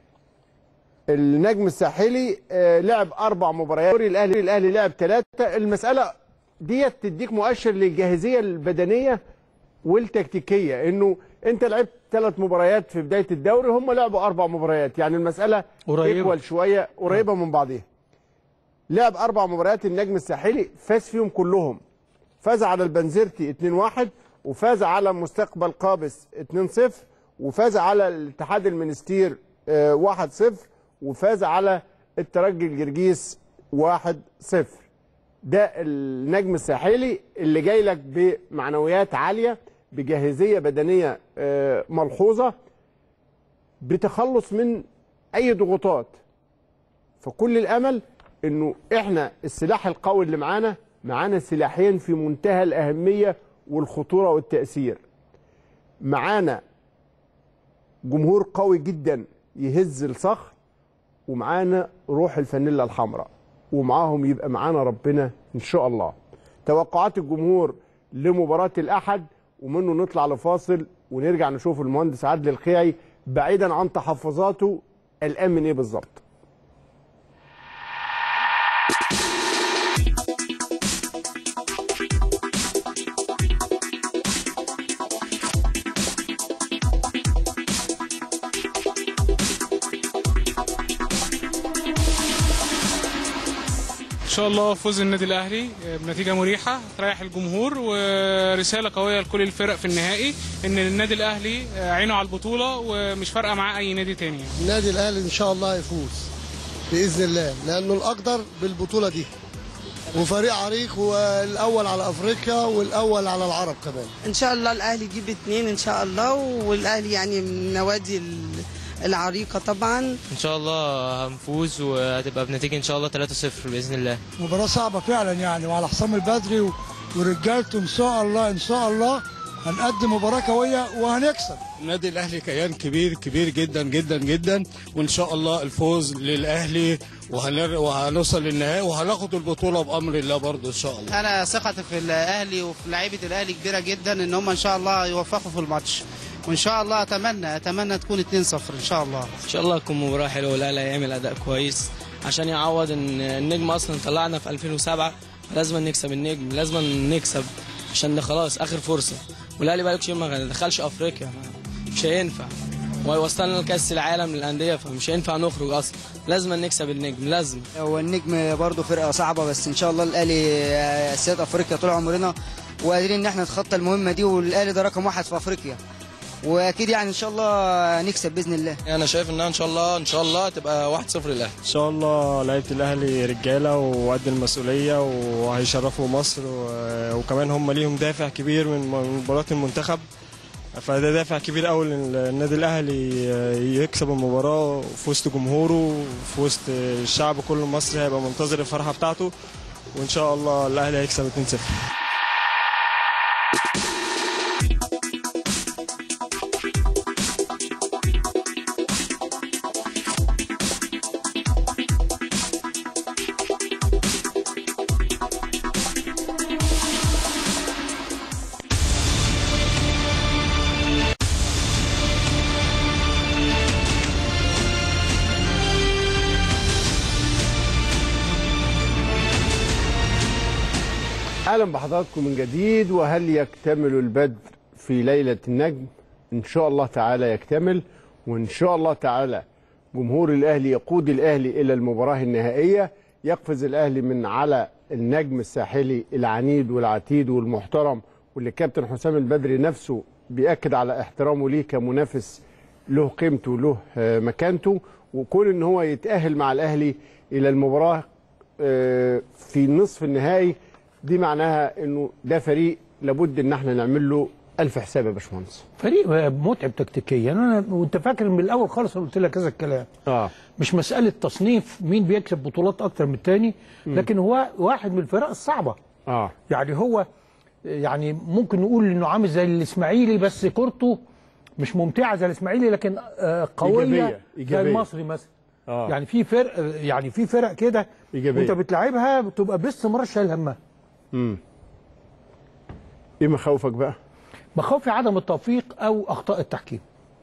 النجم الساحلي آه، لعب اربع مباريات الاهلي الاهلي لعب ثلاثه المساله ديت تديك مؤشر للجاهزيه البدنيه والتكتيكيه انه انت لعبت ثلاث مباريات في بدايه الدوري هم لعبوا اربع مباريات يعني المساله قريبة. ايكوال شويه قريبه من بعضها لعب اربع مباريات النجم الساحلي فاز فيهم كلهم فاز على البنزرتي 2-1 وفاز على مستقبل قابس 2-0 وفاز على الاتحاد المنستير آه، 1-0 وفاز على الترجي الجرجيس 1-0 ده النجم الساحلي اللي جاي لك بمعنويات عاليه بجاهزيه بدنيه آه، ملحوظه بتخلص من اي ضغوطات فكل الامل انه احنا السلاح القوي اللي معانا معانا سلاحين في منتهى الاهميه والخطوره والتاثير معانا جمهور قوي جدا يهز الصخر ومعانا روح الفانيلا الحمراء ومعاهم يبقى معانا ربنا ان شاء الله توقعات الجمهور لمباراه الاحد ومنه نطلع لفاصل ونرجع نشوف المهندس عادل الخيعي بعيدا عن تحفظاته قلقان من ايه بالظبط ان شاء الله فوز النادي الاهلي بنتيجه مريحه تريح الجمهور ورساله قويه لكل الفرق في النهائي ان النادي الاهلي عينه على البطوله ومش فارقه معاه اي نادي تاني النادي الاهلي ان شاء الله هيفوز باذن الله لانه الاقدر بالبطوله دي وفريق عريق والاول على افريقيا والاول على العرب كمان ان شاء الله الاهلي يجيب اتنين ان شاء الله والاهلي يعني من النوادي ال- العريقه طبعا ان شاء الله هنفوز وهتبقى بنتيجه ان شاء الله 3-0 باذن الله مباراة صعبة فعلا يعني وعلى حسام البدري و- ورجالته ان شاء الله ان شاء الله هنقدم مباراه قويه وهنكسب النادي الاهلي كيان كبير كبير جدا جدا جدا وان شاء الله الفوز للاهلي وهنر... وهنوصل للنهائي وهناخد البطوله بامر الله برضه ان شاء الله انا ثقتي في الاهلي وفي لعيبه الاهلي كبيره جدا ان هم ان شاء الله يوفقوا في الماتش وان شاء الله اتمنى اتمنى تكون 2-0 ان شاء الله ان شاء الله تكون مباراه حلوه والاهلي هيعمل اداء كويس عشان يعوض ان النجم اصلا طلعنا في 2007 لازم نكسب النجم لازم نكسب عشان ده خلاص اخر فرصه والاهلي بقى كتير ما دخلش افريقيا مش هينفع وهيوصلنا لكاس العالم للانديه فمش هينفع نخرج اصلا لازم نكسب النجم لازم هو النجم برضه فرقه صعبه بس ان شاء الله الاهلي سياد افريقيا طول عمرنا وقادرين ان احنا نتخطى المهمه دي والاهلي ده رقم واحد في افريقيا واكيد يعني ان شاء الله نكسب باذن الله انا شايف انها ان شاء الله ان شاء الله تبقى 1-0 للاهلي ان شاء الله لعيبه الاهلي رجاله وقد المسؤوليه وهيشرفوا مصر و- وكمان هم ليهم دافع كبير من من مباراه المنتخب فده دافع كبير قوي للنادي الاهلي يكسب المباراه في وسط جمهوره وفي وسط الشعب كله المصري هيبقى منتظر الفرحه بتاعته وان شاء الله الاهلي هيكسب 2-0 اهلا بحضراتكم من جديد وهل يكتمل البدر في ليله النجم ان شاء الله تعالى يكتمل وان شاء الله تعالى جمهور الاهلي يقود الاهلي الى المباراه النهائيه يقفز الاهلي من على النجم الساحلي العنيد والعتيد والمحترم واللي كابتن حسام البدري نفسه بياكد على احترامه ليه كمنافس له قيمته له آه، مكانته وكون ان هو يتاهل مع الاهلي الى المباراه آه، في نصف النهائي دي معناها انه ده فريق لابد ان احنا نعمل له الف حساب يا باشمهندس فريق متعب تكتيكيا انا وانت فاكر من الاول خالص أنا قلت لك هذا الكلام اه مش مساله تصنيف مين بيكسب بطولات اكتر من الثاني لكن هو واحد من الفرق الصعبه اه يعني هو يعني ممكن نقول انه عامل زي الاسماعيلي بس كورته مش ممتعه زي الاسماعيلي لكن آه، قويه إيجابية، زي إيجابية. المصري مثلا آه. يعني في فرق يعني في فرق كده إيجابية. وانت بتلعبها بتبقى باستمرار شايل همها امم ايه مخاوفك بقى؟ مخاوفي عدم التوفيق او اخطاء التحكيم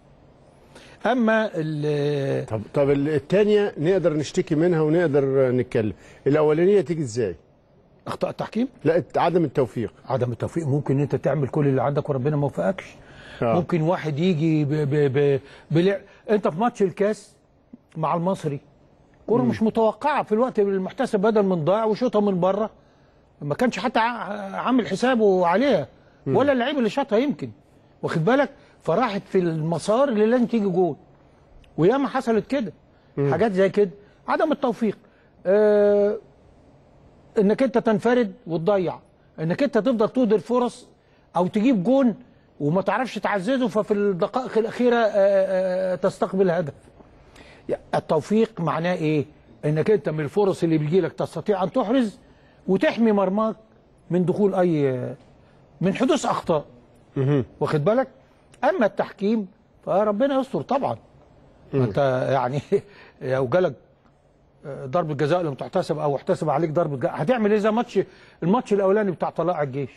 اما ال- طب طب الثانيه نقدر نشتكي منها ونقدر نتكلم الاولانيه تيجي ازاي؟ اخطاء التحكيم؟ لا عدم التوفيق عدم التوفيق ممكن انت تعمل كل اللي عندك وربنا ما وفقكش آه. ممكن واحد يجي ب ب ب بلع... انت في ماتش الكاس مع المصري كوره مش متوقعه في الوقت المحتسب بدل من ضاع وشوطها من بره ما كانش حتى ع- عامل حسابه عليها ولا اللعيب اللي شاطها يمكن واخد بالك فراحت في المسار اللي لازم تيجي جول وياما حصلت كده حاجات زي كده عدم التوفيق آه انك انت تنفرد وتضيع انك انت تفضل تهدر فرص او تجيب جون وما تعرفش تعززه ففي الدقائق الاخيره آه، آه، تستقبل هدف يعني التوفيق معناه ايه انك انت من الفرص اللي بيجي لك تستطيع ان تحرز وتحمي مرماك من دخول اي من حدوث اخطاء واخد بالك اما التحكيم فربنا يستر طبعا انت يعني لو جالك ضربه جزاء لم تحتسب او احتسب عليك ضربه جزاء هتعمل ايه زي ماتش الماتش الاولاني بتاع طلائع الجيش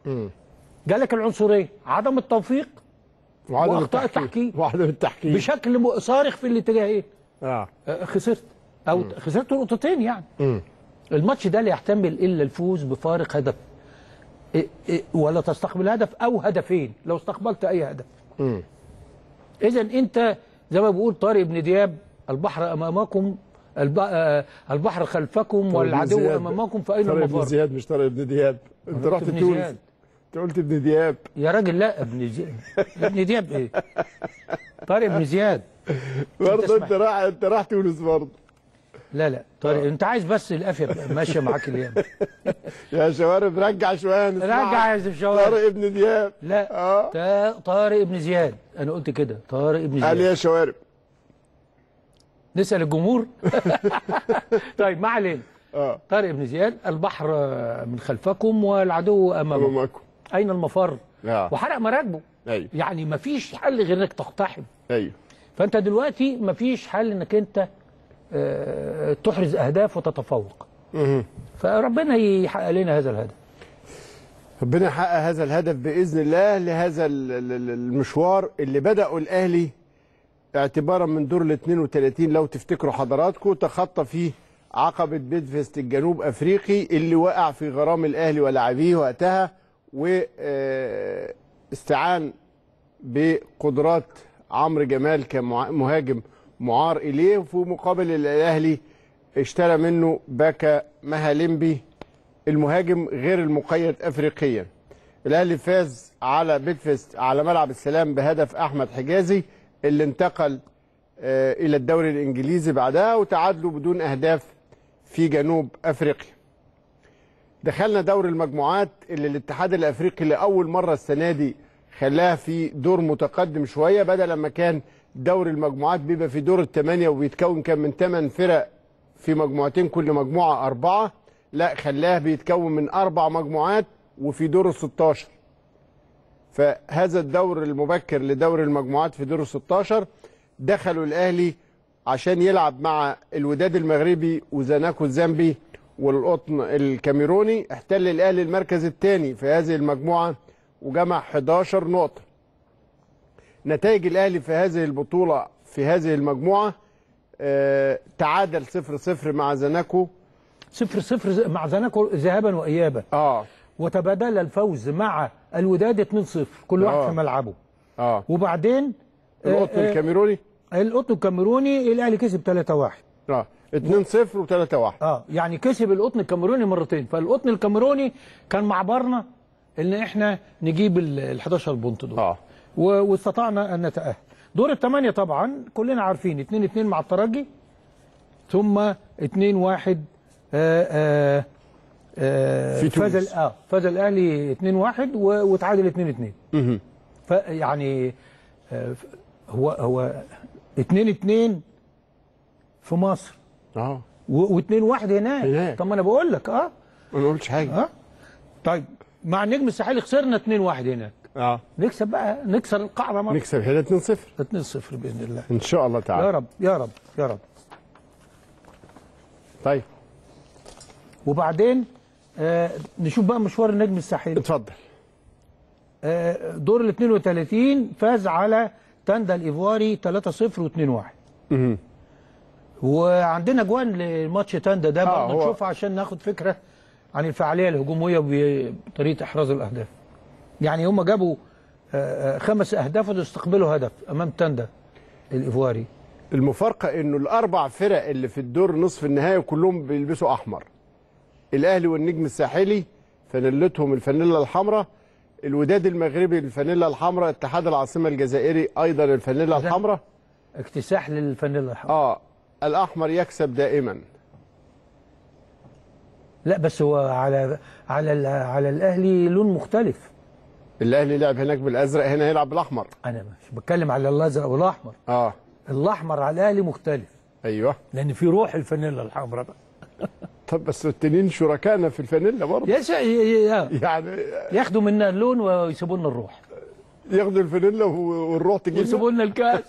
جالك العنصريه عدم التوفيق وعدم واخطاء التحكيم. التحكيم وعدم التحكيم بشكل م- صارخ في الاتجاه ايه اه آه، خسرت او خسرت نقطتين يعني مم. الماتش ده لا يحتمل الا الفوز بفارق هدف إيه إيه ولا تستقبل هدف او هدفين لو استقبلت اي هدف مم. اذا انت زي ما بيقول طارق بن دياب البحر امامكم الب... آه، البحر خلفكم طارق بن والعدو زياد. امامكم فاين طارق بن المفر زياد مش طارق بن دياب انت قلت رحت ابن تونس زياد. انت قلت ابن دياب يا راجل لا ابن زياد ابن دياب ايه طارق بن زياد برضه تسمح. انت راح انت راح تونس برضه لا لا طارق انت عايز بس القافيه تبقى ماشيه معاك اليوم يا شوارب رجع شويه نسمعك. رجع يا شوارب. طارق ابن دياب لا تا- طارق بن زياد انا قلت كده طارق بن قال زياد يا شوارب نسال الجمهور طيب ما علينا اه طارق بن زياد البحر من خلفكم والعدو امامكم امامكم اين المفر آه. وحرق مراكبه ايوه يعني مفيش حل غير انك تقتحم ايوه فانت دلوقتي مفيش حل انك انت آه، تحرز اهداف وتتفوق مهم. فربنا يحقق لنا هذا الهدف ربنا يحقق هذا الهدف باذن الله لهذا ال- ال- ال- المشوار اللي بدأه الاهلي اعتبارا من دور ال 32 لو تفتكروا حضراتكم تخطى فيه عقبة بيدفست الجنوب افريقي اللي وقع في غرام الاهلي ولاعبيه وقتها واستعان بقدرات عمرو جمال كمهاجم معار اليه وفي مقابل الاهلي اشترى منه باكا مهالمبي المهاجم غير المقيد افريقيا الاهلي فاز على بيدفست على ملعب السلام بهدف احمد حجازي اللي انتقل آه، الى الدوري الانجليزي بعدها وتعادلوا بدون اهداف في جنوب افريقيا دخلنا دور المجموعات اللي الاتحاد الافريقي لاول مره السنه دي خلاها في دور متقدم شويه بدل لما كان دور المجموعات بيبقى في دور الثمانيه وبيتكون كان من ثمان فرق في مجموعتين كل مجموعه اربعه لا خلاها بيتكون من اربع مجموعات وفي دور ال 16 فهذا الدور المبكر لدور المجموعات في دور ال 16 دخلوا الاهلي عشان يلعب مع الوداد المغربي وزناكو الزامبي والقطن الكاميروني احتل الاهلي المركز الثاني في هذه المجموعه وجمع 11 نقطه نتائج الاهلي في هذه البطوله في هذه المجموعه آه تعادل 0 0 مع زناكو صفر صفر مع زناكو ذهابا وايابا اه وتبادل الفوز مع الوداد 2 0 كل واحد آه. في ملعبه اه وبعدين القطن آه، آه، الكاميروني القطن الكاميروني الاهلي كسب 3 1 اه 2 0 و3 1 اه يعني كسب القطن الكاميروني مرتين فالقطن الكاميروني كان معبرنا ان احنا نجيب ال 11 بونت دول اه واستطعنا ان نتاهل دور الثمانيه طبعا كلنا عارفين 2 2 مع الترجي ثم 2 1 آه آه آه في فاز تونس. ال- اه فاز الاهلي 2 1 وتعادل 2 2 مهم. فيعني آه هو هو 2 2 في مصر اه و2 1 هناك هناك. طب ما انا بقول لك اه ما أنا قلتش حاجه اه طيب مع النجم الساحلي خسرنا 2 1 هناك اه نكسب بقى نكسر القاعده مرة نكسب هنا 2 0 2 0 باذن الله ان شاء الله تعالى يا رب يا رب يا رب طيب وبعدين آه نشوف بقى مشوار النجم الساحلي اتفضل آه دور ال 32 فاز على تاندا الايفواري 3 0 و2 1 مهم. وعندنا جوان لماتش تاندا ده آه، برضه هو- نشوفها عشان ناخد فكره عن الفعاليه الهجوميه بطريقه احراز الاهداف يعني هم جابوا آه، آه، خمس اهداف واستقبلوا هدف امام تاندا الايفواري المفارقه انه الاربع فرق اللي في الدور نصف النهائي كلهم بيلبسوا احمر الاهلي والنجم الساحلي فانيلتهم الفانيلا الحمراء الوداد المغربي الفانيلا الحمراء اتحاد العاصمه الجزائري ايضا الفانيلا الحمراء اكتساح للفانيلا الحمراء اه الاحمر يكسب دائما لا بس هو على على ال- على الاهلي لون مختلف الاهلي لعب هناك بالازرق هنا يلعب بالاحمر انا مش بتكلم على الازرق والاحمر اه الاحمر على الاهلي مختلف ايوه لان في روح الفانيلا الحمراء بقى طب بس التنين شركائنا في الفانيلا برضه يا شا- يا- يعني ياخدوا منا اللون ويسيبوا لنا الروح ياخدوا الفانيلا والروح تجي ويسيبوا لنا الكاس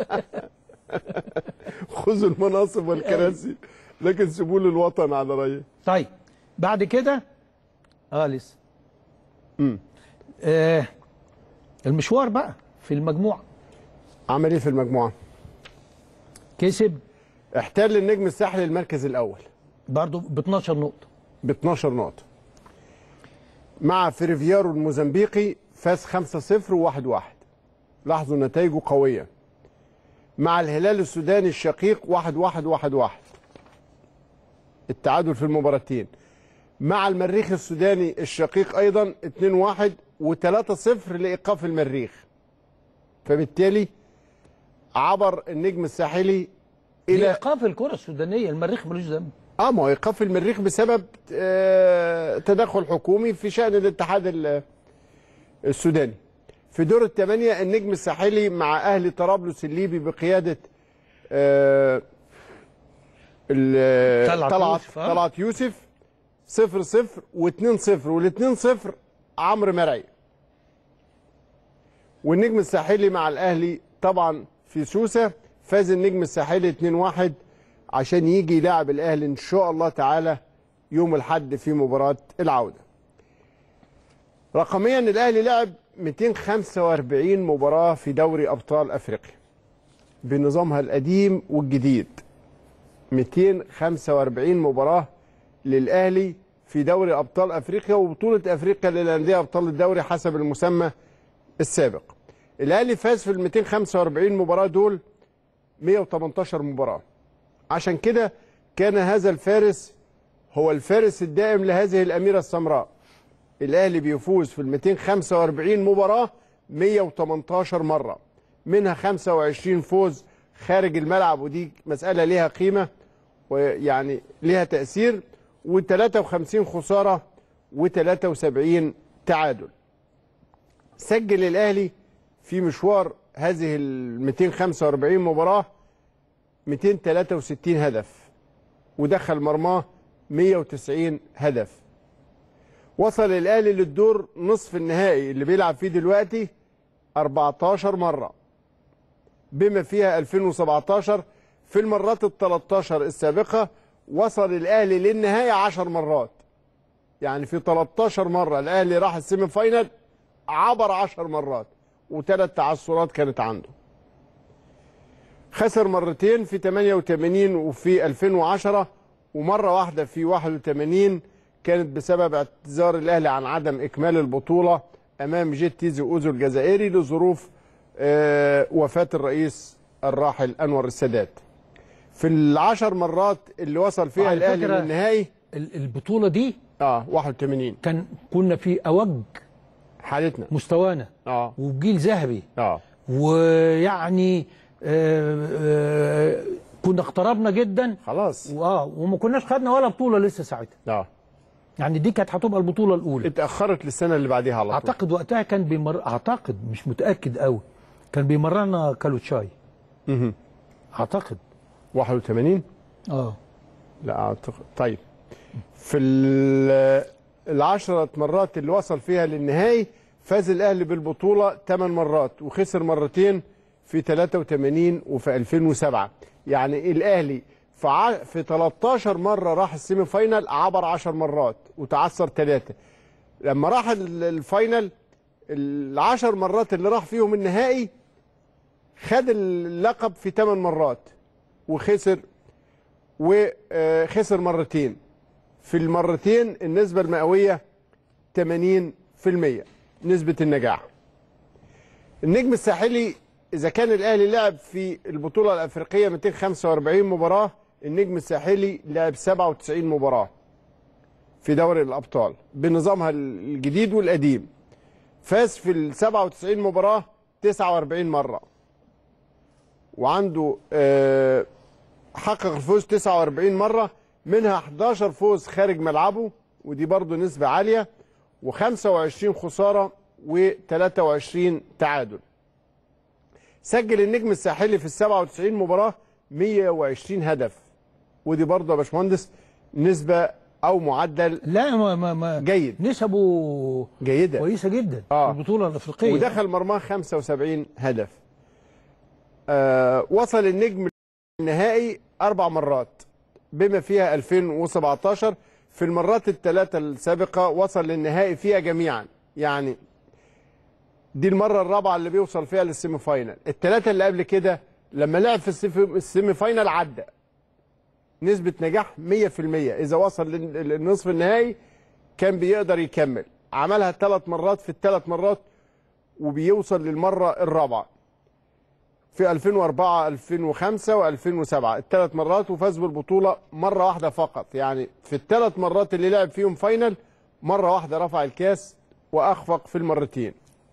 خذوا المناصب والكراسي لكن سيبوا لي الوطن على رايه طيب بعد كده اه لسه امم آه المشوار بقى في المجموعه عمل ايه في المجموعه كسب احتل النجم الساحلي المركز الاول برضه ب 12 نقطه ب 12 نقطه مع فيريفيارو الموزمبيقي فاز 5-0 و1-1 لاحظوا نتائجه قويه مع الهلال السوداني الشقيق 1-1 1-1 التعادل في المباراتين مع المريخ السوداني الشقيق ايضا 2-1 و3-0 لايقاف المريخ فبالتالي عبر النجم الساحلي الى ايقاف الكره السودانيه المريخ ملوش ذنب اه ما هو ايقاف المريخ بسبب آه تدخل حكومي في شان الاتحاد ال- السوداني في دور الثمانيه النجم الساحلي مع اهلي طرابلس الليبي بقياده آه ال- طلعت طلعت يوسف، آه. طلعت يوسف 0 0 و2 0 وال2 0 عمرو مرعي والنجم الساحلي مع الاهلي طبعا في سوسه فاز النجم الساحلي 2-1 عشان يجي يلاعب الاهلي ان شاء الله تعالى يوم الاحد في مباراه العوده رقميا الاهلي لعب 245 مباراه في دوري ابطال افريقيا بنظامها القديم والجديد 245 مباراه للاهلي في دوري ابطال افريقيا وبطوله افريقيا للانديه ابطال الدوري حسب المسمى السابق الاهلي فاز في ال 245 مباراه دول 118 مباراه عشان كده كان هذا الفارس هو الفارس الدائم لهذه الاميره السمراء الاهلي بيفوز في ال 245 مباراه 118 مره منها 25 فوز خارج الملعب ودي مساله ليها قيمه ويعني ليها تاثير و53 خساره و73 تعادل سجل الاهلي في مشوار هذه ال 245 مباراه 263 هدف ودخل مرماه 190 هدف وصل الاهلي للدور نصف النهائي اللي بيلعب فيه دلوقتي 14 مره بما فيها 2017 في المرات ال 13 السابقه وصل الاهلي للنهايه 10 مرات يعني في 13 مره الاهلي راح السيمي فاينل عبر 10 مرات وثلاث تعثرات كانت عنده خسر مرتين في 88 وفي 2010 ومره واحده في 81 كانت بسبب اعتذار الاهلي عن عدم اكمال البطوله امام جيت تيزي اوزو الجزائري لظروف آه، وفاه الرئيس الراحل انور السادات في العشر مرات اللي وصل فيها وعلى الاهلي فكرة للنهائي ال- البطوله دي اه 81 كان كنا في اوج حالتنا مستوانا اه وجيل ذهبي اه ويعني آه آه كنا اقتربنا جدا خلاص واه وما كناش خدنا ولا بطوله لسه ساعتها اه يعني دي كانت هتبقى البطوله الاولى اتاخرت للسنه اللي بعديها على طول اعتقد وقتها كان بيمر اعتقد مش متاكد قوي كان بيمرنا كالوتشاي مهم. اعتقد 81 اه لا اعتقد طيب في ال- العشرة مرات اللي وصل فيها للنهائي فاز الاهلي بالبطوله 8 مرات وخسر مرتين في 83 وفي 2007 يعني الاهلي في ع... في 13 مره راح السيمي فاينال عبر 10 مرات وتعثر ثلاثه لما راح ال- الفاينال العشر مرات اللي راح فيهم النهائي خد اللقب في 8 مرات وخسر وخسر مرتين في المرتين النسبة المئوية 80% نسبة النجاح النجم الساحلي إذا كان الأهلي لعب في البطولة الأفريقية 245 مباراة النجم الساحلي لعب 97 مباراة في دوري الأبطال بنظامها الجديد والقديم فاز في ال 97 مباراة 49 مرة وعنده آه حقق الفوز 49 مرة منها 11 فوز خارج ملعبه ودي برضه نسبة عالية و25 خسارة و23 تعادل سجل النجم الساحلي في ال 97 مباراة 120 هدف ودي برضه يا باشمهندس نسبة أو معدل لا ما ما, ما جيد نسبه جيدة كويسه جدا آه. في البطوله الافريقيه ودخل مرماه 75 هدف آه وصل النجم النهائي أربع مرات بما فيها 2017 في المرات الثلاثة السابقة وصل للنهائي فيها جميعا يعني دي المرة الرابعة اللي بيوصل فيها للسيمي فاينال الثلاثة اللي قبل كده لما لعب في السيف- السيمي فاينال عدى نسبة نجاح 100% إذا وصل لل- للنصف النهائي كان بيقدر يكمل عملها ثلاث مرات في الثلاث مرات وبيوصل للمرة الرابعة في 2004 2005 و2007 الثلاث مرات وفاز بالبطولة مرة واحدة فقط يعني في الثلاث مرات اللي لعب فيهم فاينل مرة واحدة رفع الكاس وأخفق في المرتين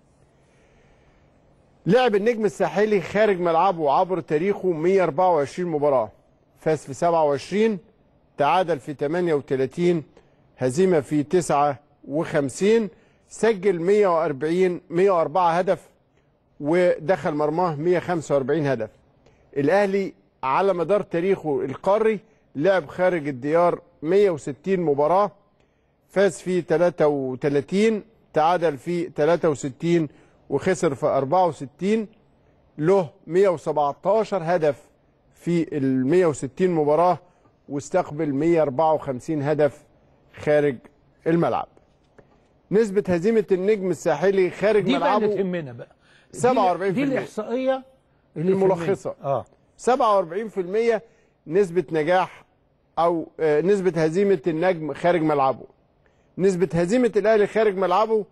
لعب النجم الساحلي خارج ملعبه عبر تاريخه 124 مباراة فاز في 27 تعادل في 38 هزيمة في 59 سجل 140 104 هدف ودخل مرماه 145 هدف الأهلي على مدار تاريخه القاري لعب خارج الديار 160 مباراة فاز في 33 تعادل في 63 وخسر في 64 له 117 هدف في ال 160 مباراة واستقبل 154 هدف خارج الملعب نسبة هزيمة النجم الساحلي خارج دي بقى اللي ملعبه تهمنا بقى 47% دي, دي الاحصائيه اللي الملخصة اه 47% نسبة نجاح أو آه، نسبة هزيمة النجم خارج ملعبه نسبة هزيمة الأهلي خارج ملعبه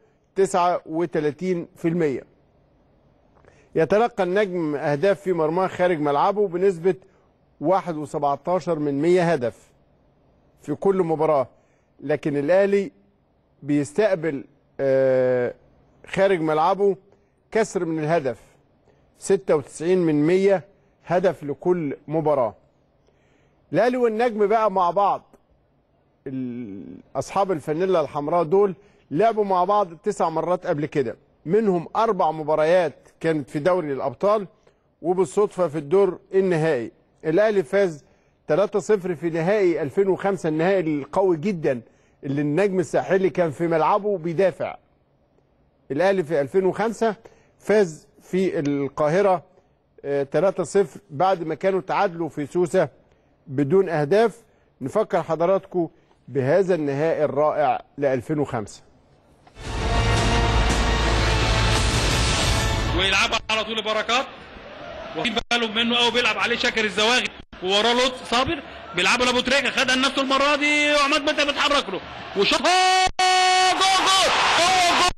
39% يتلقى النجم أهداف في مرماه خارج ملعبه بنسبة 1.17 من 100 هدف في كل مباراة لكن الأهلي بيستقبل آه، خارج ملعبه كسر من الهدف 96 من 100 هدف لكل مباراة الاهلي والنجم بقى مع بعض ال- اصحاب الفانيلا الحمراء دول لعبوا مع بعض تسع مرات قبل كده منهم اربع مباريات كانت في دوري الابطال وبالصدفه في الدور النهائي الاهلي فاز 3-0 في نهائي 2005 النهائي القوي جدا اللي النجم الساحلي كان في ملعبه بيدافع الاهلي في 2005 فاز في القاهره آه، 3-0 بعد ما كانوا تعادلوا في سوسه بدون اهداف نفكر حضراتكم بهذا النهائي الرائع ل 2005 ويلعبها على طول بركات واخدين بالهم منه قوي بيلعب عليه شاكر الزواغي ووراه لطفي صابر بيلعبوا لابو تريكه خدها لنفسه المره دي وعماد متى بيتحرك له وشاطها جول جول جول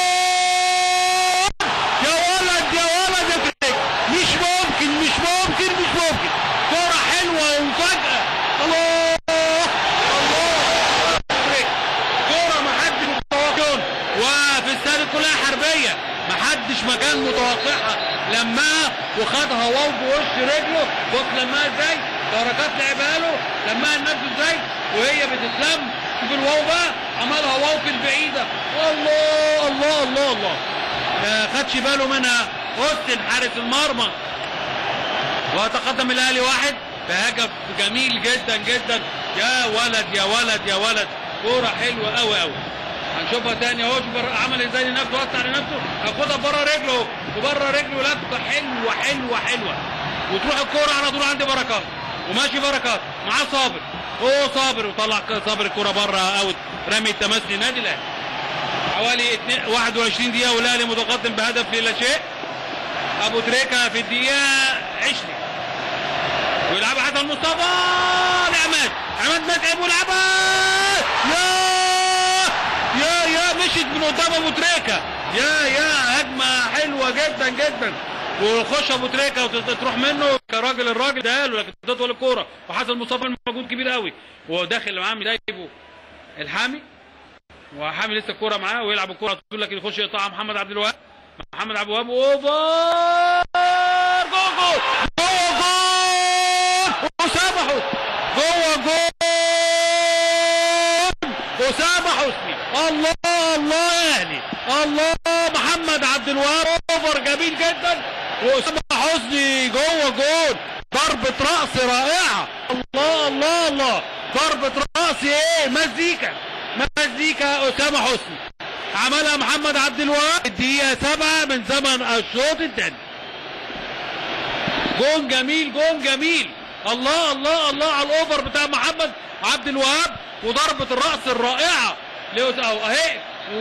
جول يا ولد يا ولد يا تريكه مش ممكن مش ممكن مش ممكن كوره حلوه ومفاجاه الله الله تريكة. كوره ما حدش متوقعها وفي الاستاد كلها حربيه ما حدش مكان متوقعها لماها وخدها واو بوش رجله بص لماها ازاي بركات لعبها له لماها لنفسه ازاي وهي بتتلم شوف الواو بقى عملها واو في البعيده الله الله الله الله ما خدش باله منها اوستن حارس المرمى وتقدم الاهلي واحد بهدف جميل جدا جدا يا ولد يا ولد يا ولد كوره حلوه قوي قوي هنشوفها تاني اهو شوف عمل ازاي لنفسه وسع لنفسه هاخدها بره رجله وبره رجله لفه حلوه حلوه حلوه وتروح الكوره على طول عند بركات وماشي بركات معاه صابر هو صابر وطلع صابر الكوره بره اوت رمي التماس لنادي الاهلي حوالي 2 21 دقيقه والاهلي متقدم بهدف لا شيء ابو تريكه في الدقيقه 20 ويلعبها حسن مصطفى لعماد عماد متعب ولعبها يا يا يا مشيت من قدام ابو تريكه يا يا هجمه حلوه جدا جدا ويخش ابو تريكه وتروح منه كراجل الراجل ده قاله لكن تطول الكوره وحسن مصطفى مجهود كبير قوي وداخل معاه جايبه الحامي وحامي لسه الكوره معاه ويلعب الكوره تقول لك يخش يقطعها محمد عبد الوهاب محمد عبد الوهاب اوفر جول جول جول جول اسامه حسني جوه جول اسامه حسني الله الله يا اهلي الله محمد عبد الوهاب اوفر جميل جدا واسامه حسني جوه جول ضربه راس رائعه الله الله الله ضربه راس ايه مزيكا مزيكا اسامه حسني عملها محمد عبد الوهاب الدقيقه سبعة من زمن الشوط الثاني جون جميل جون جميل الله الله الله على الاوفر بتاع محمد عبد الوهاب وضربه الراس الرائعه ليوز اهو اهي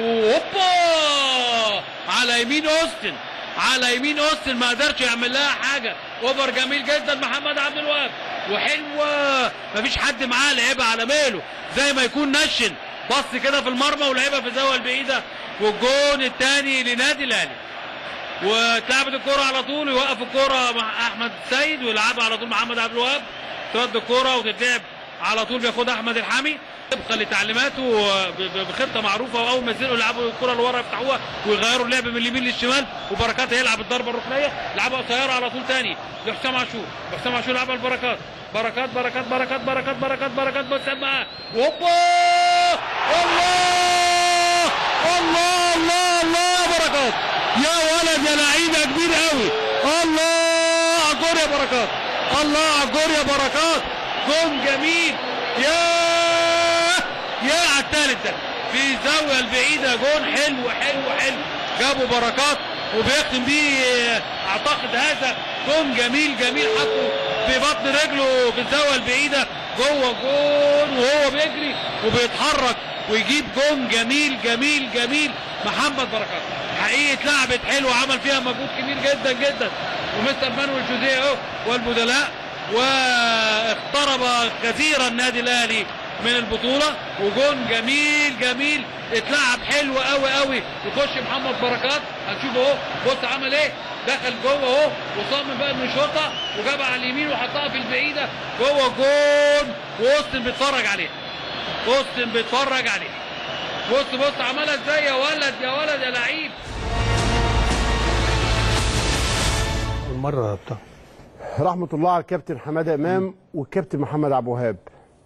هوبا على يمين اوستن على يمين اوستن ما قدرش يعمل لها حاجه اوفر جميل جدا محمد عبد الوهاب وحلوه مفيش حد معاه لعبها على ماله زي ما يكون نشن بص كده في المرمى ولعبها في الزاويه البعيده والجون الثاني لنادي الاهلي واتلعبت الكرة على طول ويوقف الكرة مع احمد السيد ويلعبها على طول محمد عبد الوهاب ترد الكرة وتتلعب على طول بياخدها احمد الحامي طبقا لتعليماته ب- ب- بخطه معروفه واول ما ينزلوا يلعبوا الكره اللي ورا يفتحوها ويغيروا اللعب من اليمين للشمال وبركات هيلعب الضربه الركنيه لعبها قصيره على طول تاني لحسام عاشور حسام عاشور لعبها البركات بركات بركات بركات بركات بركات بركات بس معاه هوبا الله الله الله الله بركات يا ولد يا لعيب يا كبير قوي الله على الجول يا بركات الله على الجول يا بركات جون جميل يا يا على الثالث ده في الزاويه البعيده جون حلو حلو حلو جابوا بركات وبيختم بيه اعتقد هذا جون جميل جميل حطه في بطن رجله في الزاويه البعيده جوه جون وهو بيجري وبيتحرك ويجيب جون جميل جميل جميل محمد بركات حقيقه لعبت حلوه عمل فيها مجهود كبير جدا جدا ومستر مانويل جوزيه اهو والبدلاء واقترب كثيرا النادي الاهلي من البطوله وجون جميل جميل اتلعب حلو قوي قوي يخش محمد بركات هنشوف اهو بص عمل ايه دخل جوه اهو وصمم بقى انه يشوطها وجابها على اليمين وحطها في البعيده جوه جون واوستن بيتفرج عليها اوستن بيتفرج عليها بص بص عملها ازاي يا ولد يا ولد يا لعيب المره بتاع رحمة الله على الكابتن حمادة إمام والكابتن محمد عبد الوهاب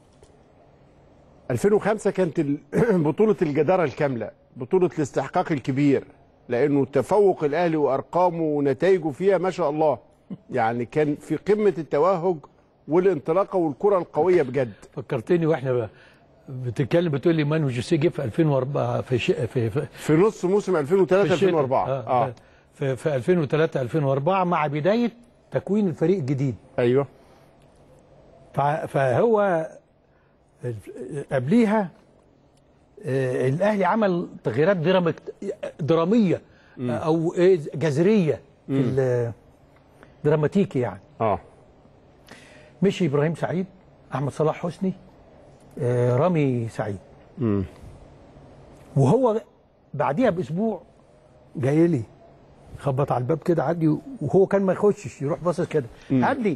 2005 كانت ال- بطولة الجدارة الكاملة بطولة الاستحقاق الكبير لأنه تفوق الأهلي وأرقامه ونتائجه فيها ما شاء الله يعني كان في قمة التوهج والانطلاقة والكرة القوية بجد فكرتني واحنا ب- بتتكلم بتقول لي مانو جوسيه جه في 2004 في شيء في في, في نص موسم 2003 في الشتاء. 2004 آه. آه. في, في 2003 2004 مع بدايه تكوين الفريق الجديد ايوه فع- فهو قبليها آه، الاهلي عمل تغييرات درامك- دراميه آه، او إيه جذريه في مم. ال- دراماتيكي يعني اه مشي ابراهيم سعيد احمد صلاح حسني آه، رامي سعيد امم وهو بعديها باسبوع جاي لي خبط على الباب كده عدي وهو كان ما يخشش يروح باصص كده مم. عدي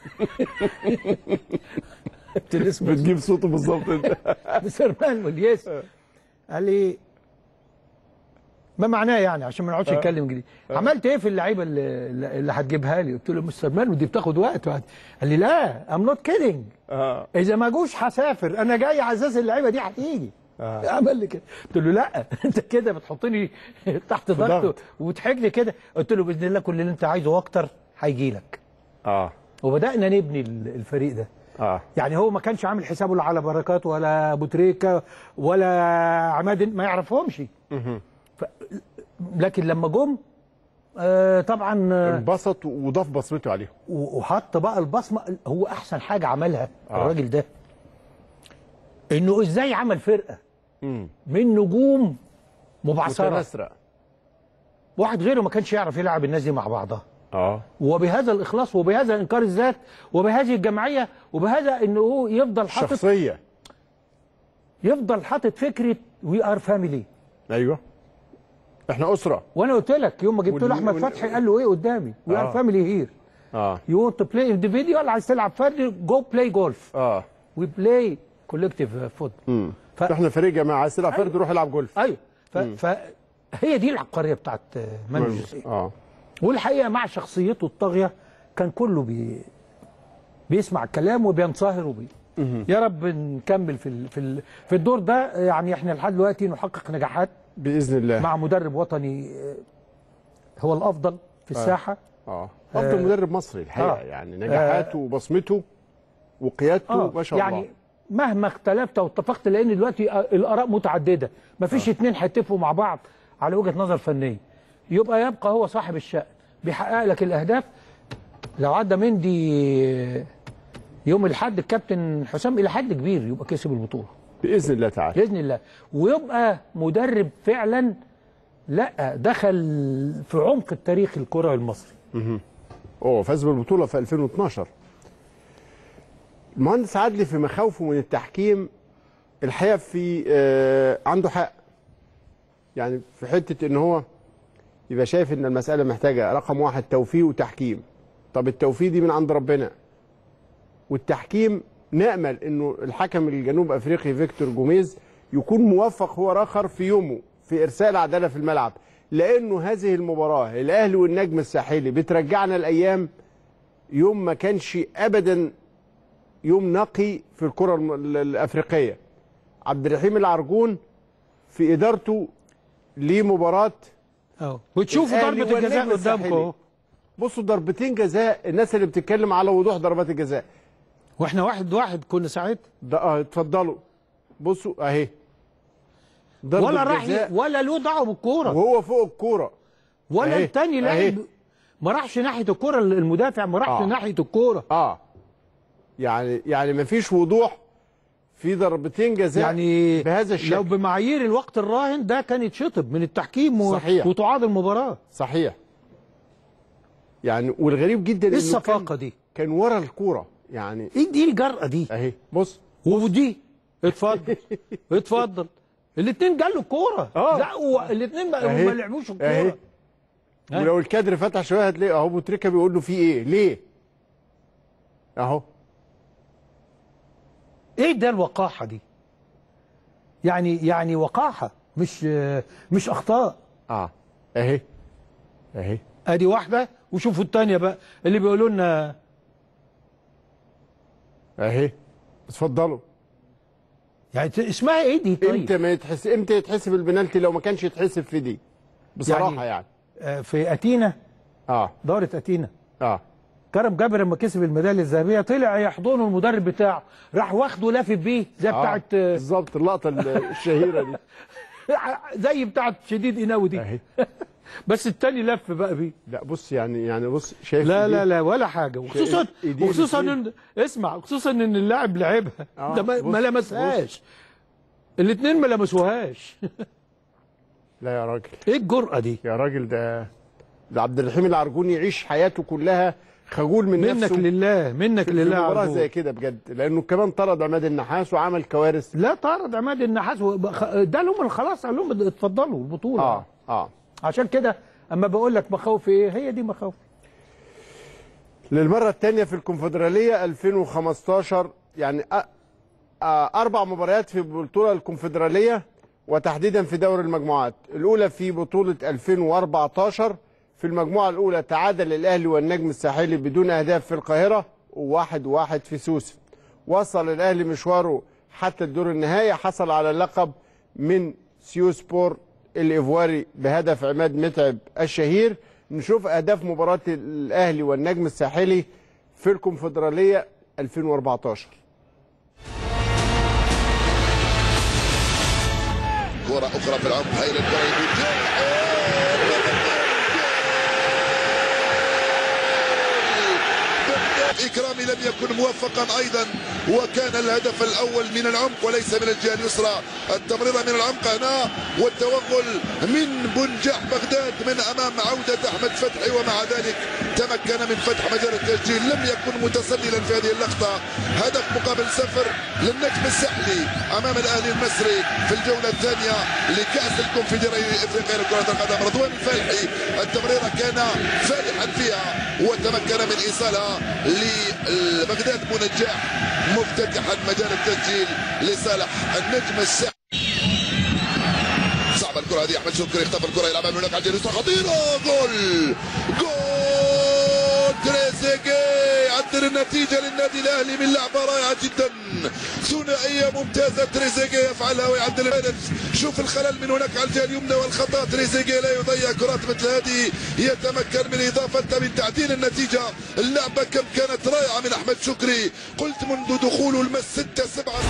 بتجيب صوته بالظبط انت مستر مانويل يس قال لي ما معناه يعني عشان ما نقعدش آه. نتكلم انجليزي عملت ايه في اللعيبه اللي, اللي هتجيبها لي قلت له مستر مانويل دي بتاخد وقت وقت. قال لي لا ام نوت كيدنج اه اذا ما جوش هسافر انا جاي على اساس اللعيبه دي هتيجي آه. عمل لي كده قلت له لا انت كده بتحطني تحت في ضغط ضغط. وتحرج لي كده قلت له باذن الله كل اللي انت عايزه واكتر هيجي لك اه وبدانا نبني ال- الفريق ده اه يعني هو ما كانش عامل حسابه لا على بركات ولا ابو تريكه ولا عماد ما يعرفهمش مهم. لكن لما جم آه طبعا آه، انبسط وضاف بصمته عليهم و- وحط بقى البصمه هو احسن حاجه عملها آه. الراجل ده انه ازاي عمل فرقه امم من نجوم مبعثره متناسرة واحد غيره ما كانش يعرف يلعب الناس دي مع بعضها اه وبهذا الاخلاص وبهذا انكار الذات وبهذه الجمعيه وبهذا انه هو يفضل حاطط شخصية يفضل حاطط فكره وي ار فاميلي ايوه احنا اسرة وانا قلت لك يوم ما جبت له وال- احمد وال- فتحي قال له ايه قدامي وي ار آه. فاميلي هير اه يو ونت تو بلاي انديفيديوال عايز تلعب فردي جو بلاي جولف اه وي بلاي كولكتيف فوتبول امم ف- احنا فريق جماعة عايز تلعب فرد روح العب جولف ايوه ف... مم. فهي دي العبقريه بتاعت آه، مانو جوزيه اه والحقيقه مع شخصيته الطاغيه كان كله بي... بيسمع الكلام وبينصهر وبي... مهم. يا رب نكمل في ال... في ال... في الدور ده يعني احنا لحد دلوقتي نحقق نجاحات باذن الله مع مدرب وطني آه، هو الافضل في آه. الساحه اه افضل آه. مدرب مصري الحقيقة آه. يعني نجاحاته وبصمته وقيادته اه ما شاء يعني الله مهما اختلفت واتفقت لان دلوقتي آه، الاراء متعدده مفيش اتنين هيتفقوا مع بعض على وجهه نظر فنيه يبقى يبقى هو صاحب الشأن بيحقق لك الاهداف لو عدى مندي يوم الاحد الكابتن حسام الى حد كبير يبقى كسب البطوله باذن الله تعالى باذن الله ويبقى مدرب فعلا لا دخل في عمق التاريخ الكروي المصري مهم. هو فاز بالبطولة في 2012 المهندس عدلي في مخاوفه من التحكيم الحقيقة في آه عنده حق يعني في حتة ان هو يبقى شايف ان المسألة محتاجة رقم واحد توفيق وتحكيم طب التوفيق دي من عند ربنا والتحكيم نأمل انه الحكم الجنوب افريقي فيكتور جوميز يكون موفق هو اخر في يومه في ارسال عداله في الملعب لانه هذه المباراه الاهلي والنجم الساحلي بترجعنا الايام يوم ما كانش ابدا يوم نقي في الكره الم- ال- الافريقيه عبد الرحيم العرجون في ادارته لمباراه اه وتشوفوا الأهلي ضربه الجزاء والنجم قدامكم الساحلي. اهو بصوا ضربتين جزاء الناس اللي بتتكلم على وضوح ضربات الجزاء واحنا واحد واحد كنا ساعتها ده اه اتفضلوا بصوا اهي ضربة ولا راح جزاء ي- ولا له دعوه بالكوره وهو فوق الكوره ولا أهي. التاني أهي. لاعب ما راحش ناحيه الكوره المدافع ما راحش آه. ناحيه الكوره اه يعني يعني مفيش وضوح في ضربتين جزاء يعني بهذا الشكل لو بمعايير الوقت الراهن ده كان يتشطب من التحكيم و... صحيح. وتعاد المباراه صحيح يعني والغريب جدا ايه إنه الصفاقه كان, دي كان ورا الكوره يعني ايه دي الجرأه دي اهي بص ودي اتفضل اتفضل الاثنين جالوا الكوره آه. لا الاثنين ما أهي. ما لعبوش اهي الكوره ها؟ ولو الكادر فتح شويه هتلاقي اهو ابو تريكه بيقول له في ايه ليه اهو ايه ده الوقاحه دي يعني يعني وقاحه مش مش اخطاء اه اهي اهي ادي واحده وشوفوا الثانيه بقى اللي بيقولوا لنا اهي اتفضلوا يعني اسمها ايه دي طيب امتى ما يتحس امتى يتحسب البنالتي لو ما كانش يتحسب في دي بصراحه يعني, يعني. آه، في اتينا اه دورة اتينا اه كرم جابر لما كسب الميداليه الذهبيه طلع يحضنه المدرب بتاعه راح واخده لافف بيه زي آه، بتاعت آه، بالظبط اللقطه الشهيره دي زي بتاعت شديد قناوي دي اهي بس التاني لف بقى بيه لا بص يعني يعني بص شايف لا إيديه؟ لا لا ولا حاجه وخصوصا إيديه وخصوصا الاتنين. ان اسمع خصوصا ان اللاعب لعبها آه، ده ما, بص- ما لمسهاش الاثنين ما لمسوهاش لا يا راجل ايه الجرأه دي يا راجل ده ده عبد الرحيم العرجوني يعيش حياته كلها خجول من منك نفسه لله منك في لله مباراه عرجون. زي كده بجد لانه كمان طرد عماد النحاس وعمل كوارث لا طارد عماد النحاس وب- ده لهم خلاص قال لهم اتفضلوا البطوله اه اه عشان كده اما بقول لك مخاوفي ايه هي دي مخاوفي للمره الثانيه في الكونفدراليه 2015 يعني أ... آه، اربع مباريات في بطوله الكونفدراليه وتحديدا في دوري المجموعات الاولى في بطوله 2014 في المجموعه الاولى تعادل الاهلي والنجم الساحلي بدون اهداف في القاهره وواحد واحد في سوسه وصل الاهلي مشواره حتى الدور النهائي حصل على اللقب من سيوسبور الايفواري بهدف عماد متعب الشهير نشوف اهداف مباراه الاهلي والنجم الساحلي في الكونفدراليه 2014 كرة أخرى في العمق هاي الكرة يمين إكرامي لم يكن موفقا أيضا وكان الهدف الأول من العمق وليس من الجهة اليسرى التمريرة من العمق هنا والتوغل من بنجاح بغداد من أمام عودة أحمد فتحي ومع ذلك تمكن من فتح مجال التسجيل لم يكن متسللا في هذه اللقطة هدف مقابل صفر للنجم السحلي أمام الأهلي المصري في الجولة الثانية لكأس الكونفدرالية الإفريقية لكرة القدم رضوان الفالحي التمريرة كان فالحا فيها وتمكن من إيصالها لبغداد منجاح مفتتحا مجال التسجيل لصالح النجم السحلي صعبة الكرة هذه أحمد شكري اختفى الكرة يلعبها من هناك على الجهة خطيرة جول جول تريزيجيه عدل النتيجة للنادي الأهلي من لعبة رائعة جدا ثنائية ممتازة تريزيجيه يفعلها ويعدل الهدف شوف الخلل من هناك على الجهة اليمنى والخطأ تريزيجيه لا يضيع كرات مثل هذه يتمكن من إضافتها من تعديل النتيجة اللعبة كم كانت رائعة من أحمد شكري قلت منذ دخوله المس ستة سبعة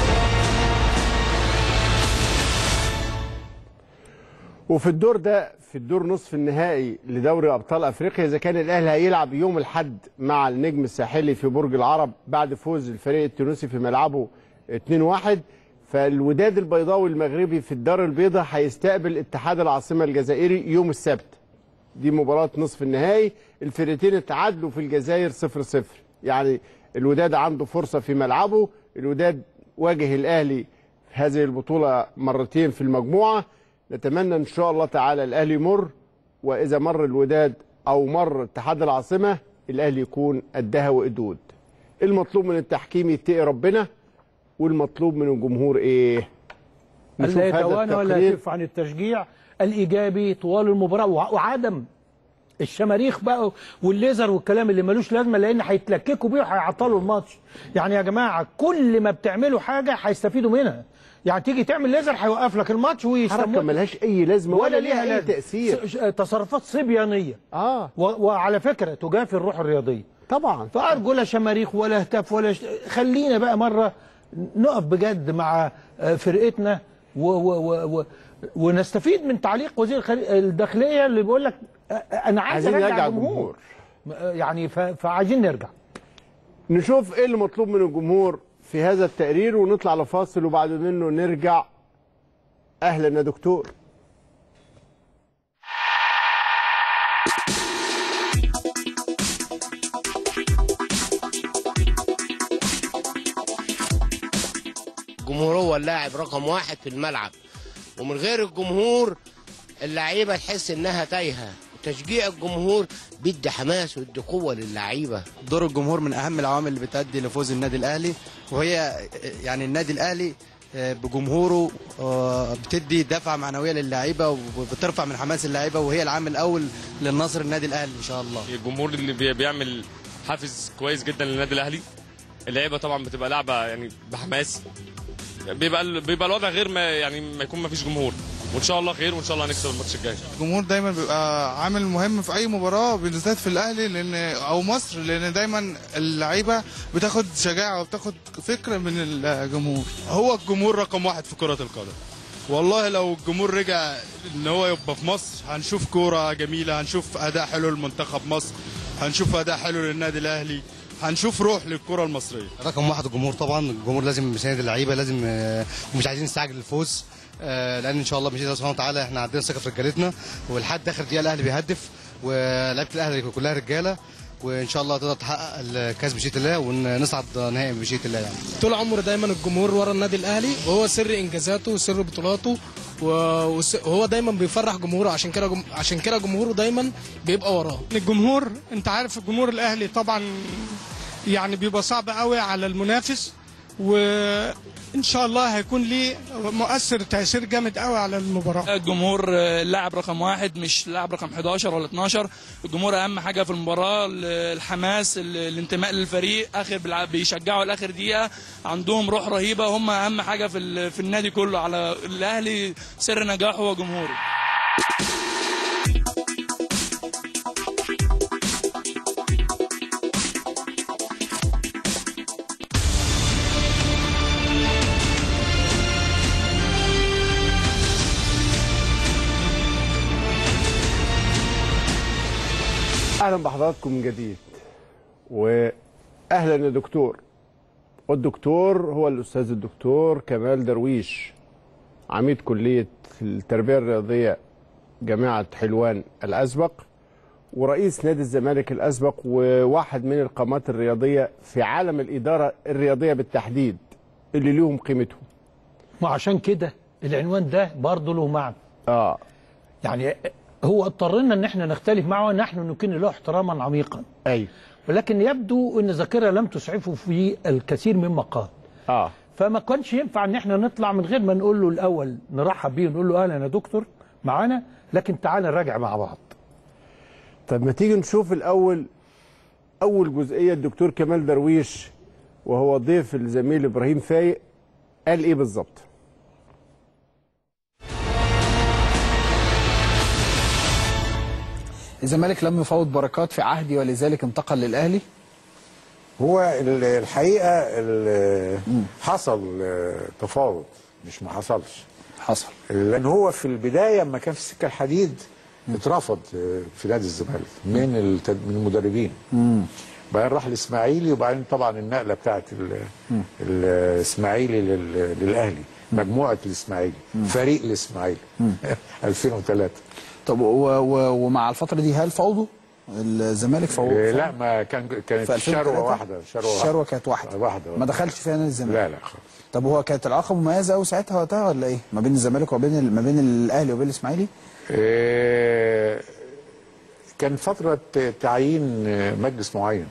وفي الدور ده في الدور نصف النهائي لدوري ابطال افريقيا اذا كان الاهلي هيلعب يوم الاحد مع النجم الساحلي في برج العرب بعد فوز الفريق التونسي في ملعبه 2-1 فالوداد البيضاوي المغربي في الدار البيضاء هيستقبل اتحاد العاصمه الجزائري يوم السبت دي مباراه نصف النهائي الفرقتين اتعادلوا في الجزائر 0-0 يعني الوداد عنده فرصه في ملعبه الوداد واجه الاهلي في هذه البطوله مرتين في المجموعه نتمنى ان شاء الله تعالى الاهلي يمر واذا مر الوداد او مر اتحاد العاصمه الاهلي يكون قدها وقدود المطلوب من التحكيم يتقي ربنا والمطلوب من الجمهور ايه نشوف الا هذا يتوانى ولا التقرير. يكف عن التشجيع الايجابي طوال المباراه وع- وعدم الشماريخ بقى والليزر والكلام اللي ملوش لازمه لان هيتلككوا بيه وهيعطلوا الماتش يعني يا جماعه كل ما بتعملوا حاجه هيستفيدوا منها يعني تيجي تعمل ليزر هيوقف لك الماتش ويسموه حركه ملهاش اي لازمه ولا, ولا ليها ليها اي لازمة. تاثير س- تصرفات صبيانيه اه و... وعلى فكره تجافي الروح الرياضيه طبعا فارجو لا شماريخ ولا هتاف ولا ش... خلينا بقى مره نقف بجد مع آه، فرقتنا و... و... و... و... ونستفيد من تعليق وزير الخل- الداخليه اللي بيقول لك انا عايز عايزين ارجع نرجع الجمهور يعني ف- فعايزين نرجع نشوف ايه اللي مطلوب من الجمهور في هذا التقرير ونطلع لفاصل وبعد منه نرجع اهلا يا دكتور الجمهور هو اللاعب رقم واحد في الملعب ومن غير الجمهور اللعيبه تحس انها تايهه تشجيع الجمهور بيدي حماس ويدي قوه للعيبه دور الجمهور من اهم العوامل اللي بتؤدي لفوز النادي الاهلي وهي يعني النادي الاهلي آه، بجمهوره آه، بتدي دفعه معنويه للعيبه وبترفع من حماس اللعيبه وهي العامل الاول للنصر النادي الاهلي ان شاء الله الجمهور اللي بي- بيعمل حافز كويس جدا للنادي الاهلي اللعيبه طبعا بتبقى لعبه يعني بحماس بيبقى ال- بيبقى الوضع غير ما يعني ما يكون ما فيش جمهور وان شاء الله خير وان شاء الله هنكسب الماتش الجاي الجمهور دايما بيبقى عامل مهم في اي مباراه بالذات في الاهلي لان او مصر لان دايما اللعيبه بتاخد شجاعه وبتاخد فكره من الجمهور هو الجمهور رقم واحد في كرة القدم والله لو الجمهور رجع ان هو يبقى في مصر هنشوف كورة جميلة هنشوف اداء حلو لمنتخب مصر هنشوف اداء حلو للنادي الاهلي هنشوف روح للكرة المصرية رقم واحد الجمهور طبعا الجمهور لازم يساند اللعيبه لازم آه، ومش عايزين نستعجل الفوز آه، لان ان شاء الله باذن الله سبحانه وتعالى احنا عندنا ثقه في رجالتنا ولحد اخر دقيقه الاهلي بيهدف ولعيبه الاهلي كلها رجاله وان شاء الله تقدر تحقق الكاس بشيء الله ونصعد نهائي بشيء الله يعني طول عمره دايما الجمهور ورا النادي الاهلي وهو سر انجازاته وسر بطولاته و- وس- وهو دايما بيفرح جمهوره عشان كده جم... عشان كده جمهوره دايما بيبقى وراه الجمهور انت عارف الجمهور الاهلي طبعا يعني بيبقى صعب قوي على المنافس وان شاء الله هيكون ليه مؤثر تاثير جامد قوي على المباراه الجمهور آه، لاعب رقم واحد مش لاعب رقم 11 ولا 12 الجمهور اهم حاجه في المباراه ال- الحماس ال- الانتماء للفريق اخر بيلع- بيشجعوا لاخر دقيقه عندهم روح رهيبه هم اهم حاجه في ال- في النادي كله على الاهلي سر نجاحه هو جمهوره اهلا بحضراتكم من جديد واهلا يا دكتور والدكتور هو الاستاذ الدكتور كمال درويش عميد كليه التربيه الرياضيه جامعه حلوان الاسبق ورئيس نادي الزمالك الاسبق وواحد من القامات الرياضيه في عالم الاداره الرياضيه بالتحديد اللي ليهم قيمتهم وعشان كده العنوان ده برضه له معنى اه يعني هو اضطرنا ان احنا نختلف معه ونحن نكن له احتراما عميقا ايوه ولكن يبدو ان الذاكره لم تسعفه في الكثير مما قال اه فما كانش ينفع ان احنا نطلع من غير ما نقول له الاول نرحب بيه ونقول له اهلا يا دكتور معانا لكن تعال نراجع مع بعض طب ما تيجي نشوف الاول اول جزئيه الدكتور كمال درويش وهو ضيف الزميل ابراهيم فايق قال ايه بالظبط الزمالك لم يفوض بركات في عهدي ولذلك انتقل للاهلي هو ال- الحقيقه ال- حصل آه، تفاوض مش ما حصلش حصل لان هو في البدايه لما كان في السكه الحديد اترفض آه، في نادي الزمالك من التد- من المدربين بعدين راح الاسماعيلي وبعدين طبعا النقله بتاعت ال- الاسماعيلي لل- للاهلي مجموعه الاسماعيلي فريق الاسماعيلي 2003 طب و و ومع الفتره دي هل فوضوا الزمالك فوض آه، لا ما كان كانت في الشروه 2003 واحده شروه واحده الشروه كانت واحده واحده ما دخلش فيها نادي الزمالك لا لا خالص طب هو كانت العلاقه مميزه قوي ساعتها وقتها ولا ايه ما بين الزمالك وبين ال- ما بين الاهلي وبين الاسماعيلي آه، كان فترة تعيين آه، مجلس معين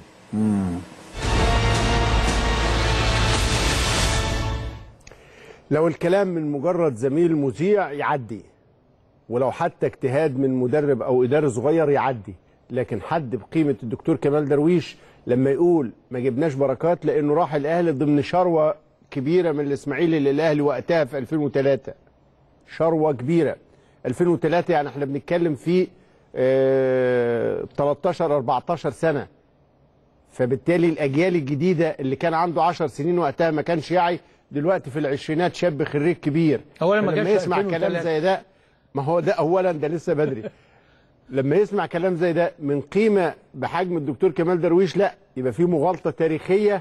لو الكلام من مجرد زميل مذيع يعدي ولو حتى اجتهاد من مدرب او اداري صغير يعدي لكن حد بقيمه الدكتور كمال درويش لما يقول ما جبناش بركات لانه راح الاهلي ضمن شروه كبيره من الاسماعيلي للاهلي وقتها في 2003 شروه كبيره 2003 يعني احنا بنتكلم في آه 13 14 سنه فبالتالي الاجيال الجديده اللي كان عنده 10 سنين وقتها ما كانش يعي دلوقتي في العشرينات شاب خريج كبير أولا ما فلما جابش يسمع 2003. كلام زي ده ما هو ده اولا ده لسه بدري لما يسمع كلام زي ده من قيمه بحجم الدكتور كمال درويش لا يبقى في مغالطه تاريخيه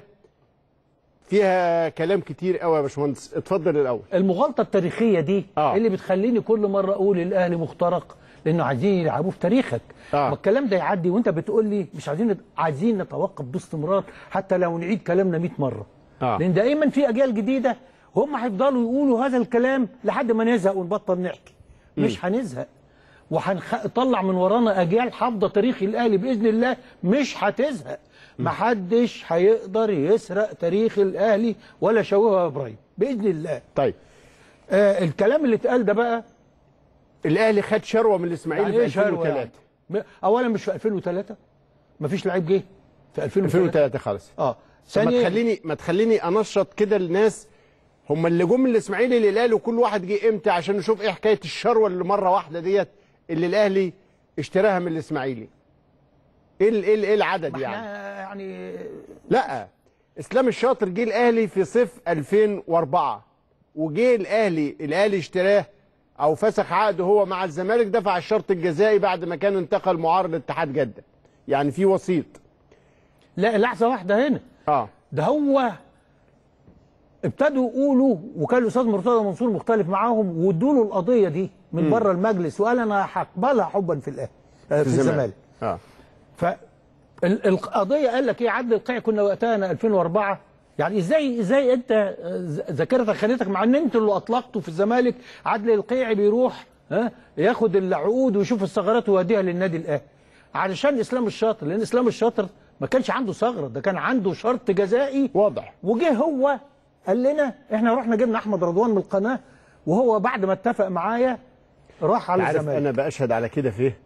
فيها كلام كتير قوي يا باشمهندس اتفضل الاول المغالطه التاريخيه دي آه. اللي بتخليني كل مره اقول الاهلي مخترق لانه عايزين يلعبوه في تاريخك آه. الكلام ده يعدي وانت بتقول لي مش عايزين نت- عايزين نتوقف باستمرار حتى لو نعيد كلامنا 100 مره آه. لان دايما في اجيال جديده هم هيفضلوا يقولوا هذا الكلام لحد ما نزهق ونبطل نحكي مش هنزهق وهنطلع من ورانا اجيال حافظه تاريخ الاهلي باذن الله مش هتزهق محدش هيقدر يسرق تاريخ الاهلي ولا شوهه يا ابراهيم باذن الله طيب آه الكلام اللي اتقال ده بقى الاهلي خد شروه من الاسماعيلي يعني في ايه شروة 2003 يعني؟ م- اولا مش في 2003 مفيش لعيب جه في 2003 2003 خالص اه طب ما ثانيا تخليني ما تخليني انشط كده الناس هم اللي جم من الاسماعيلي للاهلي وكل واحد جه امتى عشان نشوف ايه حكايه الشروه اللي مره واحده ديت اللي الاهلي اشتراها من الاسماعيلي ايه ال- ايه ال- ايه العدد يعني يعني لا اسلام الشاطر جه الاهلي في صيف 2004 وجه الاهلي الاهلي اشتراه او فسخ عقده هو مع الزمالك دفع الشرط الجزائي بعد ما كان انتقل معار لاتحاد جده يعني في وسيط لا لحظه واحده هنا اه ده هو ابتدوا يقولوا وكان الاستاذ مرتضى منصور مختلف معاهم وادوا له القضيه دي من مم. بره المجلس وقال انا هقبلها حبا في الاهلي آه، في الزمالك اه فالقضيه قال لك ايه عدل القيع كنا وقتها أنا 2004 يعني ازاي ازاي انت آه، ذ- ذاكرتك خانتك مع ان انت اللي اطلقته في الزمالك عدل القيع بيروح ها ياخد العقود ويشوف الثغرات ويوديها للنادي الاهلي علشان اسلام الشاطر لان اسلام الشاطر ما كانش عنده ثغره ده كان عنده شرط جزائي واضح وجه هو قال لنا احنا رحنا جبنا احمد رضوان من القناه وهو بعد ما اتفق معايا راح على عارف الزمالك انا باشهد على كده فيه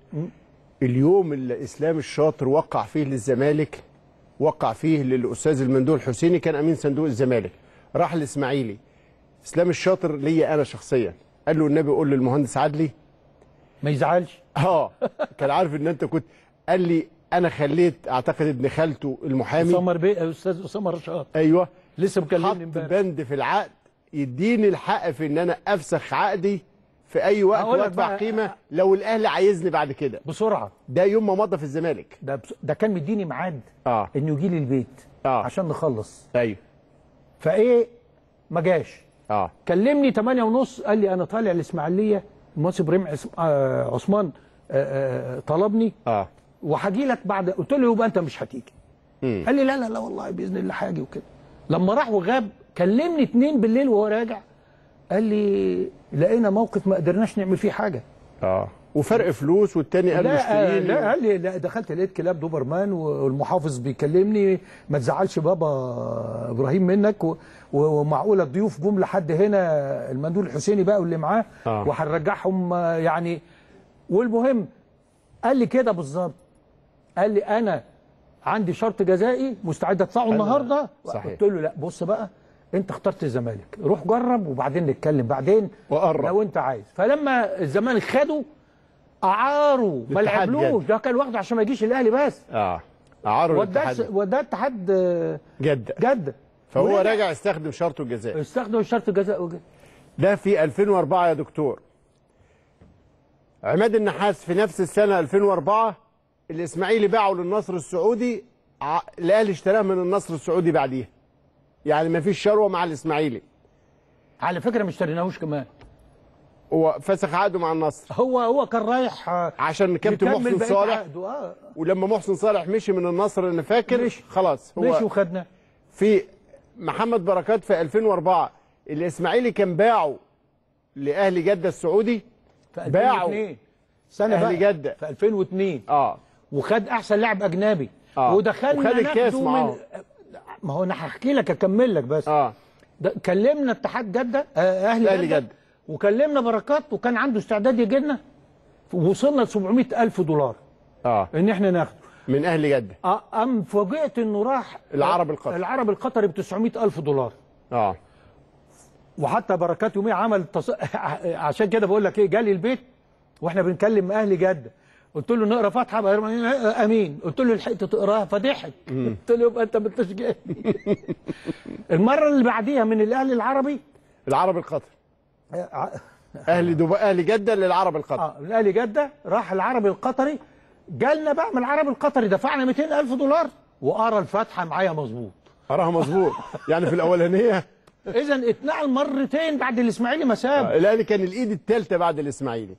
اليوم اللي اسلام الشاطر وقع فيه للزمالك وقع فيه للاستاذ المندوب الحسيني كان امين صندوق الزمالك راح الاسماعيلي اسلام الشاطر ليا انا شخصيا قال له النبي قول للمهندس عدلي ما يزعلش اه كان عارف ان انت كنت قال لي انا خليت اعتقد ابن خالته المحامي اسامه بيه استاذ اسامه رشاد ايوه لسه مكلمني حط امبارح بند في العقد يديني الحق في ان انا افسخ عقدي في اي وقت هقول لك وادفع بقى- قيمه لو الاهلي عايزني بعد كده بسرعه ده يوم ما مضى في الزمالك ده بس... ده كان مديني ميعاد اه انه يجي لي البيت اه عشان نخلص ايوه فايه ما جاش اه كلمني 8 ونص قال لي انا طالع الاسماعيليه المهندس ابراهيم عس... آه عثمان آه آه طلبني اه وهاجي لك بعد قلت له يبقى انت مش هتيجي مم. قال لي لا لا لا والله باذن الله هاجي وكده لما راح وغاب كلمني اتنين بالليل وهو راجع قال لي لقينا موقف ما قدرناش نعمل فيه حاجه اه وفرق فلوس والتاني قال لا مشتريني لا قال لي لا دخلت لقيت كلاب دوبرمان والمحافظ بيكلمني ما تزعلش بابا ابراهيم منك و- و- ومعقوله الضيوف جم لحد هنا المندوب الحسيني بقى واللي معاه آه. وهنرجعهم آه، يعني والمهم قال لي كده بالظبط قال لي انا عندي شرط جزائي مستعد ادفعه أنا- النهارده صحيح. قلت له لا بص بقى انت اخترت الزمالك روح جرب وبعدين نتكلم بعدين وقرب. لو انت عايز فلما الزمالك خده اعاروا ما الاتحاد لعبلوش ده كان واخده عشان ما يجيش الاهلي بس اه عارض وداه الاتحاد وداه اتحاد آه، جده جده فهو ورجع راجع استخدم شرطه الجزائي استخدموا شرط الجزاء وجه. ده في 2004 يا دكتور عماد النحاس في نفس السنه 2004 الاسماعيلي باعه للنصر السعودي ع- الاهلي اشتراه من النصر السعودي بعديها يعني ما فيش شروه مع الاسماعيلي على فكره ما اشتريناهوش كمان هو فسخ عقده مع النصر هو هو كان رايح آه، عشان كابتن يكمل محسن بقية صالح عقده. آه. ولما محسن صالح مشي من النصر انا فاكر مشي. خلاص هو مشي وخدناه في محمد بركات في 2004 الاسماعيلي كان باعه لاهلي جده السعودي في باعوا 2002 سنه أهلي بقى جدة. في 2002 اه وخد احسن لاعب اجنبي آه. ودخلنا وخد الكاس ناخده معاهم. ما هو انا هحكي لك اكمل لك بس اه ده كلمنا اتحاد جده آه، اهلي أهلي جده, جدة. وكلمنا بركات وكان عنده استعداد يجي لنا وصلنا ل 700 الف دولار اه ان احنا ناخده من اهل جده آه، ام فوجئت انه راح العرب القطري. العرب القطري ب 900 الف دولار اه وحتى بركات يوميا عمل تص... عشان كده بقول لك ايه جالي البيت واحنا بنكلم اهلي جده قلت له نقرا فاتحه بقى امين قلت له لحقت تقراها فضحك قلت له يبقى انت ما انتش جاي المره اللي بعديها من الاهلي العربي العرب القطري ع- اهلي دبي اهلي جده للعرب القطري اه الاهلي جده راح العربي القطري جالنا بقى من العربي القطري دفعنا 200 الف دولار وقرا الفاتحه معايا مظبوط قراها مظبوط يعني في الاولانيه اذا اتنقل مرتين بعد الاسماعيلي ما ساب آه، الاهلي كان الايد الثالثه بعد الاسماعيلي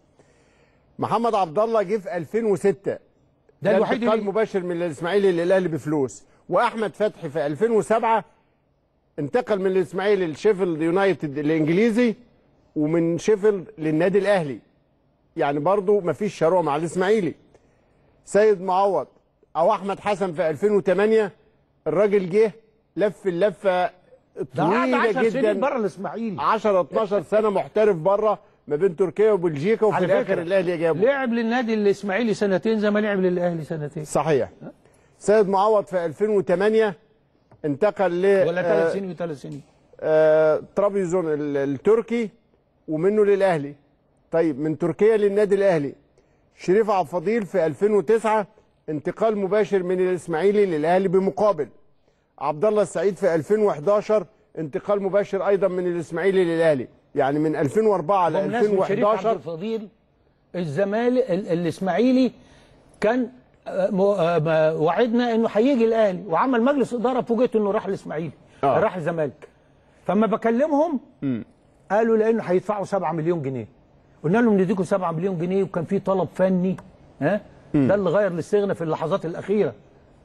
محمد عبد الله جه في 2006 ده الوحيد انتقال اللي- مباشر من الاسماعيلي للاهلي بفلوس واحمد فتحي في 2007 انتقل من الاسماعيلي لشيفيلد يونايتد الانجليزي ومن شيفيلد للنادي الاهلي يعني برضو مفيش شروع مع الاسماعيلي سيد معوض او احمد حسن في 2008 الراجل جه لف اللفه ده قعد طويله 10 سنين جدا بره الاسماعيلي 10 12 سنه محترف بره ما بين تركيا وبلجيكا وفي على الاخر فكرة، الاهلي جابه لعب للنادي الاسماعيلي سنتين زي ما لعب للاهلي سنتين صحيح سيد معوض في 2008 انتقل ل ولا آه، ثلاث سنين وثلاث سنين آه، طرابزون ال- التركي ومنه للاهلي طيب من تركيا للنادي الاهلي شريف عبد الفضيل في 2009 انتقال مباشر من الاسماعيلي للاهلي بمقابل عبد الله السعيد في 2011 انتقال مباشر ايضا من الاسماعيلي للاهلي يعني من 2004 ل بمناسبة شريف عبد 2011 الفضيل الزمالك ال- الاسماعيلي كان آه، م- آه، ما- وعدنا انه هيجي الاهلي وعمل مجلس اداره فوجئت انه راح الاسماعيلي آه. راح الزمالك فما بكلمهم قالوا لانه هيدفعوا 7 مليون جنيه قلنا لهم نديكم 7 مليون جنيه وكان في طلب فني ها ده اللي غير الاستغنى في اللحظات الاخيره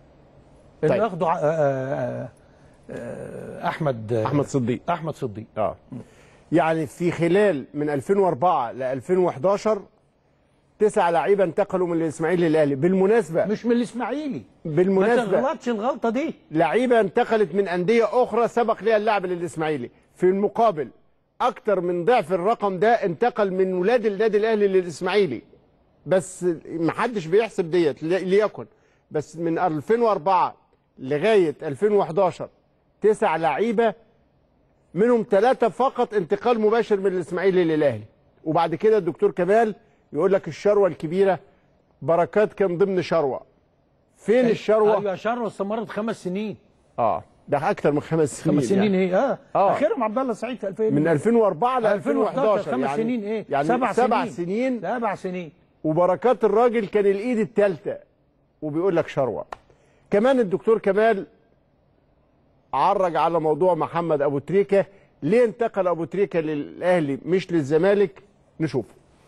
انه طيب. ياخدوا ع- آه، آه، آه، احمد آه، احمد صديق احمد صديق اه يعني في خلال من 2004 ل 2011 تسع لعيبه انتقلوا من الاسماعيلي للاهلي بالمناسبه مش من الاسماعيلي ما بالمناسبه تغلطش الغلطه دي لعيبه انتقلت من انديه اخرى سبق ليها اللعب للاسماعيلي في المقابل اكتر من ضعف الرقم ده انتقل من ولاد النادي الاهلي للاسماعيلي بس محدش بيحسب ديت لي- ليكن بس من 2004 لغايه 2011 تسع لعيبه منهم ثلاثه فقط انتقال مباشر من الاسماعيلي للاهلي وبعد كده الدكتور كمال يقول لك الشروه الكبيره بركات كان ضمن شروه فين الشروه ايوه شروه استمرت خمس سنين اه ده اكتر من خمس سنين خمس سنين يعني. ايه اه, آه. اخرهم عبد الله السعيد في 2000 من 2004 ل 2011 2011 خمس يعني سنين ايه يعني سبع, سبع سنين سنين سبع سنين وبركات الراجل كان الايد الثالثه وبيقول لك شروه كمان الدكتور كمال عرج على موضوع محمد ابو تريكه ليه انتقل ابو تريكه للاهلي مش للزمالك نشوف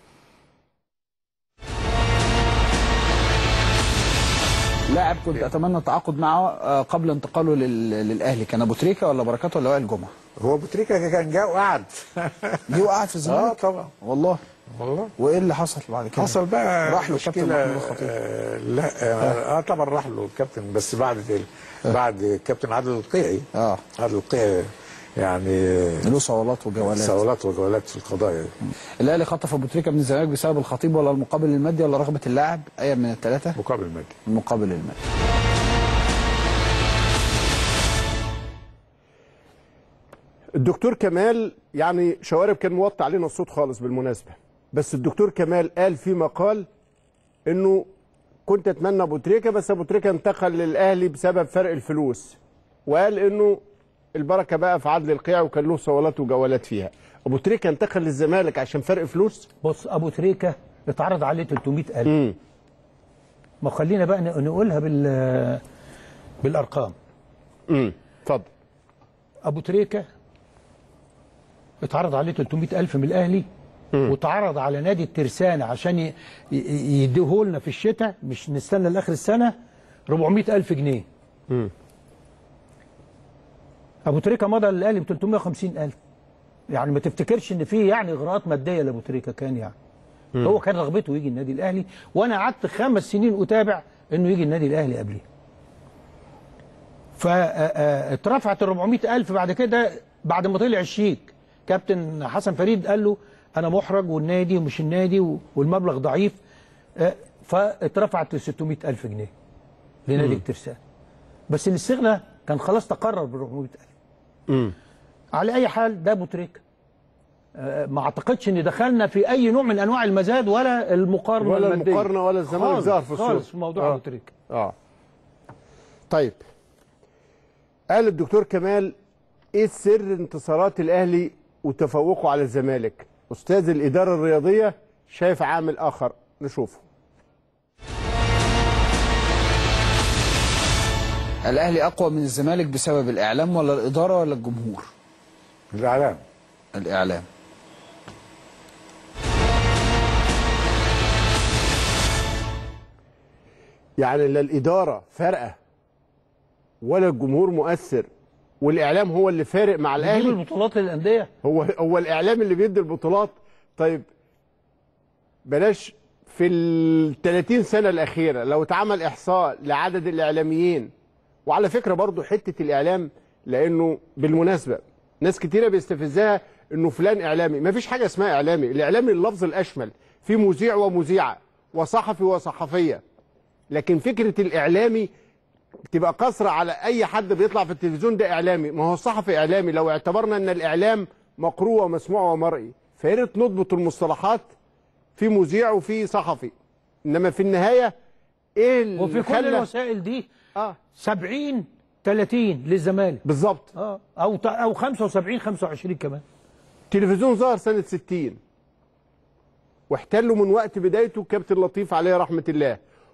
لاعب كنت اتمنى التعاقد معه آه، قبل انتقاله لل- للاهلي كان ابو تريكه ولا بركات ولا وائل جمعه؟ هو ابو تريكه كان جه وقعد جه وقعد في الزمالك؟ اه طبعا والله والله وايه اللي حصل بعد كده؟ حصل بقى راح له الكابتن مشكلة، محمود الخطيب آه لا آه, اه طبعا راح له الكابتن بس بعد ال- بعد الكابتن عادل القيعي اه عادل القيعي يعني له صولات وجولات صولات وجولات في القضايا الاهلي خطف ابو تريكه من الزمالك بسبب الخطيب ولا المقابل المادي ولا رغبه اللاعب؟ اي من الثلاثه؟ مقابل مادي المقابل المادي الدكتور كمال يعني شوارب كان موطي علينا الصوت خالص بالمناسبه بس الدكتور كمال قال في مقال انه كنت اتمنى ابو تريكه بس ابو تريكه انتقل للاهلي بسبب فرق الفلوس وقال انه البركه بقى في عدل القيع وكان له صولات وجولات فيها ابو تريكه انتقل للزمالك عشان فرق فلوس بص ابو تريكه اتعرض عليه 300000 ما خلينا بقى ن- نقولها بال بالارقام امم اتفضل ابو تريكه اتعرض عليه 300000 من الاهلي واتعرض على نادي الترسانة عشان ي- ي- يديهولنا في الشتاء مش نستنى لاخر السنه 400000 جنيه ابو تريكه مضى للاهلي ب 350000 يعني ما تفتكرش ان في يعني اغراءات ماديه لابو تريكه كان يعني مم. هو كان رغبته يجي النادي الاهلي وانا قعدت خمس سنين اتابع انه يجي النادي الاهلي قبليه فاترفعت ال 400000 بعد كده بعد ما طلع الشيك كابتن حسن فريد قال له انا محرج والنادي ومش النادي و- والمبلغ ضعيف آه، فاترفعت ل 600000 جنيه لنادي مم. الترسانة بس الاستغنى كان خلاص تقرر ب 400000 امم على اي حال ده ابو تريكه آه، ما اعتقدش ان دخلنا في اي نوع من انواع المزاد ولا المقارنه ولا المادية. المقارنه ولا الزمالك خالص- ظهر في الصوره خالص في موضوع آه. ابو تريكه اه طيب قال الدكتور كمال ايه سر انتصارات الاهلي وتفوقه على الزمالك استاذ الاداره الرياضيه شايف عامل اخر نشوفه الاهلي اقوى من الزمالك بسبب الاعلام ولا الاداره ولا الجمهور الاعلام الاعلام يعني لا الاداره فارقه ولا الجمهور مؤثر والاعلام هو اللي فارق مع بيجيب الاهلي البطولات للانديه هو هو الاعلام اللي بيدي البطولات طيب بلاش في ال 30 سنه الاخيره لو اتعمل احصاء لعدد الاعلاميين وعلى فكره برضو حته الاعلام لانه بالمناسبه ناس كتيره بيستفزها انه فلان اعلامي ما فيش حاجه اسمها اعلامي الاعلامي اللفظ الاشمل في مذيع ومذيعه وصحفي وصحفيه لكن فكره الاعلامي تبقى قصرة على اي حد بيطلع في التلفزيون ده اعلامي ما هو الصحفي اعلامي لو اعتبرنا ان الاعلام مقروء ومسموع ومرئي فيا ريت نضبط المصطلحات في مذيع وفي صحفي انما في النهايه ايه اللي وفي كل خلى- الوسائل دي اه 70 30 للزمالك بالظبط اه او ت- او 75 25 كمان التلفزيون ظهر سنه 60 واحتلوا من وقت بدايته كابتن لطيف عليه رحمه الله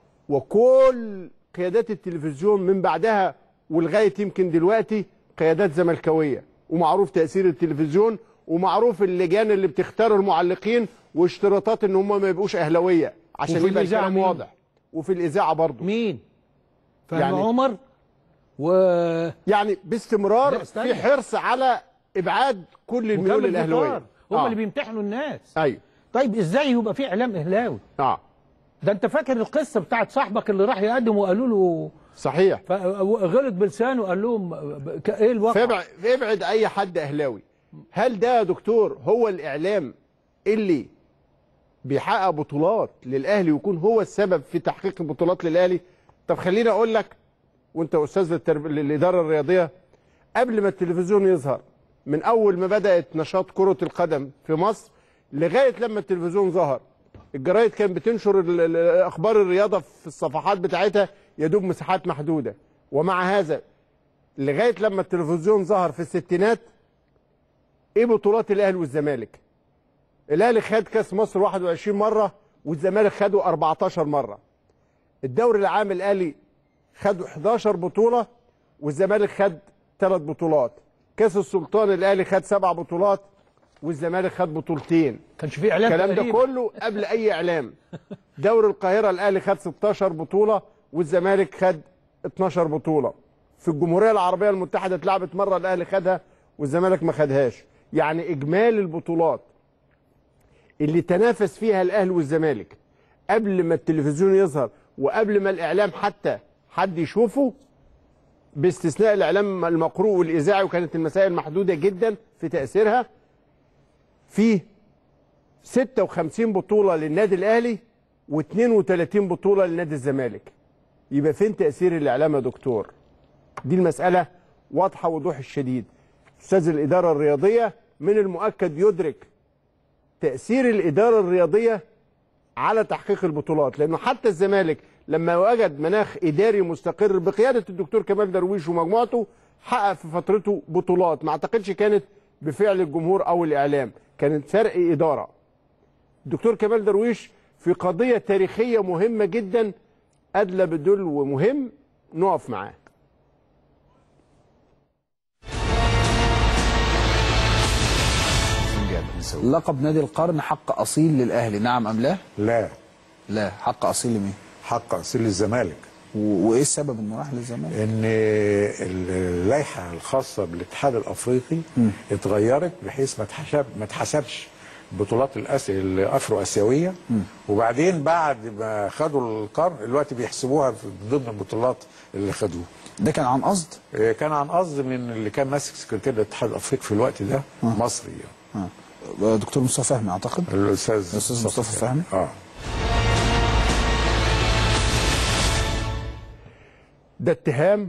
وكل قيادات التلفزيون من بعدها ولغايه يمكن دلوقتي قيادات زملكاويه ومعروف تاثير التلفزيون ومعروف اللجان اللي بتختار المعلقين واشتراطات ان هم ما يبقوش اهلاويه عشان وفي يبقى الإذاعة الكلام مين؟ واضح وفي الاذاعه برضه مين فهمي يعني- عمر و يعني باستمرار لا، استنى. في حرص على ابعاد كل الميول وكمل الاهلاويه بيطار. هم اللي بيمتحنوا الناس ايوه طيب ازاي يبقى في اعلام اهلاوي اه ده انت فاكر القصه بتاعت صاحبك اللي راح يقدم وقالوا له صحيح غلط بلسانه وقال لهم ب- ك- ايه الواقع فابعد ابعد اي حد اهلاوي هل ده يا دكتور هو الاعلام اللي بيحقق بطولات للاهلي ويكون هو السبب في تحقيق البطولات للاهلي طب خليني اقول لك وانت استاذ الترب... الاداره الرياضيه قبل ما التلفزيون يظهر من اول ما بدات نشاط كره القدم في مصر لغايه لما التلفزيون ظهر الجرايد كانت بتنشر ال- ال- اخبار الرياضه في الصفحات بتاعتها يدوب مساحات محدوده ومع هذا لغايه لما التلفزيون ظهر في الستينات ايه بطولات الاهلي والزمالك الاهلي خد كاس مصر 21 مره والزمالك خده 14 مره الدوري العام الاهلي خد 11 بطوله والزمالك خد ثلاث بطولات كاس السلطان الاهلي خد سبع بطولات والزمالك خد بطولتين كانش في اعلام الكلام ده تقريباً. كله قبل اي اعلام دوري القاهره الاهلي خد 16 بطوله والزمالك خد 12 بطوله في الجمهوريه العربيه المتحده اتلعبت مره الاهلي خدها والزمالك ما خدهاش يعني اجمالي البطولات اللي تنافس فيها الاهلي والزمالك قبل ما التلفزيون يظهر وقبل ما الاعلام حتى حد يشوفه باستثناء الاعلام المقروء والاذاعي وكانت المسائل محدوده جدا في تاثيرها في 56 بطوله للنادي الاهلي و32 بطوله لنادي الزمالك يبقى فين تاثير الاعلام يا دكتور دي المساله واضحه وضوح الشديد استاذ الاداره الرياضيه من المؤكد يدرك تاثير الاداره الرياضيه على تحقيق البطولات لانه حتى الزمالك لما وجد مناخ اداري مستقر بقياده الدكتور كمال درويش ومجموعته حقق في فترته بطولات ما اعتقدش كانت بفعل الجمهور او الاعلام كانت فرق اداره الدكتور كمال درويش في قضيه تاريخيه مهمه جدا ادلى بدلو مهم نقف معاه لقب نادي القرن حق اصيل للاهلي نعم ام لا لا لا حق اصيل لمين حق اصيل للزمالك و- وايه السبب انه راح للزمالك ان اللائحه الخاصه بالاتحاد الافريقي اتغيرت بحيث ما تحسب ما تحسبش بطولات الأس... الافرو اسيويه وبعدين بعد ما خدوا القرن دلوقتي بيحسبوها في ضمن البطولات اللي خدوها ده كان عن قصد كان عن قصد من اللي كان ماسك سكرتير الاتحاد الافريقي في الوقت ده مصري يعني. آه. دكتور مصطفى فهمي اعتقد الاستاذ الاستاذ مصطفى فهمي اه ده اتهام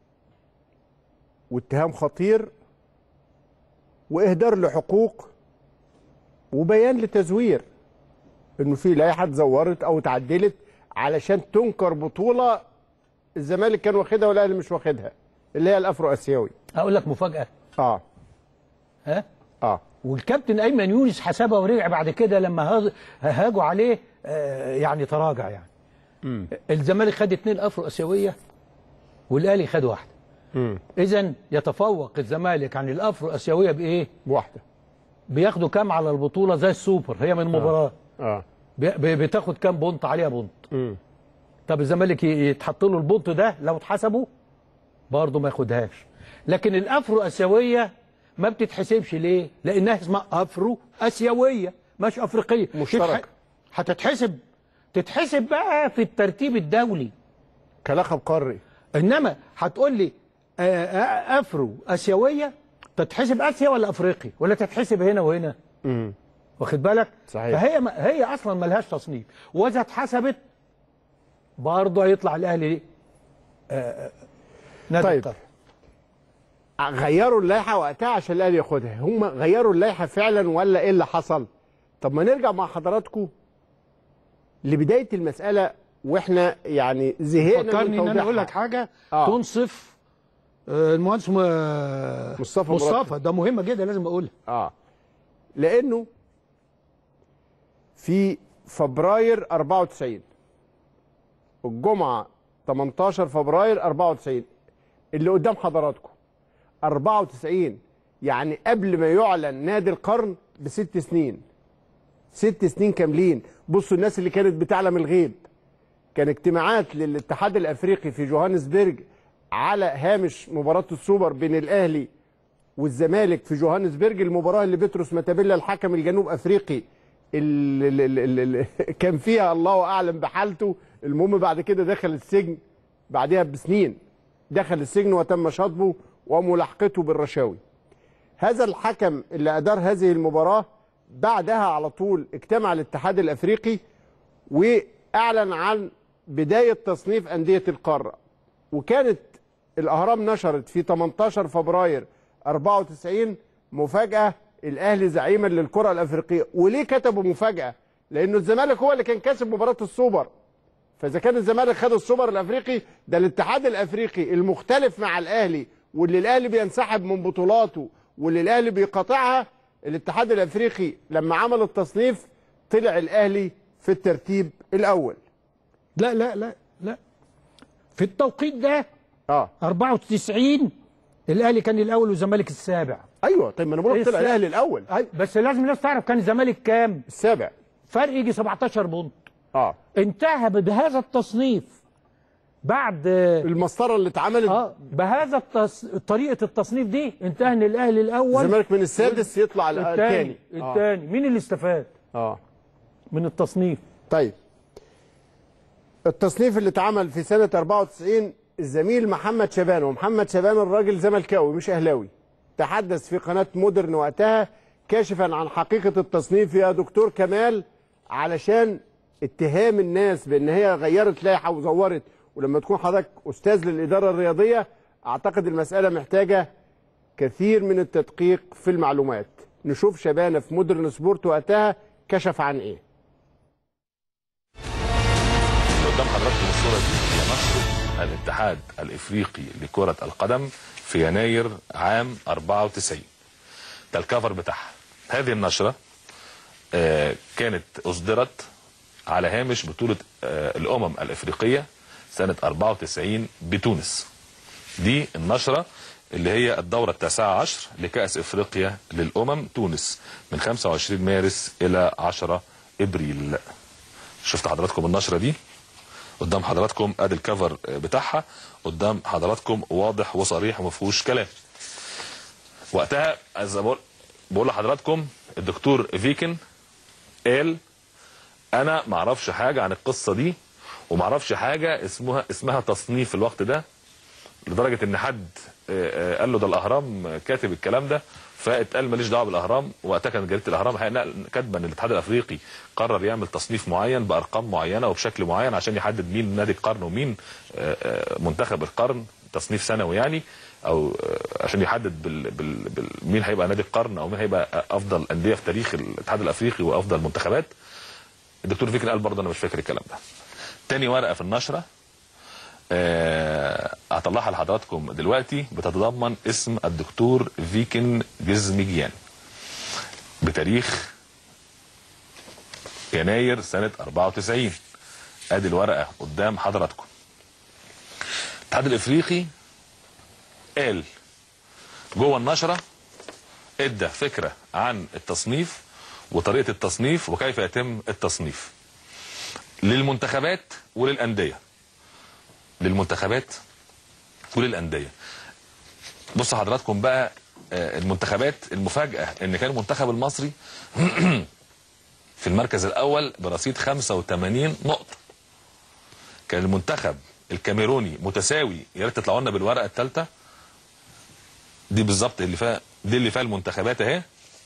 واتهام خطير واهدار لحقوق وبيان لتزوير انه في لائحه اتزورت او اتعدلت علشان تنكر بطوله الزمالك كان واخدها والاهلي مش واخدها اللي هي الافرو اسيوي اقول لك مفاجاه اه ها اه والكابتن ايمن يونس حسبها ورجع بعد كده لما هاج- هاجوا عليه آه، يعني تراجع يعني الزمالك خد اثنين افرو اسيويه والاهلي خد واحده اذا يتفوق الزمالك عن الافرو اسيويه بايه بواحده بياخدوا كام على البطوله زي السوبر هي من مباراه اه بي- بي- بتاخد كام بونت عليها بونت طب الزمالك ي- يتحط له البونت ده لو اتحسبوا برضه ما ياخدهاش لكن الافرو اسيويه ما بتتحسبش ليه لانها اسمها افرو اسيويه مش افريقيه مشتركة. تتح- هتتحسب تتحسب بقى في الترتيب الدولي كلقب قاري انما هتقول لي آه، آه، افرو اسيويه تتحسب اسيا ولا افريقي ولا تتحسب هنا وهنا امم واخد بالك صحيح. فهي ما هي اصلا ملهاش تصنيف واذا اتحسبت برضه هيطلع الاهلي آه، آه، نادي طيب. القرن. غيروا اللائحه وقتها عشان الاهلي ياخدها هم غيروا اللائحه فعلا ولا ايه اللي حصل طب ما نرجع مع حضراتكم لبدايه المساله واحنا يعني زهقنا من فكرني ان انا توضيحها. اقول لك حاجه آه. تنصف آه، المهندس م- مصطفى مصطفى مراد. ده مهمه جدا لازم اقولها اه لانه في فبراير 94 الجمعه 18 فبراير 94 اللي قدام حضراتكم 94 يعني قبل ما يعلن نادي القرن بست سنين ست سنين كاملين بصوا الناس اللي كانت بتعلم الغيب كان اجتماعات للاتحاد الافريقي في جوهانسبرج على هامش مباراه السوبر بين الاهلي والزمالك في جوهانسبرج المباراه اللي بيتروس ماتابيلا الحكم الجنوب افريقي اللي اللي اللي كان فيها الله اعلم بحالته المهم بعد كده دخل السجن بعدها بسنين دخل السجن وتم شطبه وملاحقته بالرشاوي هذا الحكم اللي ادار هذه المباراه بعدها على طول اجتمع الاتحاد الافريقي واعلن عن بدايه تصنيف انديه القاره وكانت الاهرام نشرت في 18 فبراير 94 مفاجاه الاهلي زعيما للكره الافريقيه وليه كتبوا مفاجاه لانه الزمالك هو اللي كان كاسب مباراه السوبر فاذا كان الزمالك خد السوبر الافريقي ده الاتحاد الافريقي المختلف مع الاهلي واللي الاهلي بينسحب من بطولاته واللي الاهلي بيقاطعها الاتحاد الافريقي لما عمل التصنيف طلع الاهلي في الترتيب الاول لا لا لا لا في التوقيت ده اه 94 الاهلي كان الاول والزمالك السابع ايوه طيب ما انا بقول لك طلع الاهلي الاول أي بس لازم الناس تعرف كان الزمالك كام السابع فرق يجي 17 بونت اه انتهى بهذا التصنيف بعد المسطره اللي اتعملت اه بهذا التص... طريقه التصنيف دي انتهى ان الاهلي الاول الزمالك من السادس يطلع الثاني الثاني الثاني مين اللي استفاد اه من التصنيف طيب التصنيف اللي اتعمل في سنة 94 الزميل محمد شبان ومحمد شبان الراجل زملكاوي مش أهلاوي تحدث في قناة مودرن وقتها كاشفا عن حقيقة التصنيف يا دكتور كمال علشان اتهام الناس بان هي غيرت لائحة وزورت ولما تكون حضرتك أستاذ للإدارة الرياضية أعتقد المسألة محتاجة كثير من التدقيق في المعلومات نشوف شبانة في مودرن سبورت وقتها كشف عن ايه قدام حضراتكم الصورة دي هي نشرة الاتحاد الافريقي لكرة القدم في يناير عام 94 ده الكفر بتاعها هذه النشرة آه، كانت اصدرت على هامش بطولة آه، الامم الافريقية سنة 94 بتونس دي النشرة اللي هي الدورة التاسعة عشر لكأس افريقيا للامم تونس من 25 مارس الى 10 ابريل شفت حضراتكم النشرة دي قدام حضراتكم ادي الكفر بتاعها قدام حضراتكم واضح وصريح وما فيهوش كلام وقتها زي ما بقول بقول لحضراتكم الدكتور فيكن قال انا ما اعرفش حاجه عن القصه دي وما اعرفش حاجه اسمها اسمها تصنيف في الوقت ده لدرجه ان حد آه، آه، قال له ده الاهرام كاتب الكلام ده فاتقال ماليش دعوه بالاهرام وقتها كانت جريده الاهرام الحقيقة كاتبه ان الاتحاد الافريقي قرر يعمل تصنيف معين بارقام معينه وبشكل معين عشان يحدد مين نادي القرن ومين آه، آه، منتخب القرن تصنيف سنوي يعني او آه، عشان يحدد بال بال بال مين هيبقى نادي القرن او مين هيبقى افضل انديه في تاريخ الاتحاد الافريقي وافضل منتخبات الدكتور فيكن قال برضه انا مش فاكر الكلام ده تاني ورقه في النشره آه، هطلعها لحضراتكم دلوقتي بتتضمن اسم الدكتور فيكن جزمجيان بتاريخ يناير سنة 94 ادي الورقة قدام حضراتكم الاتحاد الافريقي قال جوه النشرة ادى فكرة عن التصنيف وطريقة التصنيف وكيف يتم التصنيف للمنتخبات وللأندية للمنتخبات وللأندية بص حضراتكم بقى آه، المنتخبات المفاجأة ان كان المنتخب المصري في المركز الاول برصيد 85 نقطة كان المنتخب الكاميروني متساوي يا ريت تطلعوا لنا بالورقة الثالثة دي بالظبط اللي فيها دي اللي فيها المنتخبات اهي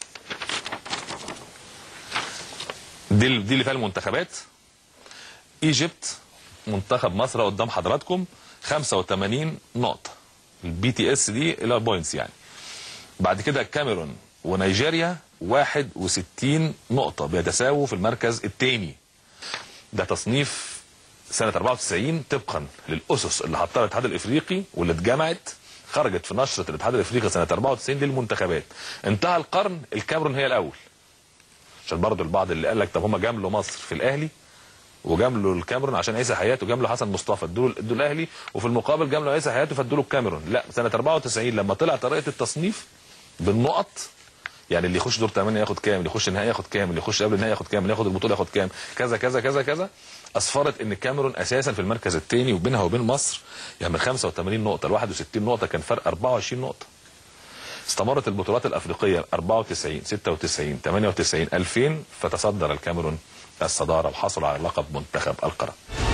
دي ال- دي اللي فيها المنتخبات ايجيبت منتخب مصر قدام حضراتكم 85 نقطة البي تي اس دي اللي بوينتس يعني بعد كده الكاميرون ونيجيريا 61 نقطة بيتساووا في المركز الثاني ده تصنيف سنة 94 طبقا للأسس اللي حطها الاتحاد الإفريقي واللي اتجمعت خرجت في نشرة الاتحاد الإفريقي سنة 94 للمنتخبات انتهى القرن الكاميرون هي الأول عشان برضه البعض اللي قال لك طب هم جاملوا مصر في الأهلي وجاملوا الكاميرون عشان عيسى حياته وجاملوا حسن مصطفى ادوا ادوا الاهلي وفي المقابل جاملوا عيسى حياته فادوا له الكاميرون لا سنه 94 لما طلع طريقه التصنيف بالنقط يعني اللي يخش دور 8 ياخد كام اللي يخش النهائي ياخد كام اللي يخش قبل النهائي ياخد كام اللي ياخد البطوله ياخد كام كذا كذا كذا كذا اسفرت ان الكاميرون اساسا في المركز الثاني وبينها وبين مصر يعني من 85 نقطه ل 61 نقطه كان فرق 24 نقطه استمرت البطولات الافريقيه 94 96 98 2000 فتصدر الكاميرون الصداره وحصل على لقب منتخب القرن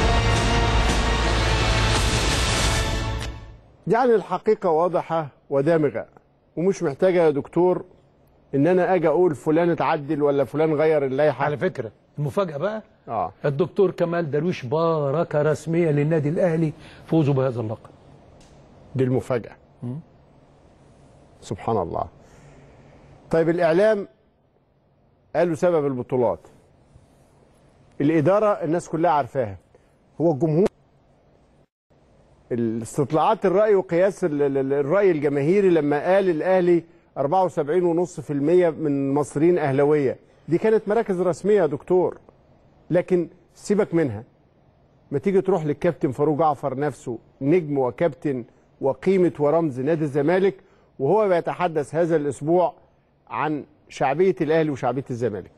يعني الحقيقة واضحة ودامغة ومش محتاجة يا دكتور ان انا اجي اقول فلان اتعدل ولا فلان غير اللائحة على فكرة المفاجأة بقى اه الدكتور كمال درويش بارك رسميا للنادي الأهلي فوزه بهذا اللقب دي المفاجأة سبحان الله طيب الإعلام قالوا سبب البطولات الإدارة الناس كلها عارفاها هو الجمهور الاستطلاعات الرأي وقياس ال- ال- الرأي الجماهيري لما قال الأهلي 74.5% من المصريين أهلوية دي كانت مراكز رسمية يا دكتور لكن سيبك منها ما تيجي تروح للكابتن فاروق جعفر نفسه نجم وكابتن وقيمة ورمز نادي الزمالك وهو بيتحدث هذا الأسبوع عن شعبية الأهلي وشعبية الزمالك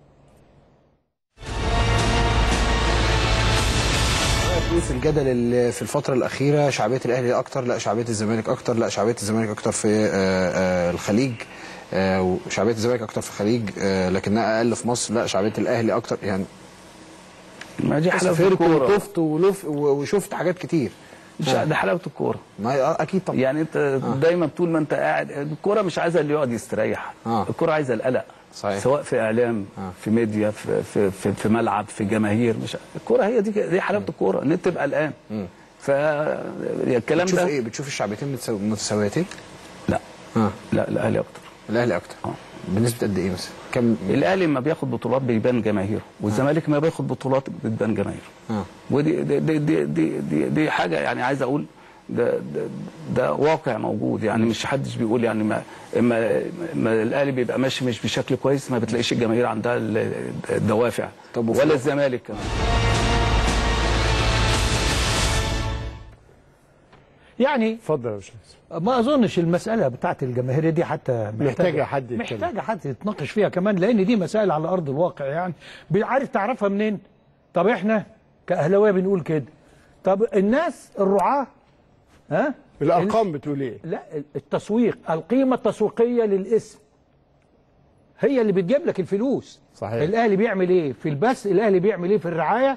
في الجدل اللي في الفترة الأخيرة شعبية الأهلي أكتر لا شعبية الزمالك أكتر لا شعبية الزمالك أكتر في آه، آه، الخليج آه، وشعبية الزمالك أكتر في الخليج آه، لكنها أقل في مصر لا شعبية الأهلي أكتر يعني ما دي حلاوه سافرت الكوره وطفت ولف و- وشفت حاجات كتير مش آه. ده حلاوه الكوره ما هي- آه، اكيد طبعا يعني انت دايما طول ما انت قاعد الكوره مش عايزه اللي يقعد يستريح آه. الكوره عايزه القلق صحيح. سواء في اعلام آه. في ميديا في في في, في ملعب في جماهير مش الكوره هي دي دي حلاوه الكوره ان انت تبقى قلقان ف الكلام بتشوف ده ايه بتشوف الشعبيتين متساو- متساويتين لا اه لا الاهلي اكتر الاهلي اكتر اه بنسبه قد ايه مثلا كم الاهلي لما بياخد بطولات بيبان جماهيره والزمالك لما بياخد بطولات بتبان جماهيره اه ودي دي دي دي دي, دي, دي حاجه يعني عايز اقول ده, ده ده واقع موجود يعني مش حدش بيقول يعني ما اما ما الاهلي بيبقى ماشي مش بشكل كويس ما بتلاقيش الجماهير عندها ال- الدوافع طب ولا الزمالك كمان يعني اتفضل يا باشمهندس ما اظنش المساله بتاعت الجماهيريه دي حتى محتاجة حد يتكلم. محتاجه حد يتناقش فيها كمان لان دي مسائل على ارض الواقع يعني عارف تعرفها منين طب احنا كاهلاويه بنقول كده طب الناس الرعاه ها الأرقام بتقول إيه؟ لا التسويق القيمه التسويقيه للاسم هي اللي بتجيب لك الفلوس صحيح. الاهلي بيعمل ايه في البث الاهلي بيعمل ايه في الرعايه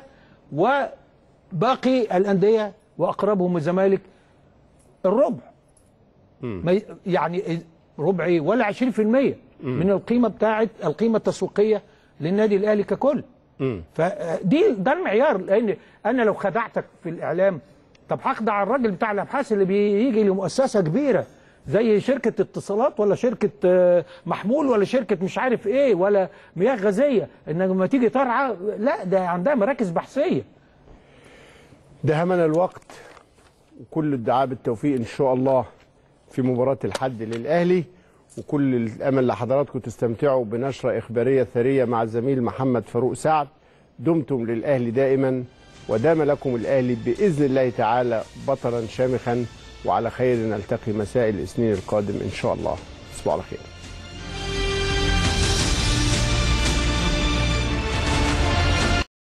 وباقي الانديه واقربهم الزمالك الربع ما ي- يعني ربع ايه ولا 20% من القيمه بتاعت القيمه التسويقيه للنادي الاهلي ككل فدي ده المعيار لان انا لو خدعتك في الاعلام طب هخدع الراجل بتاع الابحاث اللي بيجي لمؤسسه كبيره زي شركه اتصالات ولا شركه آه، محمول ولا شركه مش عارف ايه ولا مياه غازيه انك لما تيجي ترعى لا ده عندها مراكز بحثيه دهمنا الوقت وكل الدعاء بالتوفيق ان شاء الله في مباراة الحد للاهلي وكل الامل لحضراتكم تستمتعوا بنشره اخباريه ثريه مع الزميل محمد فاروق سعد دمتم للاهلي دائما ودام لكم الاهلي باذن الله تعالى بطلا شامخا وعلى خير نلتقي مساء الاثنين القادم ان شاء الله تصبحوا على خير